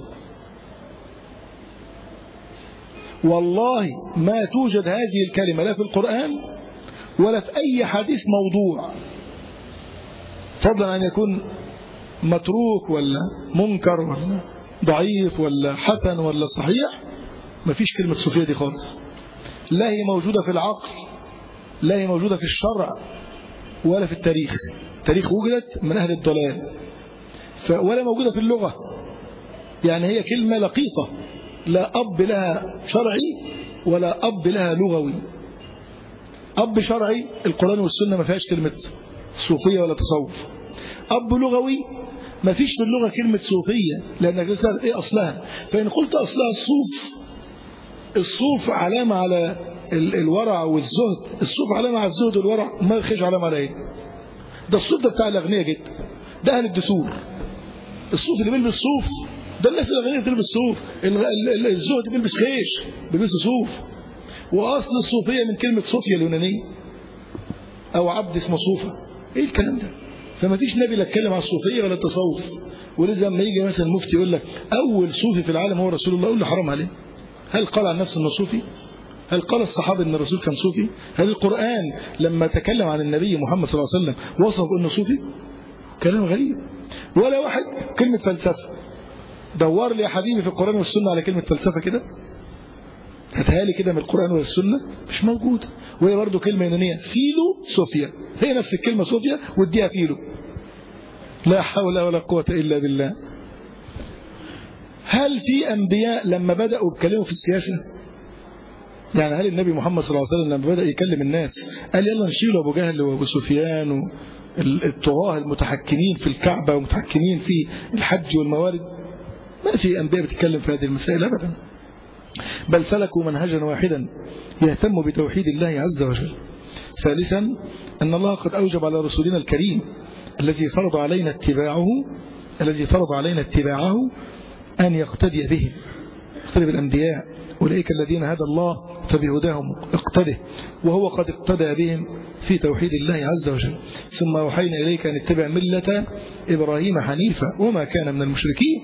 والله ما توجد هذه الكلمة لا في القرآن ولا في أي حديث موضوع فضلا أن يكون متروك ولا منكر ولا ضعيف ولا حسن ولا صحيح ما فيش كلمة صوفية دي خالص لا هي موجودة في العقل لا هي موجودة في الشرع ولا في التاريخ التاريخ وجدت من أهل الضلال ولا موجودة في اللغة يعني هي كلمة لقيطة لا أب لها شرعي ولا أب لها لغوي أب شرعي القرآن والسنة ما فيهاش كلمة صوفية ولا تصوف أب لغوي ما فيش في اللغة كلمة صوفية لأنك تسأل إيه أصلها فإن قلت أصلها الصوف الصوف علامة على الورع والزهد الصوف علامة على الزهد والورع ما يخش علامة على إيه ده الصوف ده بتاع الأغنياء جدا ده أهل الدسور الصوف اللي بيلبس صوف ده الناس الأغنياء بتلبس صوف الزهد بيلبس خيش بيلبس صوف وأصل الصوفية من كلمة صوفيا اليونانية أو عبد اسمه صوفة إيه الكلام ده فما فيش نبي لا اتكلم على الصوفية ولا التصوف ولذا لما يجي مثلا المفتي يقول لك أول صوفي في العالم هو رسول الله يقول له حرام عليه هل قال عن نفسه انه صوفي هل قال الصحابة ان الرسول كان صوفي هل القرآن لما تكلم عن النبي محمد صلى الله عليه وسلم وصف انه صوفي كلام غريب ولا واحد كلمة فلسفة دور لي يا حبيبي في القرآن والسنة على كلمة فلسفة كده هاتها لي كده من القرآن والسنة مش موجودة وهي برضه كلمة يونانية فيلو صوفيا هي نفس الكلمة صوفيا واديها فيلو لا حول ولا قوة إلا بالله هل في أنبياء لما بدأوا يتكلموا في السياسة يعني هل النبي محمد صلى الله عليه وسلم لما بدأ يكلم الناس قال يلا نشيل أبو جهل وأبو سفيان والطغاة المتحكمين في الكعبة ومتحكمين في الحج والموارد ما في أنبياء بتتكلم في هذه المسائل أبدا بل سلكوا منهجا واحدا يهتم بتوحيد الله عز وجل ثالثا أن الله قد أوجب على رسولنا الكريم الذي فرض علينا اتباعه الذي فرض علينا اتباعه أن يقتدي بهم يقتدي بالأنبياء أولئك الذين هدى الله فبهداهم اقتده وهو قد اقتدى بهم في توحيد الله عز وجل ثم أوحينا إليك أن اتبع ملة إبراهيم حنيفا وما كان من المشركين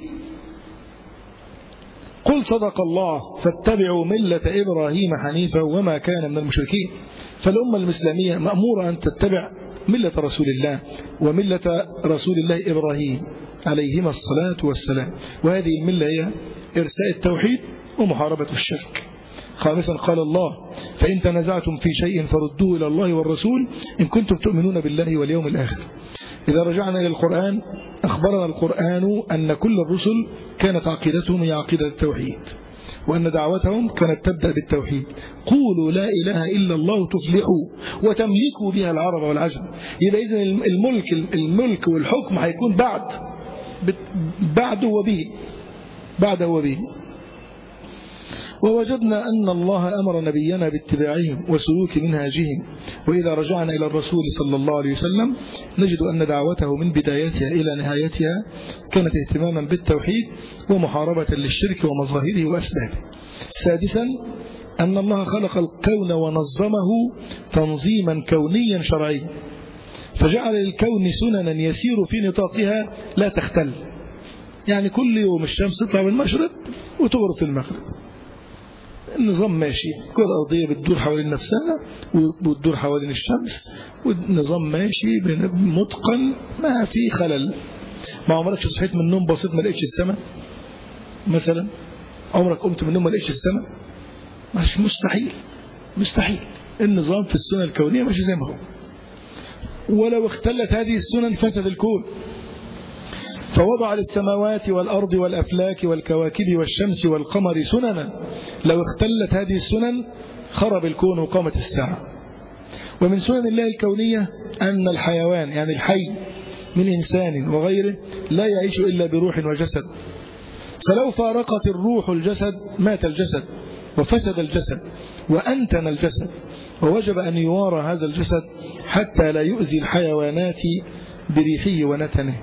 قل صدق الله فاتبعوا ملة إبراهيم حنيفا وما كان من المشركين فالأمة الإسلامية مأمورة أن تتبع ملة رسول الله وملة رسول الله إبراهيم عليهما الصلاة والسلام وهذه الملة هي إرساء التوحيد ومحاربة الشرك خامسا قال الله فإن تنازعتم في شيء فردوه إلى الله والرسول إن كنتم تؤمنون بالله واليوم الآخر إذا رجعنا إلى القرآن أخبرنا القرآن أن كل الرسل كانت عقيدتهم هي عقيدة التوحيد وأن دعوتهم كانت تبدأ بالتوحيد قولوا لا إله إلا الله تفلحوا وتملكوا بها العرب والعجم يبقى إذن الملك الملك والحكم هيكون بعد بعده وبه بعده وبه ووجدنا أن الله أمر نبينا باتباعهم وسلوك منهاجهم وإذا رجعنا إلى الرسول صلى الله عليه وسلم نجد أن دعوته من بدايتها إلى نهايتها كانت اهتماما بالتوحيد ومحاربة للشرك ومظاهره وأسبابه سادسا أن الله خلق الكون ونظمه تنظيما كونيا شرعيا فجعل للكون سننا يسير في نطاقها لا تختل يعني كل يوم الشمس تطلع من المشرق وتغرب في المغرب النظام ماشي كرة أرضية بتدور حوالين نفسها وبتدور حوالين الشمس والنظام ماشي متقن ما في خلل ما عمرك صحيت من النوم بسيط ما لقيتش السماء مثلا عمرك قمت من النوم ما لقيتش السماء مش مستحيل مستحيل النظام في السنة الكونية ماشي زي ما هو ولو اختلت هذه السنن فسد الكون فوضع للسماوات والأرض والأفلاك والكواكب والشمس والقمر سننا لو اختلت هذه السنن خرب الكون وقامت الساعة ومن سنن الله الكونية أن الحيوان يعني الحي من إنسان وغيره لا يعيش إلا بروح وجسد فلو فارقت الروح الجسد مات الجسد وفسد الجسد وأنتن الجسد ووجب أن يوارى هذا الجسد حتى لا يؤذي الحيوانات بريحه ونتنه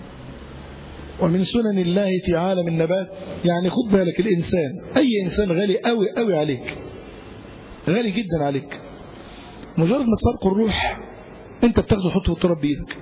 ومن سنن الله في عالم النبات يعني خد بالك الإنسان أي إنسان غالي قوي قوي عليك غالي جدا عليك مجرد ما تفرق الروح انت بتاخده تحطه في التراب بإيدك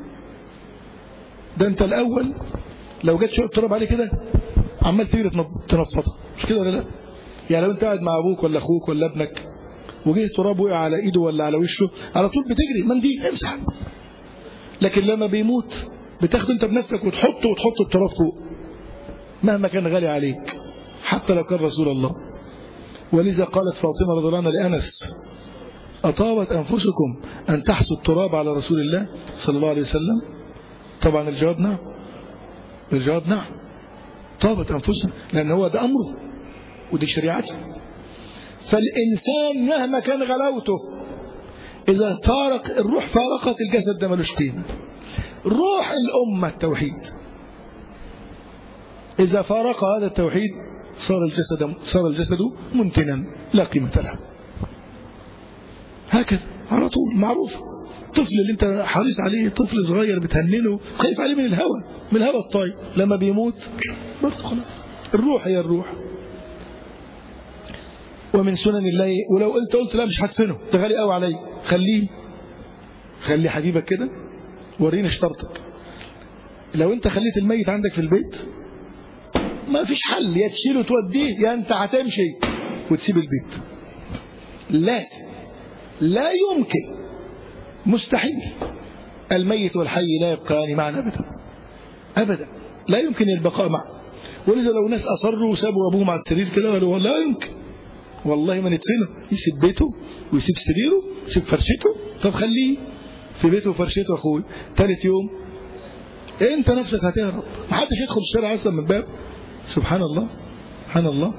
ده انت الأول لو جت شوية تراب عليه كده عمال تجري تنفضها مش كده ولا لا يعني لو انت قاعد مع أبوك ولا أخوك ولا ابنك وجه تراب وقع على ايده ولا على وشه على طول بتجري منديل امسح لكن لما بيموت بتاخده انت بنفسك وتحطه وتحط التراب فوق مهما كان غالي عليك حتى لو كان رسول الله ولذا قالت فاطمة رضي الله عنها لأنس أطابت أنفسكم أن تحسوا التراب على رسول الله صلى الله عليه وسلم طبعا الجواب نعم الجواب نعم طابت أنفسنا لأن هو ده أمره ودي شريعته فالإنسان مهما كان غلاوته إذا فارق الروح فارقت الجسد ده ملوش قيمة روح الأمة التوحيد إذا فارق هذا التوحيد صار الجسد صار الجسد منتنا لا قيمة له هكذا على طول معروف الطفل اللي انت حريص عليه طفل صغير بتهننه خايف عليه من الهوى من الهوى الطاير لما بيموت برضه خلاص الروح هي الروح ومن سنن الله ولو قلت قلت لا مش هدفنه ده غالي قوي عليا خليه خلي حبيبك كده وريني اشترطك لو انت خليت الميت عندك في البيت ما فيش حل يا تشيله وتوديه يا انت هتمشي وتسيب البيت لازم لا يمكن مستحيل الميت والحي لا يبقيان معا ابدا ابدا لا يمكن البقاء معا ولذا لو ناس اصروا وسابوا ابوهم على السرير كده قالوا لا يمكن والله ما ندفنه يسيب بيته ويسيب سريره ويسيب فرشته طب خليه في بيته وفرشته اخوي ثالث يوم انت نفسك هتهرب محدش يدخل الشارع اصلا من الباب سبحان الله سبحان الله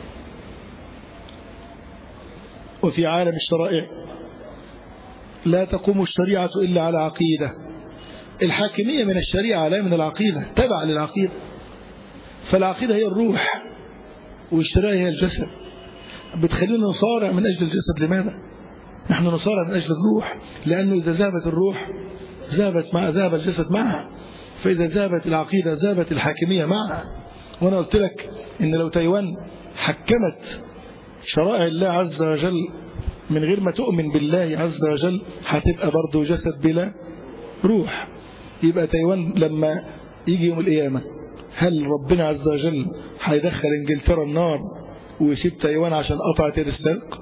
وفي عالم الشرائع لا تقوم الشريعة إلا على عقيدة الحاكمية من الشريعة لا من العقيدة تبع للعقيدة فالعقيدة هي الروح والشريعة هي الجسد بتخلينا نصارع من أجل الجسد لماذا؟ نحن نصارع من أجل الروح لأنه إذا ذهبت الروح ذهبت مع ذهب الجسد معها فإذا ذهبت العقيدة ذهبت الحاكمية معها وأنا قلت لك إن لو تايوان حكمت شرائع الله عز وجل من غير ما تؤمن بالله عز وجل هتبقى برضه جسد بلا روح يبقى تايوان لما يجي يوم القيامة هل ربنا عز وجل هيدخل انجلترا النار ويسيب تايوان عشان قطعت يد السرق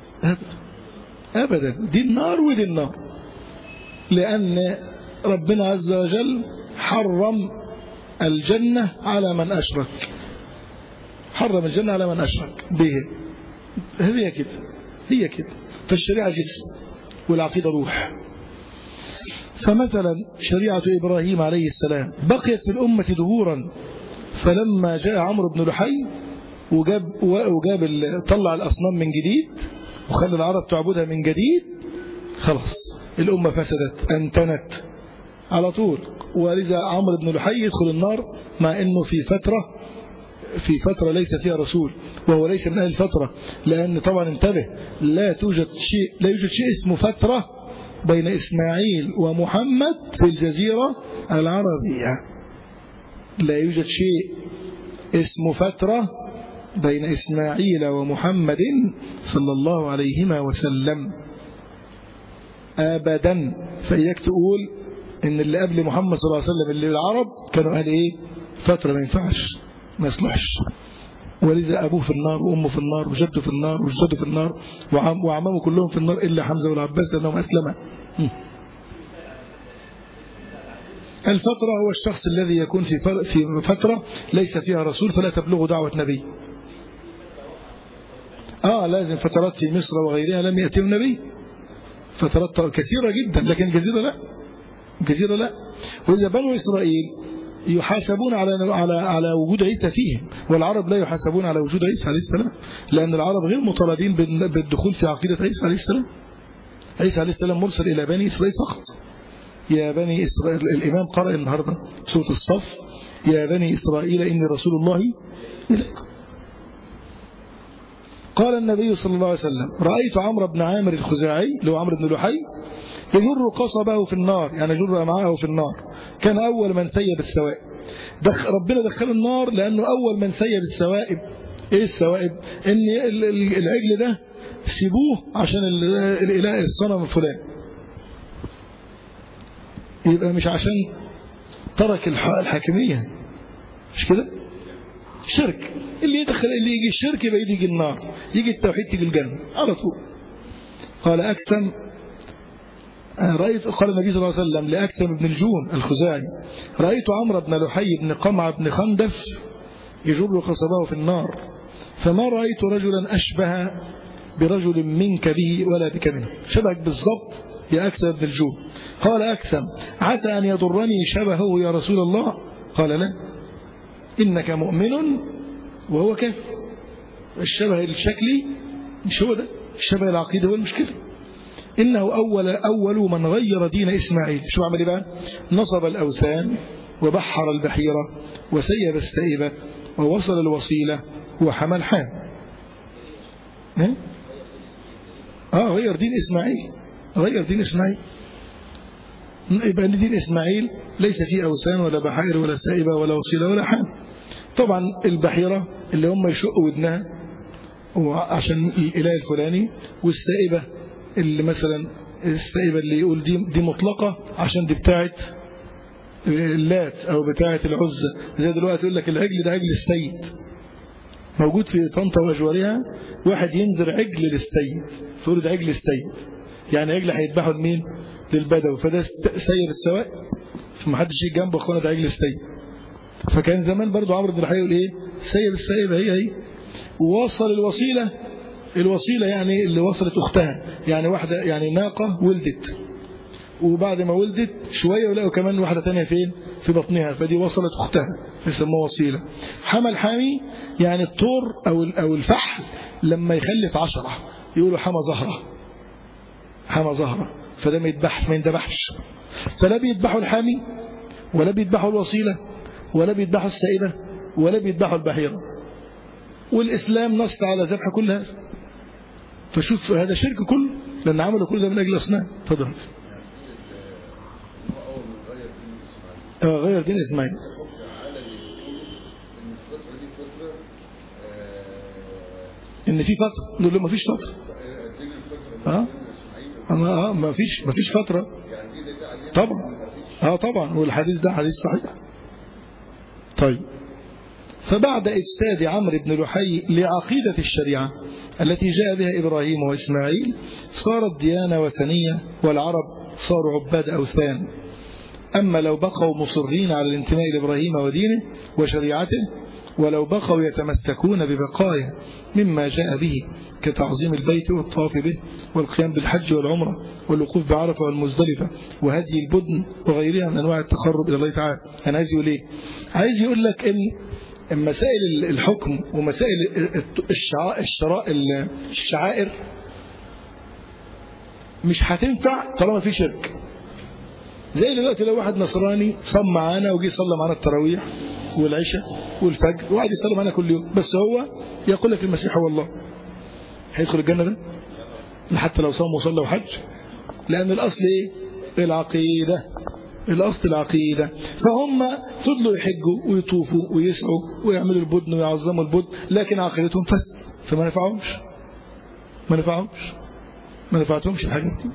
أبدا دي النار ودي النار لأن ربنا عز وجل حرم الجنة على من أشرك حرم الجنة على من أشرك به هي كده هي كده فالشريعة جسم والعقيدة روح فمثلا شريعة إبراهيم عليه السلام بقيت في الأمة دهورا فلما جاء عمرو بن لحي وجاب, وجاب طلع الأصنام من جديد وخلى العرب تعبدها من جديد خلاص الأمة فسدت أنتنت على طول ولذا عمرو بن لحي يدخل النار مع أنه في فترة في فترة ليس فيها رسول وهو ليس من أهل الفترة لأن طبعا انتبه لا توجد شيء لا يوجد شيء اسمه فترة بين إسماعيل ومحمد في الجزيرة العربية لا يوجد شيء اسمه فترة بين إسماعيل ومحمد صلى الله عليهما وسلم أبدا فإياك تقول إن اللي قبل محمد صلى الله عليه وسلم اللي العرب كانوا قال إيه فترة ما ينفعش ما يصلحش ولذا أبوه في النار وأمه في النار وجده في النار وجده في النار وعم وعمامه كلهم في النار إلا حمزة والعباس لأنهم أسلما الفترة هو الشخص الذي يكون في في فترة ليس فيها رسول فلا تبلغ دعوة نبي آه لازم فترات في مصر وغيرها لم يأتيهم نبي فترات كثيرة جدا لكن الجزيرة لا الجزيرة لا وإذا بنو إسرائيل يحاسبون على على على وجود عيسى فيهم والعرب لا يحاسبون على وجود عيسى عليه السلام لأن العرب غير مطالبين بالدخول في عقيدة عيسى عليه السلام عيسى عليه السلام مرسل إلى بني إسرائيل فقط يا بني إسرائيل الإمام قرأ النهاردة سورة الصف يا بني إسرائيل إني رسول الله إليكم قال النبي صلى الله عليه وسلم رأيت عمرو بن عامر الخزاعي اللي هو عمرو بن لحي يجر قصبه في النار يعني يجر أمعاءه في النار كان أول من سيب السوائب دخ ربنا دخله النار لأنه أول من سيب السوائب إيه السوائب إن العجل ده سيبوه عشان الإله الصنم الفلاني يبقى مش عشان ترك الحاكمية مش كده شرك اللي يدخل اللي يجي الشرك يبقى يجي النار يجي التوحيد تيجي الجنة على طول قال أكثم رأيت قال النبي صلى الله عليه وسلم لأكثم بن الجون الخزاعي رأيت عمرو بن لحي بن قمع بن خندف يجر قصبه في النار فما رأيت رجلا أشبه برجل منك به ولا بك منه شبهك بالضبط يا أكثم بن الجون قال أكثم عسى أن يضرني شبهه يا رسول الله قال لا إنك مؤمن وهو كافر الشبه الشكلي مش هو ده الشبه العقيدة هو المشكلة إنه أول, أول من غير دين إسماعيل شو عمل بقى نصب الأوثان وبحر البحيرة وسيب السائبة ووصل الوصيلة وحمى الحام ها؟ اه غير دين إسماعيل غير دين إسماعيل يبقى دين إسماعيل ليس فيه أوثان ولا بحائر ولا سائبة ولا وصيلة ولا حام طبعا البحيرة اللي هم يشقوا ودنها عشان الإله الفلاني والسائبة اللي مثلا السائبة اللي يقول دي, دي مطلقة عشان دي بتاعت اللات أو بتاعت العزة زي دلوقتي يقول لك العجل ده عجل السيد موجود في طنطا وأجوارها واحد ينذر عجل للسيد فيقول ده عجل السيد يعني عجل هيذبحه لمين للبدوي فده سير السواء فمحدش يجي جنبه اخوانا ده عجل السيد فكان زمان برضو عمرو بن الحي يقول ايه سير السائبة هي هي ووصل الوصيلة الوصيلة يعني اللي وصلت أختها يعني واحدة يعني ناقة ولدت وبعد ما ولدت شوية ولقوا كمان واحدة تانية فين في بطنها فدي وصلت أختها يسموها وصيلة حمل حامي يعني الطور أو أو الفحل لما يخلف عشرة يقولوا حمى زهرة حمى زهرة فده ما يذبحش ما يندبحش فلا بيذبحوا الحامي ولا بيذبحوا الوصيلة ولا بيذبحوا السائبة ولا بيذبحوا البحيرة والإسلام نص على ذبح كل هذا فشوف هذا شرك كله لأن عملوا كل ده من أجل أصنام تفضل آه غير دين إسماعيل إن في فترة نقول له ما فيش فترة اه ما آه ما فيش ما فيش فترة طبعا اه طبعا والحديث ده حديث صحيح طيب فبعد إفساد عمرو بن لحي لعقيدة الشريعة التي جاء بها إبراهيم وإسماعيل صارت ديانة وثنية والعرب صاروا عباد أوثان أما لو بقوا مصرين على الانتماء لإبراهيم ودينه وشريعته ولو بقوا يتمسكون ببقايا مما جاء به كتعظيم البيت والطواف به والقيام بالحج والعمرة والوقوف بعرفة والمزدلفة وهدي البدن وغيرها من أنواع التقرب إلى الله تعالى أنا عايز يقول إيه عايز يقول لك إن مسائل الحكم ومسائل الشرائع الشعائر مش هتنفع طالما في شرك زي دلوقتي لو واحد نصراني صم معانا وجي صلى معانا التراويح والعشاء والفجر وقعد يصلي معانا كل يوم بس هو يقول لك المسيح هو الله هيدخل الجنة ده حتى لو صام وصلى وحج لأن الأصل إيه العقيدة الأصل العقيدة فهم فضلوا يحجوا ويطوفوا ويسعوا ويعملوا البدن ويعظموا البدن لكن عقيدتهم فسد فما نفعهمش ما نفعهمش ما نفعتهمش الحاجات دي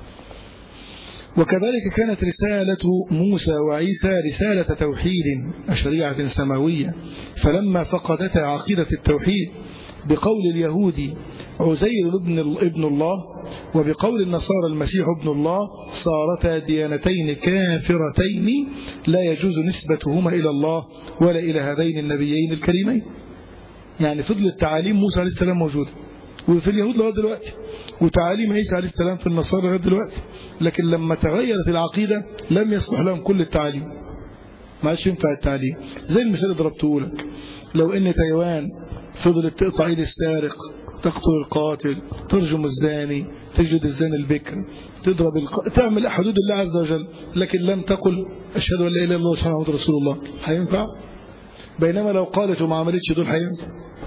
وكذلك كانت رسالة موسى وعيسى رسالة توحيد شريعة سماوية فلما فقدتا عقيدة التوحيد بقول اليهود عزير ابن ابن الله وبقول النصارى المسيح ابن الله صارتا ديانتين كافرتين لا يجوز نسبتهما إلى الله ولا إلى هذين النبيين الكريمين يعني فضلت تعاليم موسى عليه السلام موجودة وفي اليهود لغايه دلوقتي وتعاليم عيسى عليه السلام في النصارى لغايه دلوقتي لكن لما تغيرت العقيدة لم يصلح لهم كل التعاليم ما عادش ينفع التعليم زي المثال اللي ضربته لك لو ان تايوان فضلت تقطع ايد السارق تقتل القاتل ترجم الزاني تجلد الزاني البكر تضرب الق... تعمل حدود الله عز وجل لكن لم تقل اشهد ان لا اله الا الله واشهد محمد رسول الله هينفع بينما لو قالت وما عملتش دول هينفع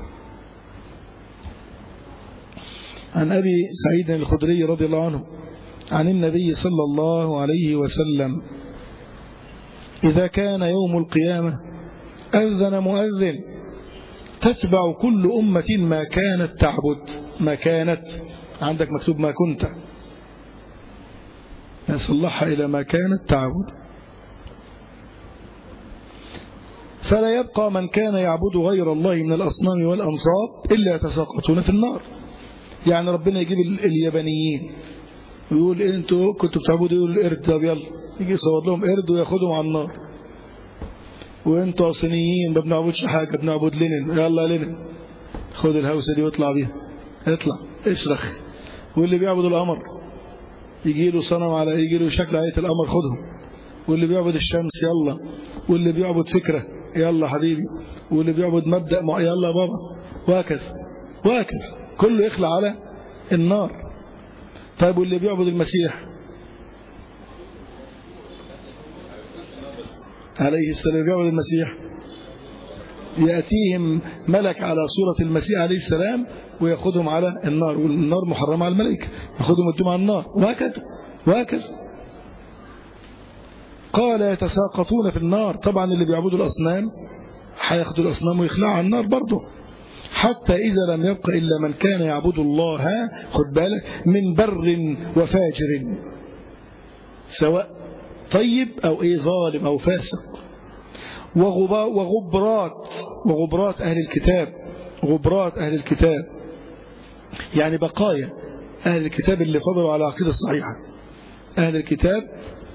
عن ابي سعيد الخدري رضي الله عنه عن النبي صلى الله عليه وسلم إذا كان يوم القيامة أذن مؤذن تتبع كل أمة ما كانت تعبد ما كانت عندك مكتوب ما كنت يصلحها إلى ما كانت تعبد فلا يبقى من كان يعبد غير الله من الأصنام والأنصاب إلا يتساقطون في النار يعني ربنا يجيب اليابانيين ويقول إيه انتوا كنتوا بتعبدوا يقول القرد طب يلا يجي يصور لهم قرد وياخدهم على النار وانتوا صينيين ما بنعبدش حاجه بنعبد لينين يلا لينين خد الهوسه دي واطلع بيها اطلع اشرخ واللي بيعبد القمر يجي له صنم على يجي له شكل آية القمر خدهم واللي بيعبد الشمس يلا واللي بيعبد فكرة يلا حبيبي واللي بيعبد مبدأ مع يلا بابا وهكذا وهكذا كله يخلع على النار طيب واللي بيعبد المسيح عليه السلام بيعبد المسيح يأتيهم ملك على صورة المسيح عليه السلام ويأخذهم على النار والنار محرمة على الملائكة يأخذهم يدوم على النار وهكذا وهكذا قال يتساقطون في النار طبعا اللي بيعبدوا الأصنام هياخدوا الأصنام ويخلعوا على النار برضه حتى إذا لم يبق إلا من كان يعبد الله خد بالك من بر وفاجر سواء طيب أو إيه ظالم أو فاسق وغبرات وغبرات أهل الكتاب غبرات أهل الكتاب يعني بقايا أهل الكتاب اللي فضلوا على عقيدة الصحيحة أهل الكتاب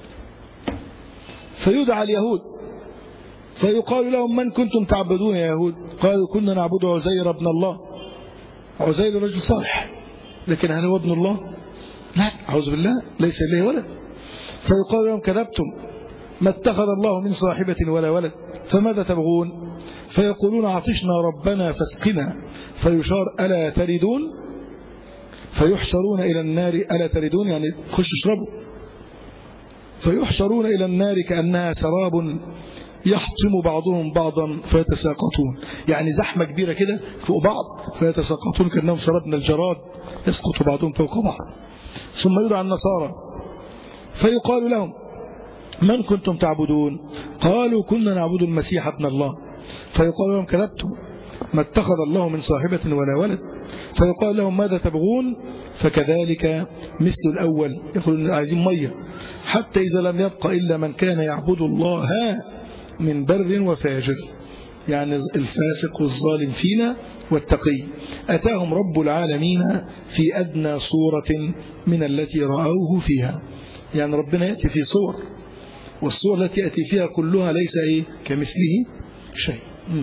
فيدعى اليهود فيقال لهم من كنتم تعبدون يا يهود قالوا كنا نعبد عزير ابن الله عزير رجل صالح لكن هل هو ابن الله لا أعوذ بالله ليس إليه ولد فيقال لهم كذبتم ما اتخذ الله من صاحبة ولا ولد فماذا تبغون فيقولون عطشنا ربنا فاسقنا فيشار ألا تردون فيحشرون إلى النار ألا تردون يعني خش اشربوا فيحشرون إلى النار كأنها سراب يحطم بعضهم بعضا فيتساقطون يعني زحمة كبيرة كده فوق بعض فيتساقطون كأنهم سراب من الجراد يسقط بعضهم فوق بعض ثم يدعى النصارى فيقال لهم من كنتم تعبدون قالوا كنا نعبد المسيح ابن الله فيقال لهم كذبتم ما اتخذ الله من صاحبة ولا ولد فيقال لهم ماذا تبغون فكذلك مثل الأول يقولون عايزين مية حتى إذا لم يبق إلا من كان يعبد الله من بر وفاجر يعني الفاسق والظالم فينا والتقي أتاهم رب العالمين في أدنى صورة من التي رأوه فيها يعني ربنا يأتي في صور والصور التي يأتي فيها كلها ليس إيه كمثله شيء م.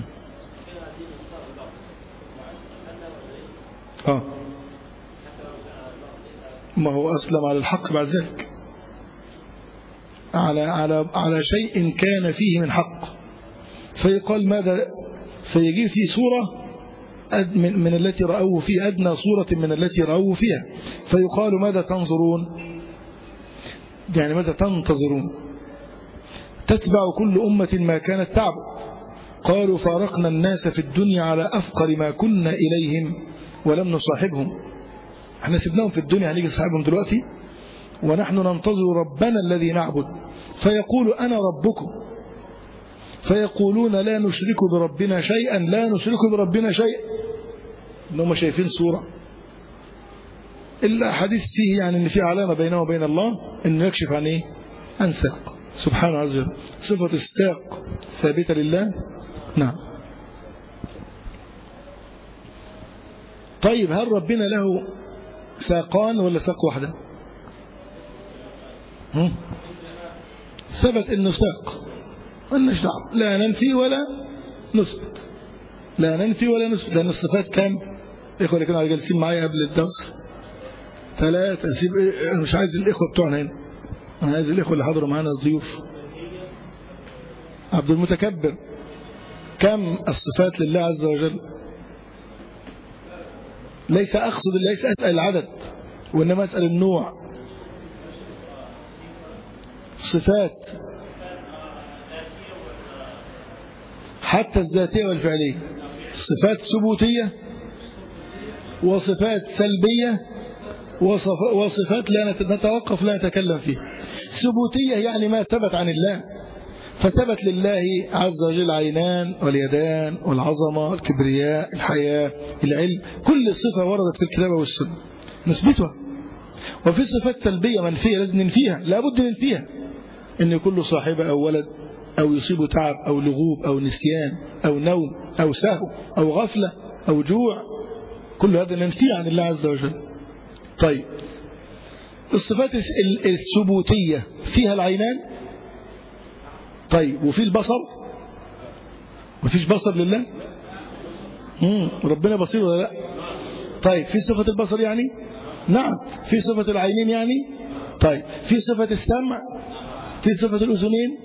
آه. ما هو أسلم على الحق بعد ذلك على على على شيء كان فيه من حق فيقال ماذا فيجيب في صورة من, من التي رأوه فيها أدنى صورة من التي رأوه فيها فيقال ماذا تنظرون يعني ماذا تنتظرون تتبع كل أمة ما كانت تعبد قالوا فارقنا الناس في الدنيا على أفقر ما كنا إليهم ولم نصاحبهم احنا سبناهم في الدنيا هنيجي نصاحبهم دلوقتي ونحن ننتظر ربنا الذي نعبد فيقول أنا ربكم فيقولون لا نشرك بربنا شيئا لا نشرك بربنا شيئا إنهم شايفين صورة إلا حديث فيه يعني أن في علامة بينه وبين الله أنه يكشف عن إيه عن ساق سبحانه عز وجل صفة الساق ثابتة لله نعم طيب هل ربنا له ساقان ولا ساق واحدة ثبت انه ساق مالناش دعوه لا ننفي ولا نثبت لا ننفي ولا نثبت لان الصفات كام الاخوه اللي كانوا جالسين معايا قبل الدرس ثلاثة سيب انا مش عايز الاخوه بتوعنا هنا انا عايز الاخوه اللي حضروا معانا الضيوف عبد المتكبر كم الصفات لله عز وجل ليس أقصد ليس أسأل العدد وإنما أسأل النوع صفات حتى الذاتية والفعلية صفات ثبوتية وصفات سلبية وصفات لا نتوقف لا نتكلم فيها ثبوتية يعني ما ثبت عن الله فثبت لله عز وجل عينان واليدان والعظمة الكبرياء الحياة العلم كل صفة وردت في الكتاب والسنة نثبتها وفي صفات سلبية منفية لازم ننفيها لابد ننفيها أن يكون له صاحبة أو ولد أو يصيبه تعب أو لغوب أو نسيان أو نوم أو سهو أو غفلة أو جوع كل هذا ننفيه عن الله عز وجل طيب الصفات الثبوتية فيها العينان طيب وفي البصر مفيش بصر لله مم. ربنا بصير ولا لا طيب في صفة البصر يعني نعم في صفة العينين يعني طيب في صفة السمع في صفة الأذنين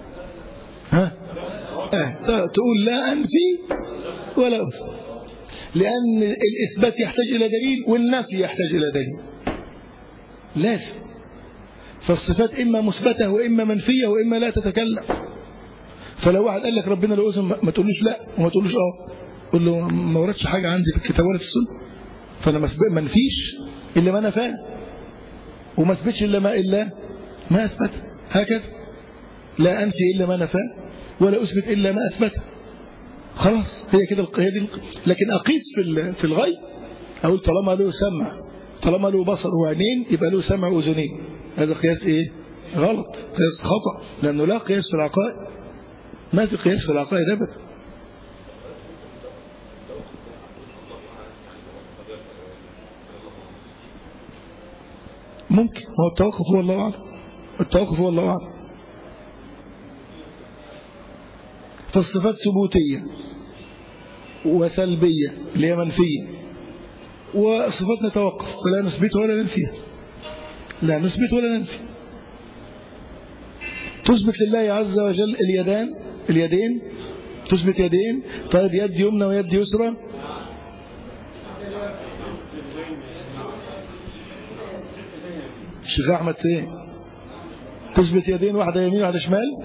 ها اه تقول لا أنفي ولا أثبت لأن الإثبات يحتاج إلى دليل والنفي يحتاج إلى دليل لازم فالصفات إما مثبتة وإما منفية وإما لا تتكلم فلو واحد قال لك ربنا له اسم ما تقولوش لا وما تقولوش اه قول له ما وردش حاجة عندي في الكتاب ولا في السنة فأنا ما نفيش إلا ما نفاه وما اثبتش إلا ما إلا ما أثبت هكذا لا أنفي إلا ما نفاه ولا أثبت إلا ما أثبته خلاص هي كده هي دي لكن أقيس في في الغيب أقول طالما له سمع طالما له بصر وعينين يبقى له سمع وأذنين هذا قياس إيه غلط قياس خطأ لأنه لا قياس في العقائد ما في قياس في العقائد أبدا ممكن هو التوقف هو الله أعلم التوقف هو الله أعلم فالصفات ثبوتية وسلبية اللي هي منفية وصفات نتوقف فلا نثبت ولا ننفيها لا نثبت ولا ننفي تثبت لله عز وجل اليدان اليدين تثبت يدين طيب يد يمنى ويد يسرى الشيخ احمد فين تثبت يدين واحده يمين واحده شمال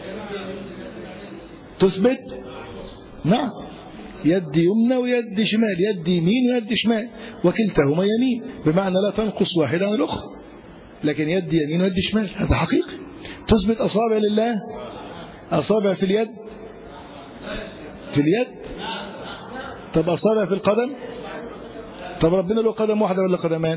تثبت نعم يد يمنى ويد شمال يد يمين ويد شمال وكلتهما يمين بمعنى لا تنقص واحدة عن الأخرى لكن يد يمين ويد شمال هذا حقيقي تثبت أصابع لله أصابع في اليد في اليد طب أصابع في القدم طب ربنا له قدم واحدة ولا قدمان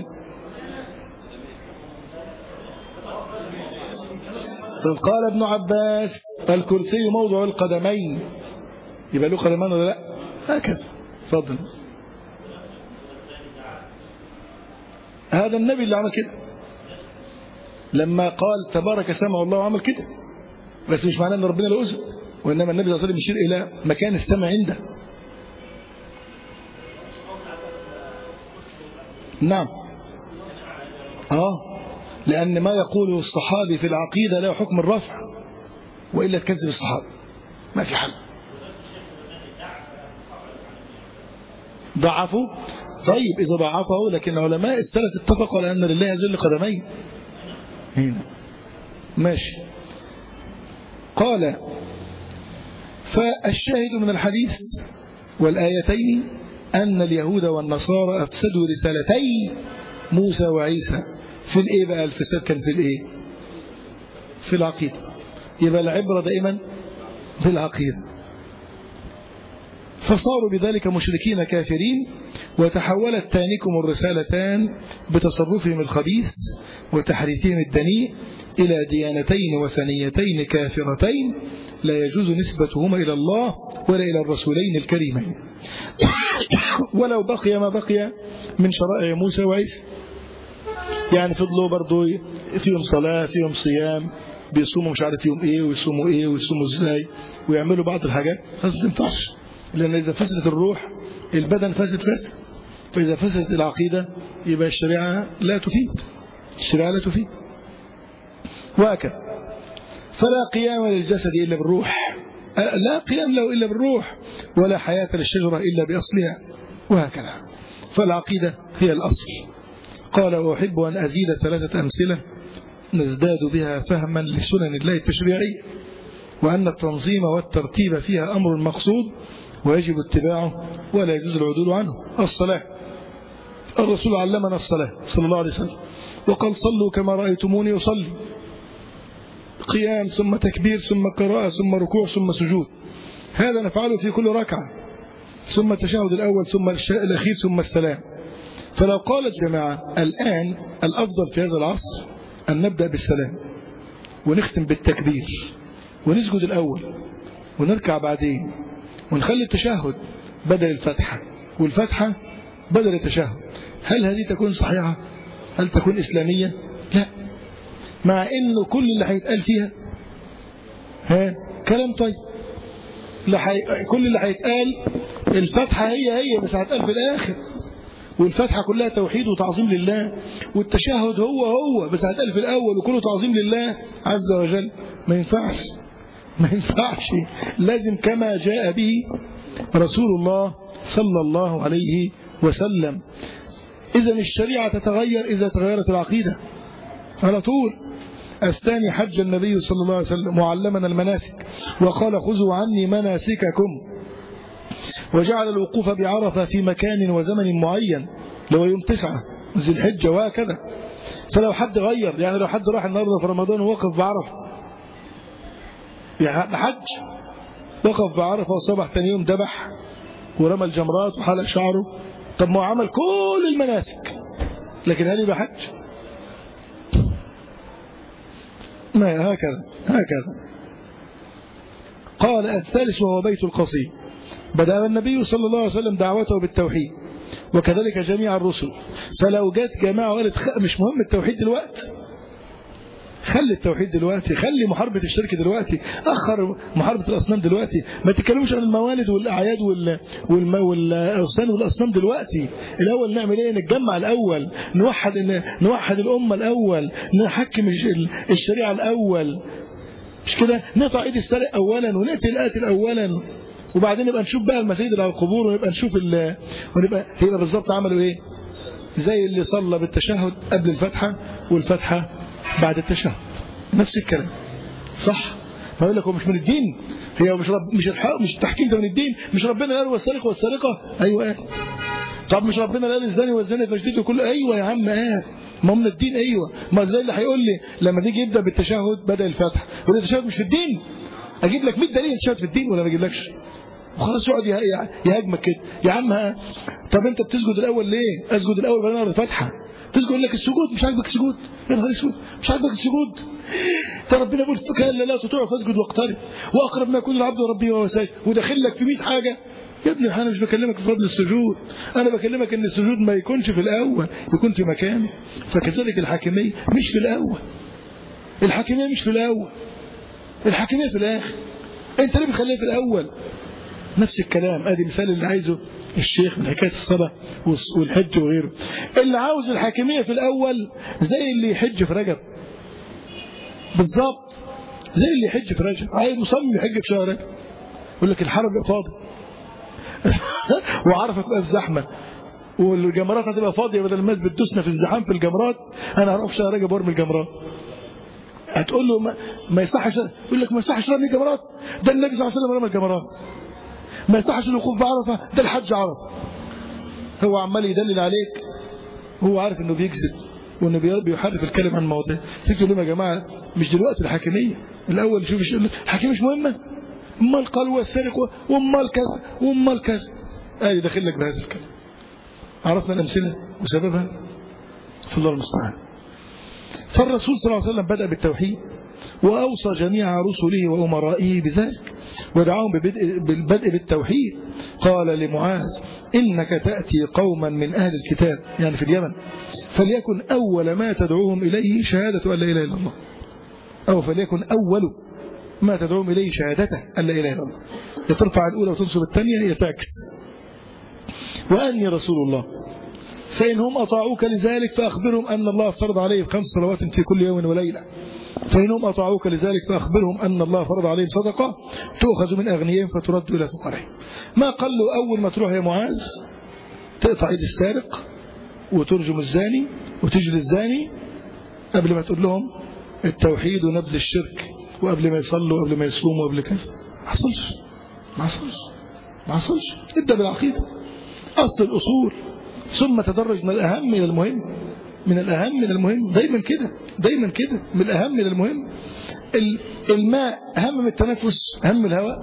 طب قال ابن عباس الكرسي موضع القدمين يبقى له قدمان ولا لا هكذا فضل هذا النبي اللي عمل كده لما قال تبارك سمع الله عمل كده بس مش معناه ان ربنا له اذن وانما النبي صلى الله عليه وسلم يشير الى مكان السمع عنده نعم اه لان ما يقوله الصحابي في العقيده له حكم الرفع والا تكذب الصحابي ما في حل ضعفوا طيب إذا ضعفه لكن علماء السلف اتفقوا على أن لله يزل قدمين هنا ماشي قال فالشاهد من الحديث والآيتين أن اليهود والنصارى أفسدوا رسالتي موسى وعيسى في الإيه بقى الفساد كان في الإيه في العقيدة يبقى العبرة دائما بالعقيدة فصاروا بذلك مشركين كافرين وتحولت تانكم الرسالتان بتصرفهم الخبيث وتحريفهم الدنيء إلى ديانتين وثنيتين كافرتين لا يجوز نسبتهما إلى الله ولا إلى الرسولين الكريمين ولو بقي ما بقي من شرائع موسى وعيسى يعني فضلوا برضو فيهم صلاة فيهم صيام بيصوموا مش عارف يوم ايه ويصوموا ايه ويصوموا ازاي ويعملوا بعض الحاجات ما تنفعش لان اذا فسدت الروح البدن فسد فسد فاذا فسدت العقيده يبقى الشريعه لا تفيد الشريعه لا تفيد وهكذا فلا قيام للجسد الا بالروح لا قيام له الا بالروح ولا حياه للشجره الا باصلها وهكذا فالعقيده هي الاصل قال واحب ان ازيد ثلاثه امثله نزداد بها فهما لسنن الله التشريعية وأن التنظيم والترتيب فيها أمر مقصود ويجب اتباعه ولا يجوز العدول عنه الصلاة الرسول علمنا الصلاة صلى الله عليه وسلم وقال صلوا كما رأيتموني أصلي قيام ثم تكبير ثم قراءة ثم ركوع ثم سجود هذا نفعله في كل ركعة ثم التشهد الأول ثم الأخير ثم السلام فلو قالت جماعة الآن الأفضل في هذا العصر أن نبدأ بالسلام ونختم بالتكبير ونسجد الأول ونركع بعدين ونخلي التشهد بدل الفتحة والفتحة بدل التشهد هل هذه تكون صحيحة هل تكون إسلامية لا مع إنه كل اللي هيتقال فيها ها كلام طيب لحي... كل اللي هيتقال الفتحة هي هي بس هتقال في الآخر والفتحة كلها توحيد وتعظيم لله والتشهد هو هو بس هتقال في الأول وكله تعظيم لله عز وجل ما ينفعش ما ينفعش لازم كما جاء به رسول الله صلى الله عليه وسلم إذا الشريعة تتغير إذا تغيرت العقيدة على طول الثاني حج النبي صلى الله عليه وسلم وعلمنا المناسك وقال خذوا عني مناسككم وجعل الوقوف بعرفة في مكان وزمن معين لو يوم تسعة ذي الحجة وهكذا فلو حد غير يعني لو حد راح النهارده في رمضان ووقف بعرفة حج وقف بعرفة وصبح ثاني يوم ذبح ورمى الجمرات وحلق شعره طب ما هو عمل كل المناسك لكن هل يبقى حج ما هكذا هكذا قال الثالث وهو بيت القصيم بدأ النبي صلى الله عليه وسلم دعوته بالتوحيد وكذلك جميع الرسل فلو جت جماعة وقالت مش مهم التوحيد دلوقتي خلي التوحيد دلوقتي خلي محاربة الشرك دلوقتي أخر محاربة الأصنام دلوقتي ما تتكلموش عن الموالد والأعياد وال... والم... والأوثان والأصنام دلوقتي الأول نعمل إيه نتجمع الأول نوحد نوحد الأمة الأول نحكم الشريعة الأول مش كده نقطع ايد السارق اولا ونقتل القاتل اولا وبعدين نبقى نشوف بقى المساجد اللي على القبور ونبقى نشوف ال... ونبقى هيبقى بالظبط عملوا ايه زي اللي صلى بالتشهد قبل الفتحه والفتحه بعد التشهد نفس الكلام صح ما يقول لك هو مش من الدين هي مش رب مش الحق مش التحكيم ده من الدين مش ربنا قال والسارق والسارقه ايوه قال طب مش ربنا قال الزاني والزاني فاجلدوا كل ايوه يا عم قال ما هو من الدين ايوه ما زي اللي هيقول لي لما تيجي يبدا بالتشهد بدا الفتح يقول التشهد مش في الدين اجيب لك 100 دليل التشهد في الدين ولا ما اجيبلكش وخلاص يقعد يهاجمك كده يا عم ها طب انت بتسجد الاول ليه اسجد الاول بعدين اقرا الفاتحه تسجد يقول لك السجود مش عاجبك السجود يا نهار اسود مش عاجبك السجود ده ربنا بيقول كلا لا تطيع فاسجد واقترب واقرب ما يكون العبد ربي وهو ساجد وداخل لك في 100 حاجه يا ابني انا مش بكلمك في فضل السجود انا بكلمك ان السجود ما يكونش في الاول يكون في مكانه فكذلك الحاكميه مش في الاول الحاكميه مش في الاول الحاكميه في الاخر انت ليه بتخليها في الاول نفس الكلام ادي مثال اللي عايزه الشيخ من حكايه الصلاه والحج وغيره اللي عاوز الحاكميه في الاول زي اللي يحج في رجب بالظبط زي اللي يحج في رجب عايز مصمم يحج في شهر رجب يقول لك الحرم يبقى فاضي وعرفه تبقى الزحمه والجمرات هتبقى فاضيه بدل الناس بتدوسنا في الزحام في الجمرات انا هروح في شهر رجب وارمي الجمرات هتقول له ما, ما يصحش يقول لك ما يصحش رمي الجمرات ده النبي صلى الله عليه وسلم رمى الجمرات ما يصحش الوقوف بعرفه ده الحج عرفه هو عمال يدلل عليك هو عارف انه بيكذب وانه بيحرف الكلام عن مواضيع تيجي لهم يا جماعه مش دلوقتي الحاكميه الاول شوف الحاكميه مش مهمه امال قال والسرق وامال كذا وامال كذا ادي داخل لك بهذا الكلام عرفنا الامثله وسببها في الله المستعان فالرسول صلى الله عليه وسلم بدأ بالتوحيد وأوصى جميع رسله وأمرائه بذلك ودعاهم بالبدء بالتوحيد قال لمعاذ إنك تأتي قوما من أهل الكتاب يعني في اليمن فليكن أول ما تدعوهم إليه شهادة أن لا إله إلا الله أو فليكن أول ما تدعوهم إليه شهادته أن لا إله إلا الله يترفع الأولى وتنصب الثانية هي تعكس وأني رسول الله فإن هم أطاعوك لذلك فأخبرهم أن الله فرض عليهم خمس صلوات في كل يوم وليلة فإن هم أطاعوك لذلك فأخبرهم أن الله فرض عليهم صدقة تؤخذ من أغنيائهم فترد إلى فقرهم ما قال له أول ما تروح يا معاذ تقطع إيد السارق وترجم الزاني وتجلي الزاني قبل ما تقول لهم التوحيد ونبذ الشرك وقبل ما يصلوا وقبل ما يصوموا وقبل كذا ما حصلش ما حصلش ما حصلش ابدأ بالعقيدة أصل الأصول ثم تدرج من الأهم إلى المهم من الأهم إلى المهم دايما كده دايما كده من الأهم إلى المهم الماء أهم من التنفس أهم من الهواء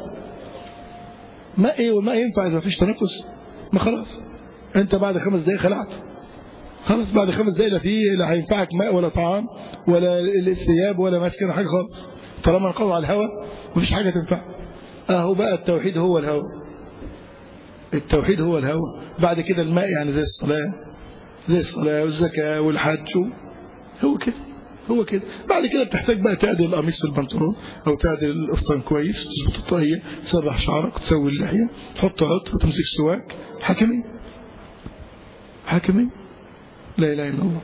ماء إيه والماء ينفع إذا ما فيش تنفس ما خلاص أنت بعد خمس دقايق خلعت خلاص بعد خمس دقايق لا في لا هينفعك ماء ولا طعام ولا الثياب ولا مسكن حاجة خالص طالما انقضى على الهواء مفيش حاجة تنفع أهو بقى التوحيد هو الهواء التوحيد هو الهوى بعد كده الماء يعني زي الصلاة زي الصلاة والزكاة والحج هو كده هو كده بعد كده بتحتاج بقى تعدل القميص في البنطلون او تعدل القفطان كويس تظبط الطاقية تسرح شعرك وتسوي اللحية تحط عطر وتمسك سواك حاكمين حاكمين لا اله الا الله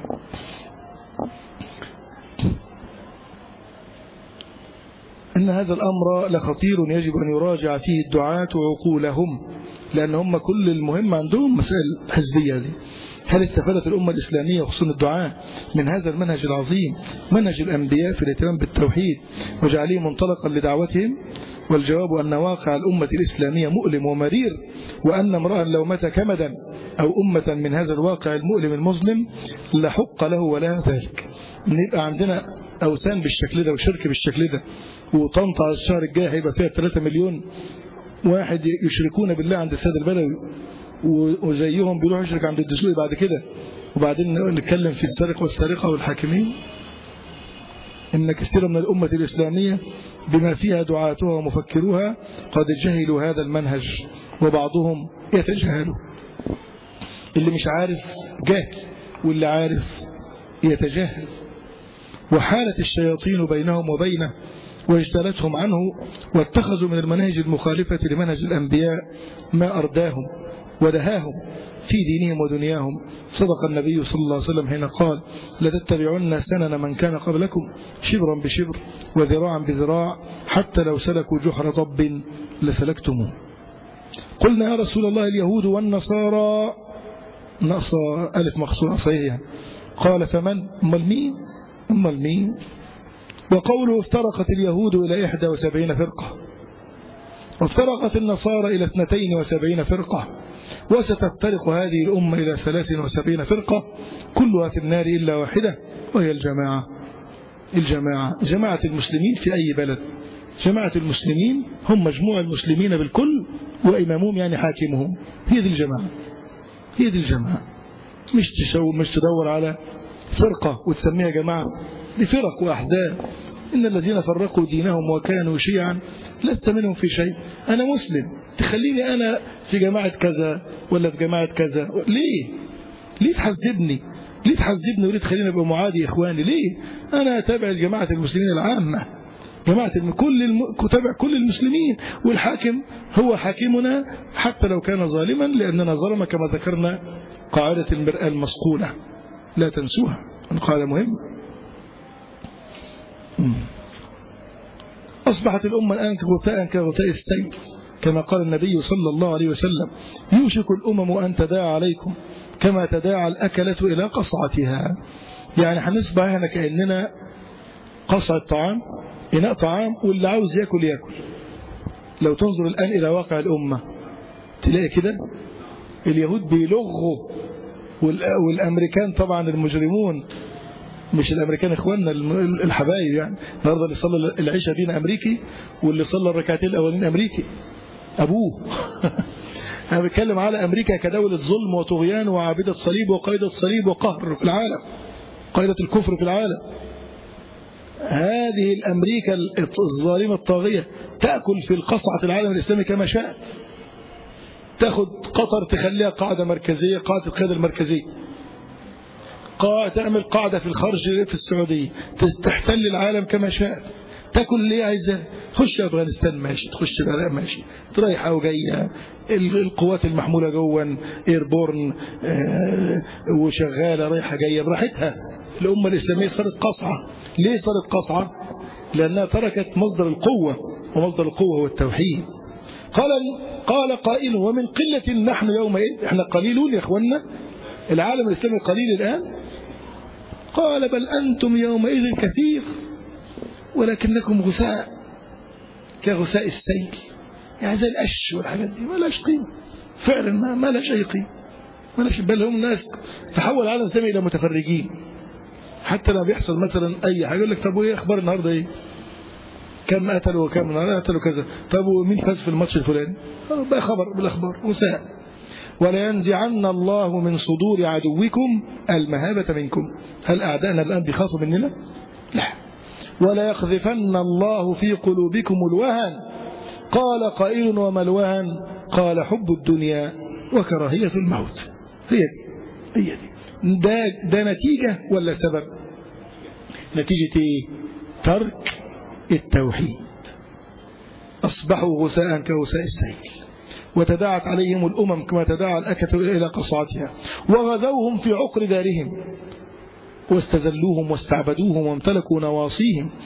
إن هذا الأمر لخطير يجب أن يراجع فيه الدعاة وعقولهم لأن هم كل المهم عندهم مسائل حزبية دي هل استفادت الأمة الإسلامية وخصوصا الدعاء من هذا المنهج العظيم منهج الأنبياء في الاهتمام بالتوحيد وجعله منطلقا لدعوتهم والجواب أن واقع الأمة الإسلامية مؤلم ومرير وأن امرأ لو مات كمدا أو أمة من هذا الواقع المؤلم المظلم لحق له ولا ذلك ان يبقى عندنا أوثان بالشكل ده وشرك بالشكل ده وطنطا الشهر الجاي هيبقى فيها 3 مليون واحد يشركون بالله عند السيد البدوي وزيهم بيروح يشرك عند الدسوقي بعد كده وبعدين نتكلم في السارق والسارقة والحاكمين إن كثيرا من الأمة الإسلامية بما فيها دعاتها ومفكروها قد جهلوا هذا المنهج وبعضهم يتجاهلوا اللي مش عارف جاهل واللي عارف يتجاهل وحالت الشياطين بينهم وبينه واجتلتهم عنه واتخذوا من المناهج المخالفة لمنهج الأنبياء ما أرداهم ودهاهم في دينهم ودنياهم صدق النبي صلى الله عليه وسلم حين قال لتتبعن سنن من كان قبلكم شبرا بشبر وذراعا بذراع حتى لو سلكوا جحر طب لسلكتموه قلنا يا رسول الله اليهود والنصارى نقص ألف مخصوص صحيح يعني قال فمن أمال مين أمال مين وقوله افترقت اليهود إلى إحدى وسبعين فرقة وافترقت النصارى إلى اثنتين وسبعين فرقة وستفترق هذه الأمة إلى ثلاث وسبعين فرقة كلها في النار إلا واحدة وهي الجماعة الجماعة جماعة المسلمين في أي بلد جماعة المسلمين هم مجموع المسلمين بالكل وإمامهم يعني حاكمهم هي دي الجماعة هي دي الجماعة مش تشو مش تدور على فرقة وتسميها جماعة دي فرق وأحزاب إن الذين فرقوا دينهم وكانوا شيعا لست منهم في شيء أنا مسلم تخليني أنا في جماعة كذا ولا في جماعة كذا ليه ليه تحذبني ليه تحذبني وليه تخليني أبقى معادي إخواني ليه أنا أتابع جماعة المسلمين العامة جماعة الم... كل الم... تابع كل المسلمين والحاكم هو حاكمنا حتى لو كان ظالما لأننا ظلم كما ذكرنا قاعدة المرأة المصقولة لا تنسوها قاعدة مهمة أصبحت الأمة الآن كغثاء كغثاء السيل كما قال النبي صلى الله عليه وسلم يوشك الأمم أن تداعى عليكم كما تداعى الأكلة إلى قصعتها يعني هنصبح هنا كأننا قصعة طعام إناء طعام واللي عاوز يأكل يأكل لو تنظر الآن إلى واقع الأمة تلاقي كده اليهود بيلغوا والأمريكان طبعا المجرمون مش الامريكان اخواننا الحبايب يعني النهارده اللي صلى العشاء بينا امريكي واللي صلى الركعتين الاولين امريكي ابوه انا بتكلم على امريكا كدوله ظلم وطغيان وعابده صليب وقائده صليب وقهر في العالم قائده الكفر في العالم هذه الامريكا الظالمه الطاغيه تاكل في القصعه العالم الاسلامي كما شاء تاخد قطر تخليها قاعده مركزيه قاعده القياده المركزيه تعمل قاعدة في الخرج في السعودية تحتل العالم كما شاء تاكل اللي عايزاه خش افغانستان ماشي تخش العراق ماشي رايحه وجايه القوات المحموله جوا ايربورن آه وشغاله رايحه جايه براحتها الامه الاسلاميه صارت قصعه ليه صارت قصعه لانها تركت مصدر القوه ومصدر القوه هو التوحيد قال قال قائل ومن قله نحن يومئذ احنا قليلون يا اخوانا العالم الاسلامي قليل الان قال بل أنتم يومئذ كثير ولكنكم غثاء كغثاء السيل يعني زي القش والحاجات دي ما لهاش قيمة فعلا ما, ما لهاش أي قيمة ما لهاش بل هم ناس تحول العالم الإسلامي إلى متفرجين حتى لما بيحصل مثلا أي حاجة يقول لك طب وإيه أخبار النهاردة إيه؟ كم قتلوا وكم قتلوا كذا طب ومين فاز في الماتش الفلاني؟ بقى خبر بالأخبار وساء ولينزعن الله من صدور عدوكم المهابة منكم هل أعدائنا الآن بيخافوا مننا لا ولا يقذفن الله في قلوبكم الوهن قال قائل وما الوهن قال حب الدنيا وكراهية الموت هي دي هي دي ده, ده نتيجة ولا سبب نتيجة ايه ترك التوحيد أصبحوا غثاء كغثاء السيل وتداعت عليهم الأمم كما تداعى الأكة إلى قصعتها وغزوهم في عقر دارهم واستزلوهم واستعبدوهم وامتلكوا نواصيهم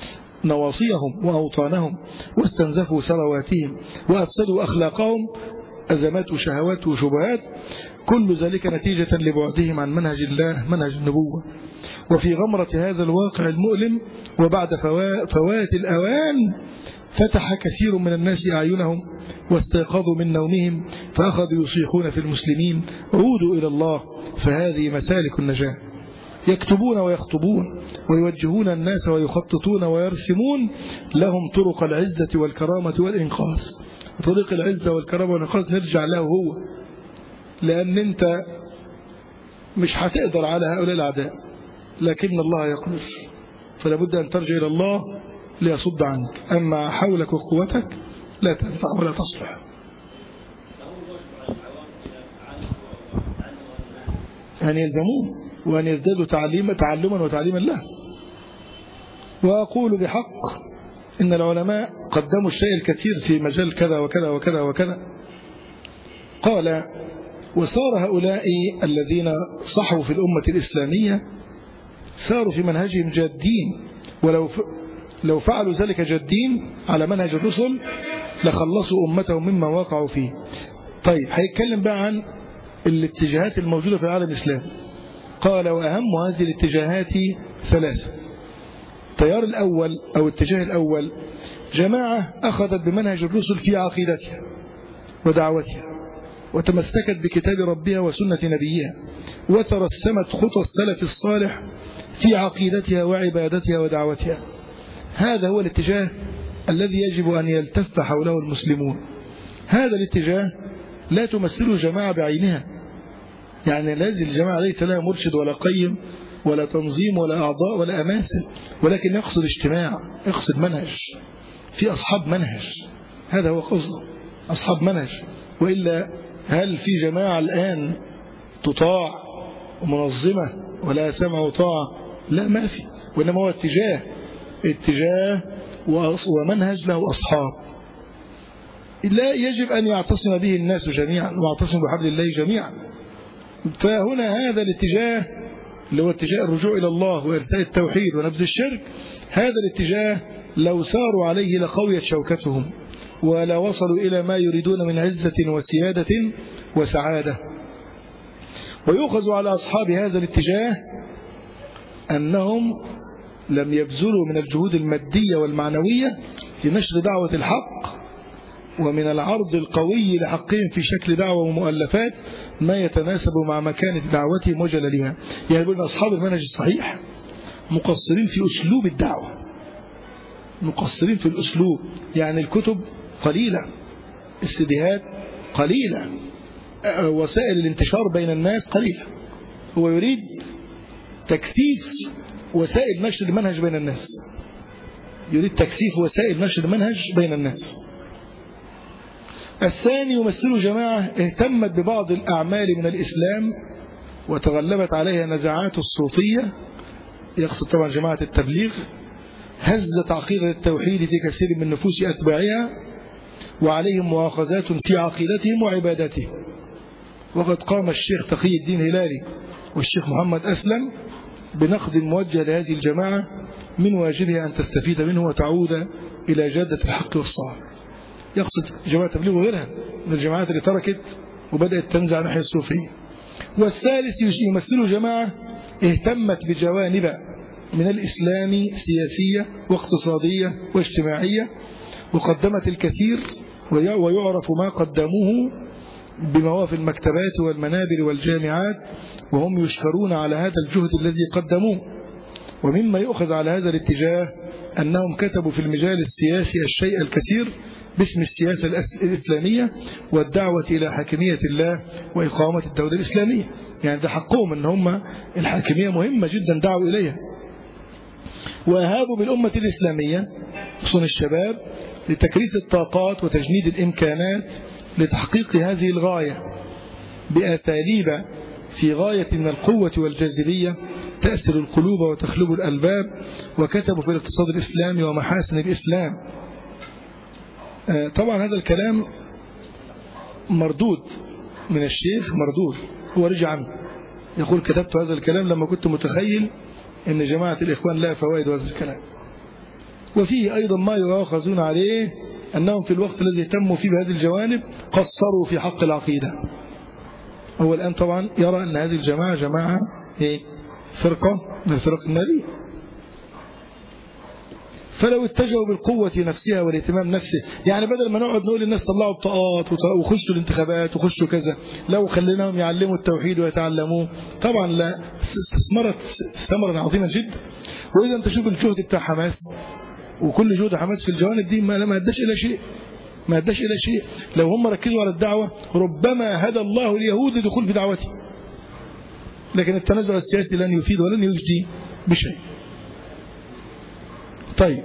نواصيهم وأوطانهم واستنزفوا ثرواتهم وأفسدوا أخلاقهم أزمات وشهوات وشبهات كل ذلك نتيجة لبعدهم عن منهج الله منهج النبوة وفي غمرة هذا الواقع المؤلم وبعد فوات الأوان فتح كثير من الناس أعينهم واستيقظوا من نومهم فأخذوا يصيحون في المسلمين عودوا إلى الله فهذه مسالك النجاة يكتبون ويخطبون ويوجهون الناس ويخططون ويرسمون لهم طرق العزة والكرامة والإنقاذ طريق العزة والكرامة والإنقاذ نرجع له هو لأن أنت مش هتقدر على هؤلاء الأعداء لكن الله يقدر فلا بد أن ترجع إلى الله ليصد عنك أما حولك وقوتك لا تنفع ولا تصلح أن يلزمون وأن يزدادوا تعليما تعلما وتعليما له وأقول بحق إن العلماء قدموا الشيء الكثير في مجال كذا وكذا وكذا وكذا قال وصار هؤلاء الذين صحوا في الأمة الإسلامية ساروا في منهجهم جادين ولو لو فعلوا ذلك جادين على منهج الرسل لخلصوا أمتهم مما وقعوا فيه طيب هيتكلم بقى عن الاتجاهات الموجودة في العالم الإسلامي قال وأهم هذه الاتجاهات ثلاثة التيار الأول أو الاتجاه الأول جماعة أخذت بمنهج الرسل في عقيدتها ودعوتها وتمسكت بكتاب ربها وسنة نبيها وترسمت خطى السلف الصالح في عقيدتها وعبادتها ودعوتها هذا هو الاتجاه الذي يجب أن يلتف حوله المسلمون هذا الاتجاه لا تمثله جماعة بعينها يعني هذه الجماعة ليس لها مرشد ولا قيم ولا تنظيم ولا أعضاء ولا أماثل ولكن يقصد اجتماع يقصد منهج في أصحاب منهج هذا هو قصده أصحاب منهج وإلا هل في جماعة الآن تطاع ومنظمة ولا سمع وطاعة لا ما في وإنما هو اتجاه اتجاه ومنهج له أصحاب لا يجب أن يعتصم به الناس جميعا ويعتصم بحبل الله جميعا فهنا هذا الاتجاه اللي هو اتجاه الرجوع إلى الله وإرساء التوحيد ونبذ الشرك هذا الاتجاه لو ساروا عليه لقويت شوكتهم ولا وصلوا إلى ما يريدون من عزة وسيادة وسعادة ويؤخذ على أصحاب هذا الاتجاه أنهم لم يبذلوا من الجهود المادية والمعنوية في نشر دعوة الحق ومن العرض القوي لحقهم في شكل دعوة ومؤلفات ما يتناسب مع مكانة دعوتهم وجلالها يعني يقولون أصحاب المنهج الصحيح مقصرين في أسلوب الدعوة مقصرين في الأسلوب يعني الكتب قليلة السديهات قليلة وسائل الانتشار بين الناس قليلة هو يريد تكثيف وسائل نشر المنهج بين الناس يريد تكثيف وسائل نشر المنهج بين الناس الثاني يمثل جماعة اهتمت ببعض الأعمال من الإسلام وتغلبت عليها نزعات الصوفية يقصد طبعا جماعة التبليغ هزت عقيدة التوحيد في كثير من نفوس أتباعها وعليهم مؤاخذات في عقيدتهم وعبادتهم وقد قام الشيخ تقي الدين هلالي والشيخ محمد أسلم بنقد موجه لهذه الجماعة من واجبها أن تستفيد منه وتعود إلى جادة الحق والصواب يقصد جماعة تبليغ وغيرها من الجماعات اللي تركت وبدأت تنزع ناحية الصوفية والثالث يمثل جماعة اهتمت بجوانب من الإسلام سياسية واقتصادية واجتماعية وقدمت الكثير ويعرف ما قدموه بمواف المكتبات والمنابر والجامعات وهم يشكرون على هذا الجهد الذي قدموه ومما يؤخذ على هذا الاتجاه أنهم كتبوا في المجال السياسي الشيء الكثير باسم السياسة الإسلامية والدعوة إلى حاكمية الله وإقامة الدولة الإسلامية يعني ده حقهم أن هم الحاكمية مهمة جدا دعوا إليها وأهابوا بالأمة الإسلامية خصوصا الشباب لتكريس الطاقات وتجنيد الإمكانات لتحقيق هذه الغاية بأساليب في غاية من القوة والجاذبية تأثر القلوب وتخلب الألباب وكتبوا في الاقتصاد الإسلامي ومحاسن الإسلام طبعا هذا الكلام مردود من الشيخ مردود هو رجع عنه يقول كتبت هذا الكلام لما كنت متخيل ان جماعة الإخوان لا فوائد هذا الكلام وفيه أيضا ما يؤاخذون عليه أنهم في الوقت الذي اهتموا فيه بهذه الجوانب قصروا في حق العقيدة هو الآن طبعا يرى أن هذه الجماعة جماعة إيه؟ فرقة من فرق النبي فلو اتجهوا بالقوة نفسها والاهتمام نفسه يعني بدل ما نقعد نقول للناس طلعوا بطاقات وخشوا الانتخابات وخشوا كذا لو خليناهم يعلموا التوحيد ويتعلموه طبعا لا استثمرت ثمرا عظيما جدا وإذا انت شوف الجهد بتاع حماس وكل جهد حماس في الجوانب دي ما ما اداش إلى شيء ما اداش إلى شيء لو هم ركزوا على الدعوة ربما هدى الله اليهود لدخول في دعوته لكن التنازع السياسي لن يفيد ولن يجدي بشيء طيب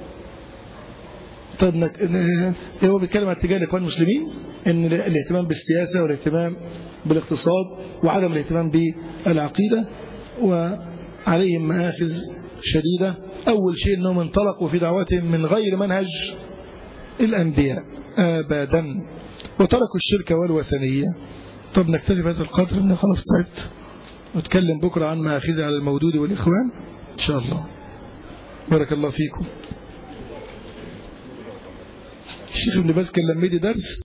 طيب نك... هو بيتكلم عن اتجاه الاخوان المسلمين ان الاهتمام بالسياسه والاهتمام بالاقتصاد وعدم الاهتمام بالعقيده وعليهم مآخذ شديده اول شيء انهم انطلقوا في دعوتهم من غير منهج الانبياء ابدا وتركوا الشرك والوثنيه طب نكتفي بهذا القدر ان خلاص تعبت نتكلم بكره عن مآخذ على المودود والاخوان ان شاء الله بارك الله فيكم الشيخ ابن باز كان لما يدي درس